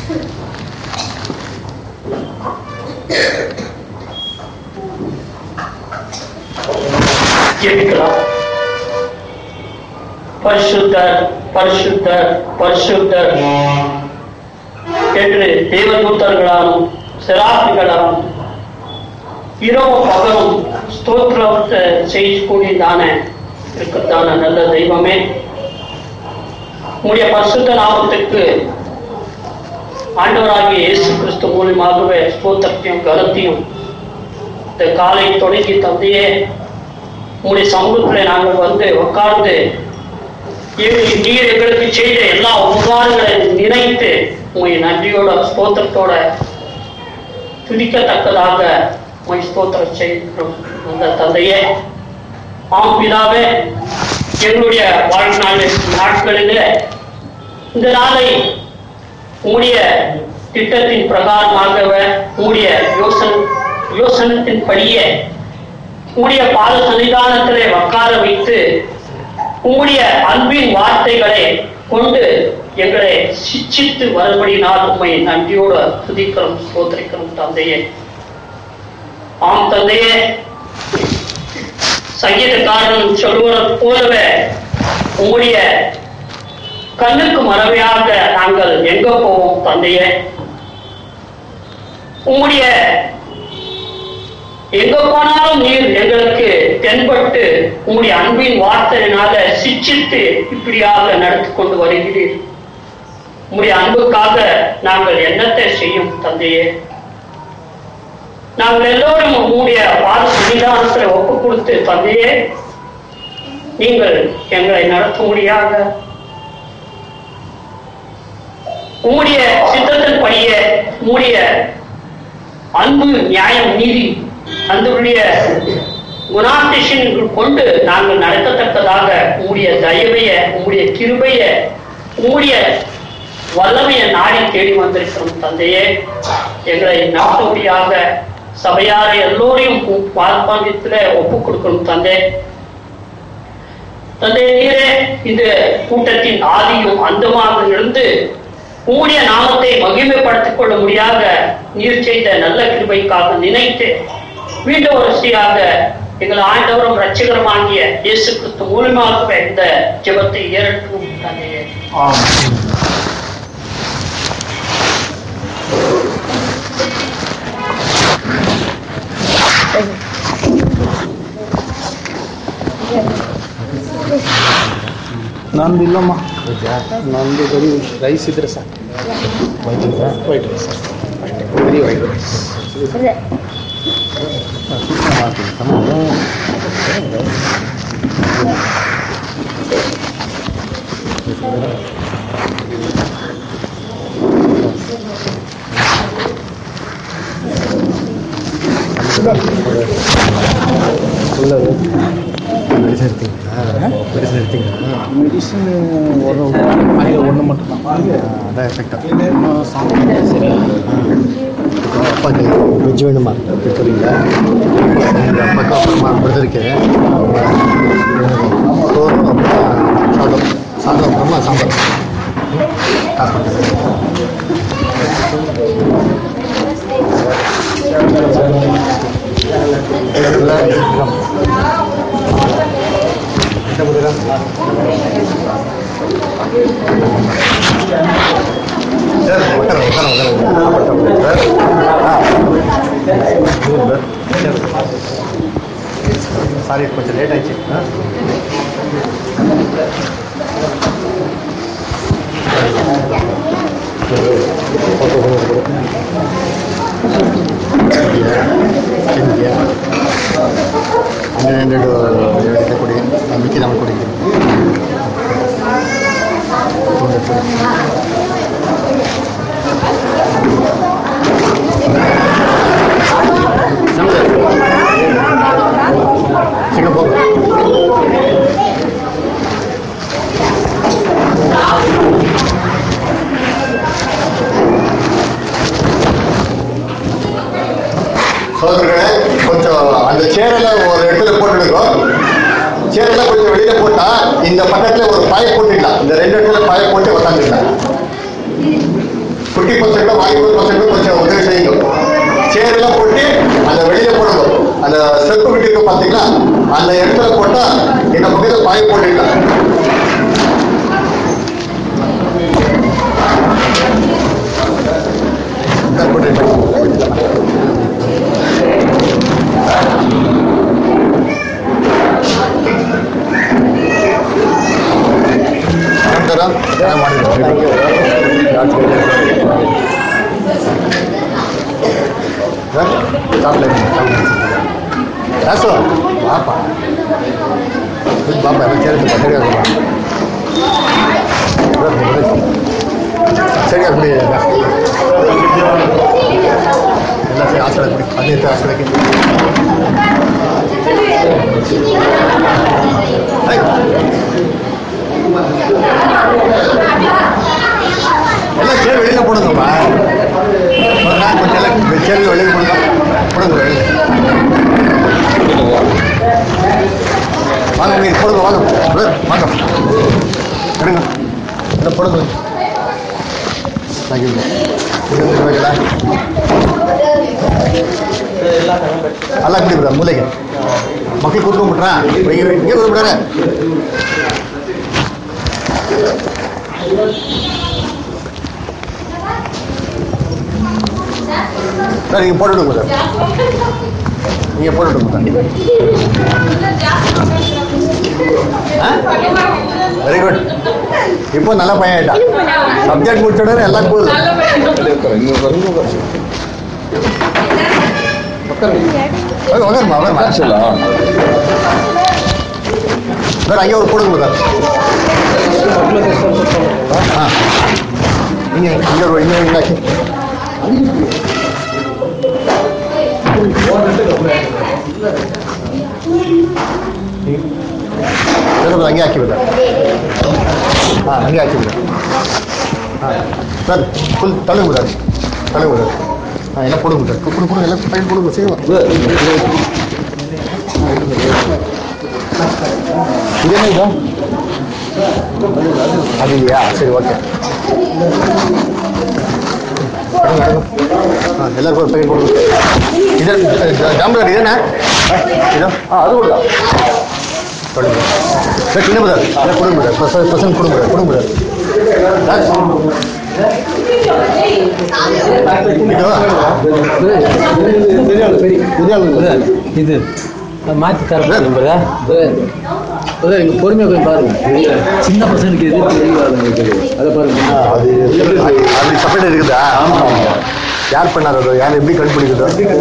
ஜெபிக்கலாம் பரிசுத்தர் பரிசுத்தர் பரிசுத்தர் என்று தேவதூத்தர்களாலும் செராப்பிகளாலும் இரவு பகலும் ஸ்தோத்திரத்தை செய்யக்கூடியதான இருக்கத்தான நல்ல தெய்வமே உடைய பரிசுத்த நாமத்துக்கு ஆண்டவராகிய இயேசு கிறிஸ்து மூலியமாகவே ஸ்தோத்திரத்தையும் கருத்தையும் இந்த காலை தொடங்கி தந்தையே உங்களுடைய சமூகத்தில் நாங்கள் வந்து உட்கார்ந்து எங்கள் நீர் எங்களுக்கு செய்த எல்லா உபகாரங்களை நினைத்து உங்களை நன்றியோட ஸ்தோத்திரத்தோட துதிக்கத்தக்கதாக உங்களை ஸ்தோத்திரம் செய்கிறோம் அந்த தந்தையே ஆம் பிதாவே எங்களுடைய வாழ்நாள் நாட்களில் இந்த நாளை உங்களுடைய திட்டத்தின் பிரகாரமாகவே உங்களுடைய யோசனை யோசனத்தின்படியே உங்களுடைய பாத சன்னிதானத்திலே உட்கார வைத்து உங்களுடைய அன்பின் வார்த்தைகளை கொண்டு எங்களை சிச்சித்து வரும்படினால் உண்மை நன்றியோடு துதிக்கிறோம் சோதரிக்கிறோம் தந்தையே ஆம் தந்தையே சங்கீதக்காரன் சொல்வது போலவே உங்களுடைய கண்ணுக்கு மறவையாக நாங்கள் எங்க போவோம் தந்தையே உங்களுடைய எங்க போனாலும் நீர் எங்களுக்கு தென்பட்டு உங்களுடைய அன்பின் வார்த்தையினால சிச்சித்து இப்படியாக நடத்தி கொண்டு வருகிறீர் உங்களுடைய அன்புக்காக நாங்கள் என்னத்தை செய்யும் தந்தையே நாங்கள் எல்லோரும் உங்களுடைய பாத சன்னிதானத்தில் ஒப்பு கொடுத்து தந்தையே நீங்கள் எங்களை நடத்த முடியாத உங்களுடைய சித்தத்தின் படிய உங்களுடைய அன்பு நியாயம் நீதி அந்தனுடைய குணாதிசயங்கள் கொண்டு நாங்கள் நடத்தத்தக்கதாக உங்களுடைய தயவைய உங்களுடைய கிருபைய உங்களுடைய வல்லமைய நாடி தேடி வந்திருக்கிறோம் தந்தையே எங்களை நடத்தும்படியாக சபையாரை எல்லோரையும் பார்ப்பாங்கத்துல ஒப்பு கொடுக்கணும் தந்தை தந்தை நீரே இந்த கூட்டத்தின் ஆதியும் அந்தமாக இருந்து உங்களுடைய நாமத்தை மகிமைப்படுத்திக் கொள்ள முடியாத நீர் செய்த நல்ல கிருபைக்காக நினைத்து மீண்டும் ஒரு ஸ்ரீயாக எங்கள் ஆண்டவரும் ரட்சகரமாகிய இயேசு கிறிஸ்து மூலமாக இந்த ஜெபத்தை ஏறட்டும் தந்தையே ನಂದು ಇಲ್ಲಮ್ಮ ನಂದು ಬರೀ ರೈಸ್ ಇದ್ರೆ ಸಾಕು ವೈಟ್ ರೈಸ್ ಅಷ್ಟೇ ಬರೀ ವೈಟ್ ರೈಸ್ மெடிசன் ஒரு ஆயிரம் ஒன்று மட்டும் தான் அதான் எஃபெக்ட் சரி அப்பாக்கு வெஜ் வேணுமா கொடுக்குறீங்களா எங்கள் அப்பாக்கு அப்புறமா பிரதருக்கு சோறு அப்புறமா சாதம் சாதம் அப்புறமா சாம்பார் காசு கொடுத்துருங்க சார் உட்கார உட்கார உட்கார சாரி கொஞ்சம் லேட் ஆயிடுச்சு ஆ? ತಿಂದ್ಯಾ ಹನ್ನೆರಡು ಎರಡು ಕೊಡಿ ಮಿಕ್ಕಿ ನಮ್ಗೆ ಕೊಡಿ ತೊಂದರೆ ಕೊಡಿ ಸಿಂಗಪೂರ್ சோதர்களே கொஞ்சம் அந்த சேரெல்லாம் ஒரு இடத்துல போட்டுடுங்க சேரெல்லாம் கொஞ்சம் வெளியில போட்டா இந்த பக்கத்துல ஒரு பாய போட்டுடலாம் இந்த ரெண்டு இடத்துல பாய போட்டு உட்காந்துக்கலாம் குட்டி பசங்களும் வாய்ப்பு பசங்களும் கொஞ்சம் உதவி செய்யுங்க சேரெல்லாம் போட்டு அந்த வெளியில போடுங்க அந்த செப்பு கிட்ட இருக்கு பாத்தீங்களா அந்த இடத்துல போட்டா இந்த பக்கத்துல பாய போட்டுடலாம் ನಂತರ ರಾಸು ಪಾಪ ಪಾಪ ಎಲ್ಲ ಕೇಳಿದ್ದು ಸರಿ ಆಗ್ಬಿಡಿ ಎಲ್ಲ ಸರಿ ಆಸಳೆ ಬಿಡಿ ಹದಿನೈದು ಆಸಳಕ್ಕೆ ಎಲ್ಲ சேர் வெளியில போடுங்கப்பா ஒரு நாள் கொஞ்சம் எல்லாம் சேர் வெளியில போடுங்க போடுங்க வெளியில வாங்க நீங்க போடுங்க வாங்க brother, வாங்க எடுங்க இல்லை போடுங்க தேங்க்யூ ಅಲ್ಲ ಬಿಡಿ ಬಿಡ ಮೂಲೆಗೆ ಮಕ್ಳು ಕೂತ್ಕೊಂಡ್ಬಿಟ್ರಾ ಹಿಂಗೆ ಹಿಂಗೆ ಕೂತ್ಬಿಟ್ಟಾರೆ சார் நீங்கள் போட்டுவிடுங்க சார் நீங்கள் போட்டுவிடுங்க சார் வெரி குட் இப்போ நல்ல பையன் ஆயிட்டான் சப்ஜெக்ட் முடிச்சோடனே எல்லாம் கூல் உட்காருமா உட்காருமா சார் அங்கே ஒரு போடுங்க சார் ஆ இங்கே இங்கே ஒரு இங்கே இங்கே ಸ್ವಲ್ಪ ಹಂಗೆ ಹಾಕಿಬಿಡ ಹಾಂ ಹಂಗೆ ಹಾಕಿಬಿಡ ಹಾಂ ಸರ್ ಫುಲ್ ತಳಗ್ಬಿಡ ತಳಗ್ಬಿಡ ಹಾಂ ಎಲ್ಲ ಕೊಡ್ಬಿಡ ಕುಡು ಕುಡು ಎಲ್ಲ ಪೈನ್ ಕೊಡ್ಬೇಕು ಸೇವ ಇದೇನಾ ಇದು ಅದಿದೆಯಾ ಸರಿ ಓಕೆ ಹಾಂ ಎಲ್ಲರಿಗೂ ಪೈನ್ ಕೊಡ್ಬೇಕು ಇದು ಜಾಂಬ್ರಾಡ್ ಇದೇನಾ ಇದು ಹಾಂ ಅದು ಕೊಡ கொடுங்க சார் கிண்ண முதல் இல்லை கொடுங்க முதல் பர்சன் பர்சன் கொடுங்க முதல் கொடுங்க முதல் இது மாற்றி தர அதான் இங்க பொறுமையாக போய் பாருங்க சின்ன பசங்களுக்கு எது தெரியவாதம் அதை பாருங்க அது அது செப்பரேட் இருக்குதா யார் பண்ணார் அது யார் எப்படி கண்டுபிடிக்கிறது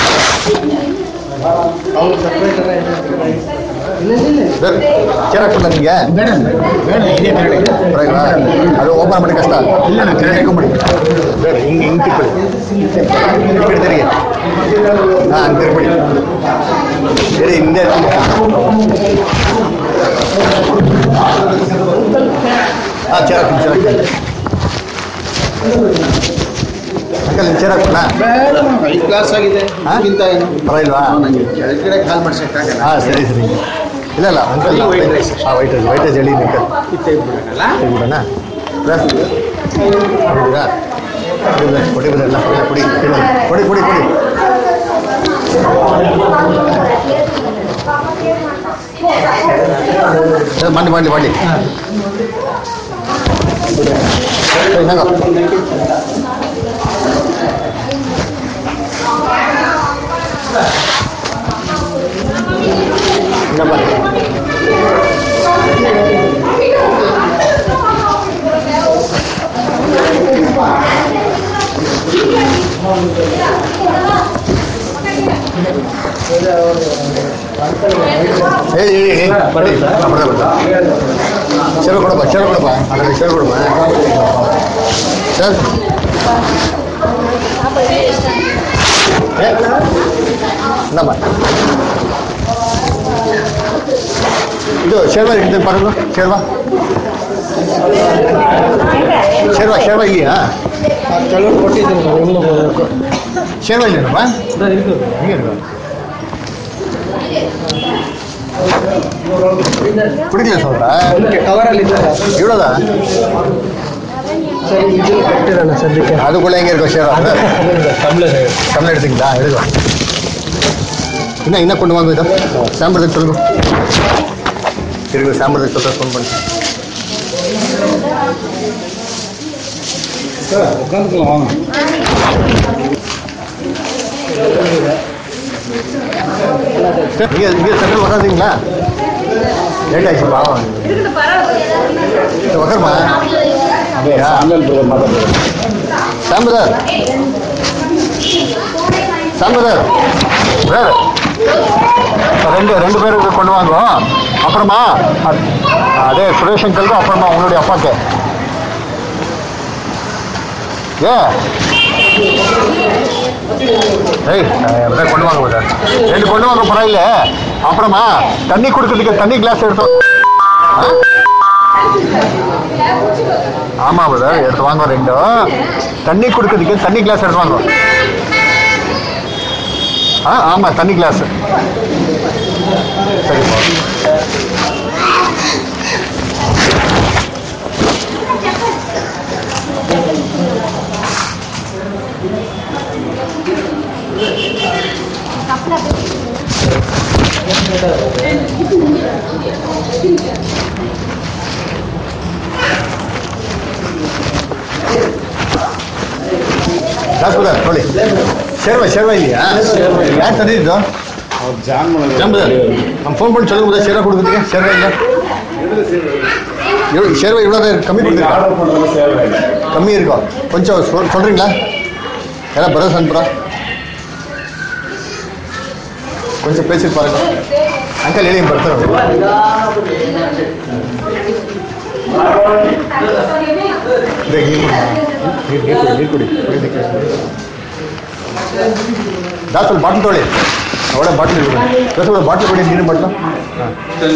சார் சேரா பண்ண நீங்க வேணும் வேணும் இதே வேணும் புரியுங்களா? அது ஓப்பன் பண்ண கஷ்டம் இல்லை நான் கேட்க முடியும் சார் இங்க இங்க இப்படி இப்படி தெரியும் ஆ அங்க இப்படி சரி இந்த ஆ சேரா சேரா ಅಂಕಲ್ ಚೇರ ಕೊಡ ಹೈ ಕ್ಲಾಸ್ ಆಗಿದೆ ಹಾ? ಇದಕ್ಕಿಂತ ಏನು ಪರವಾಗಿಲ್ವಾ ನನಗೆ ಕೆಳಗಡೆ ಕಾಲ್ ಮಾಡ್ಸಕ್ಕಾಗಲ್ಲ ಹಾಂ ಸರಿ ಸರಿ ಇಲ್ಲ ಇಲ್ಲ ಅಂಕಲ್ Only white rice. ಹಾಂ ವೈಟ್ ರೈಸ್ ವೈಟ್ ರೈಸ್ ಹೇಳಿ ಅಂಕಲ್ ಇತ್ತೆ ಬಿಡೋಣಲ್ಲ ಬಿಡೋಣ ಕೊಡಿ ಬಿಡಲ್ಲ ಕೊಡಿ ಕೊಡಿ ಕೊಡಿ ಕೊಡಿ ಸರ್ ಮಾಡಿ ಮಾಡಲಿ ಮಾಡಲಿ ಹೆಂಗ ಹೇಳಿ ಹೇಳಿ ಹೇಳಿ ಬನ್ನಿ ಬರ್ತಾ ಬರ್ತಾ ಚಲೋ ಕೊಡಪ್ಪ ಚಲೋ ಕೊಡಪ್ಪ ಅದರಲ್ಲಿ ಚಲೋ ಕೊಡಪ್ಪ ಸರ್ ಏ ನಮ್ಮ ಇದು ಶೇರ್ವಾ ಇರ್ತದೆ ಬರೋದು ಶೇರ್ವಾ ಶೇರ್ವಾ ಶೇರ್ವಾ ಇದೆಯಾ ಕೆಲವರು ಕೊಟ್ಟಿದ್ದೀನಿ ನಾವು ಇನ್ನೂ ಹೋಗ್ಬೇಕು. ಶೇರ್ವಾ ಇಲ್ಲೇನಪ್ಪ ಅದೇ ಇರ್ತದೆ. ಹಿಂಗೆ ಇಲ್ವಾ? ಕುಡಿದಿಲ್ಲ ಸೌರ ಅದಕ್ಕೆ ಕವರಲ್ಲಿ ಇದ್ದಾರೆ ಇಡೋದ ಸರಿ ವಿಜಿಲ್ ಕಟ್ಟಿರೋಣ ಸದ್ಯಕ್ಕೆ ಅದು ಕೂಡ ಹೆಂಗೆ ಇರ್ಕೋ ಶೇರ್ ಕಮ್ಮಿ எடுத்தீங்களா எழுதுவா இன்னும் என்ன கொண்டு வாங்க இதோ சாம்பிரதம் சொல்லுங்க இருக்கு சாம்பிரதம் சொல்ற ஃபோன் பண்ணி உட்காந்துக்கலாம் வாங்க நீங்க நீங்க சென்டர் உட்காந்தீங்களா லேட் ஆயிடுச்சு பாவம் உட்காருமா அப்படியா சாம்பிரதர் சாம்பிரதர் வேறு ரெண்டு ரெண்டு பேருக்கு கொண்டு வாங்க அப்புறமா அ- அதே சுரேஷ் அங்கிளுக்கு அப்புறமா உங்களுடைய அப்பாக்கு ஏ ஏய் அப்படியே கொண்டு வாங்க சார் ரெண்டு கொண்டு வாங்க பரவாயில்ல அப்புறமா தண்ணி குடிக்கிறதுக்கு தண்ணி கிளாஸ் எடுத்தோம் ஆ? ஆமா பிரதர் எடுத்து வாங்க ரெண்டும் தண்ணி குடிக்கிறதுக்கு தண்ணி கிளாஸ் எடுத்து வாங்க ஆ ஆமா தண்ணி கிளாஸ் சரி ದಾಸ್ಪದ ನೋಡಿ ಶೇರ್ವ ಶೇರ್ವ ಇದೆಯಾ ಯಾರು ತಂದಿದ್ದು ஜாம்பதர் நம்ம ஃபோன் பண்ணி சொல்லுங்க முதல்ல ஷேர்வா கொடுக்குறதுக்கு ஷேர்வா இல்லை எவ்வளோ ஷேர்வா இவ்வளோ தான் கம்மி கொடுத்துருக்கா கம்மி இருக்கும் கொஞ்சம் சொல் சொல்கிறீங்களா யாரா பிரதர்ஸ் அனுப்புகிறா கொஞ்சம் பேசி பாருங்க அங்கிள் எளியும் படுத்துறோம் இந்த நீர் குடி. நீர் நீர் குடி நீர் குடி ನೀರ್ ಕುಡಿ. ದಾಸಲ್ ಬಾಟ್ಲ್ ತೊಗೊಳ್ಳಿ ಅವಳೆ ಬಾಟ್ಲ್ ಇರ್ಬೋದು ದಾಸಲ್ ಬಾಟ್ಲ್ ಕೊಡಿ ನೀರಿನ ಬಾಟ್ಲು ಹಾಂ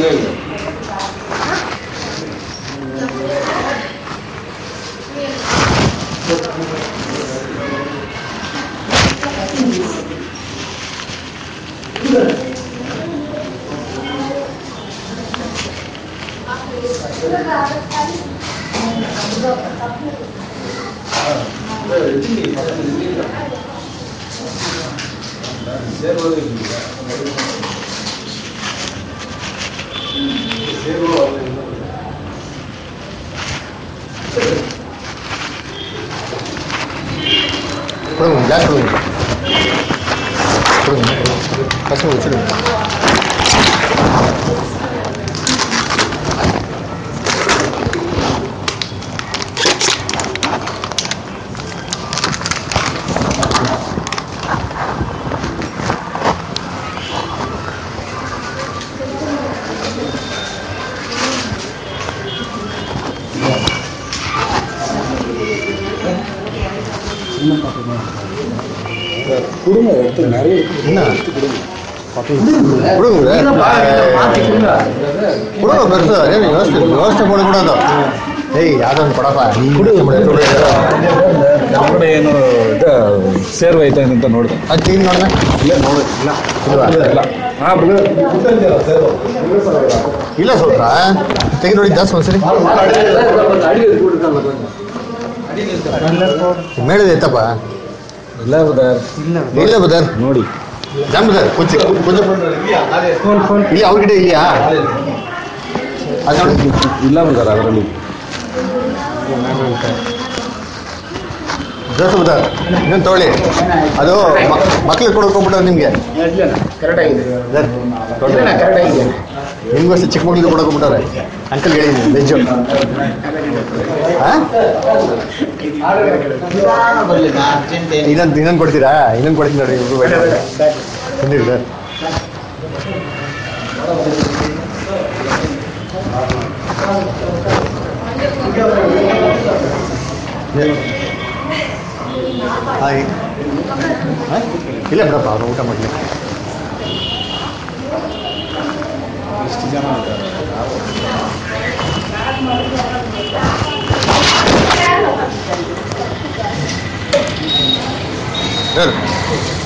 கொடுங்க கிளாஸ் கொடுங்க கொடுங்க பசங்க வச்சுருங்க என்ன கொடுங்க கொடுங்க பெருசு ಏನು ವ್ಯವಸ್ಥೆ ವ್ಯವಸ್ಥೆ ಮಾಡக்கூடாದು ಏಯ್ ಯಾವ್ದೊಂದು ಕೊಡಪ್ಪ ನೀ ನಮ್ಮಕಡೆ ಏನು ಇದ ಸೇರ್ವ ಐತೆ ಅಂತ ನೋಡಿದೆ ಅದು ಟೀಮ್ ನೋಡಿದೆ ಇಲ್ಲ ನೋಡಿ ಇಲ್ಲ ಇಲ್ವಾ ಇಲ್ಲ ಹಾ ಇಲ್ಲ ಸ್ವಲ್ಪ ತೆಗೆದು ನೋಡಿ ಜಾಸ್ತಿ ಒಂದ್ಸರಿ ಮೇಳಿದೆ ಎತ್ತಪ್ಪ ಇಲ್ಲ ಬ್ರದರ್ ಇಲ್ಲ ಬದರ್ ನೋಡಿ ಜಾಮ್ ಬದರ್ ಕೊಂಚ ಕೊಂಚ ಇಲ್ಲಿ ಅವ್ರ ಇದೆಯಾ ಅದು ನೋಡಿ ಇಲ್ಲ ಬ್ರದರ್ ಅದರಲ್ಲಿ ಜೋಸ ಬದರ್ ಇನ್ನೊಂದು ತಗೊಳ್ಳಿ ಅದು ಮಕ್ಳಿಗೆ ಕೊಡೋಕೋಗ್ಬಿಟ್ಟು ನಿಮಗೆ ನಿಮ್ಗೂ ಅಷ್ಟೇ ಚಿಕ್ಕ ಮಕ್ಳಿಗೆ ಕೊಡೋಕೋಗ್ಬಿಟ್ಟವ್ರೆ ಅಂಕಲ್ ಹೇಳಿದ್ದೀನಿ ವೆಜ್ಜು ಇನ್ನೊಂದು ಇನ್ನೊಂದು ಕೊಡ್ತೀರಾ ಇನ್ನೊಂದು ಕೊಡ್ತೀನಿ ನೋಡಿ ಇಬ್ರು ಬಂದಿರಿ ಸರ್ ಹಾಗೆ ಹಾಂ? ಇಲ್ಲ ಬಿಡಪ್ಪ ಅವ್ರು ಊಟ ಮಾಡಲಿ ಸರ್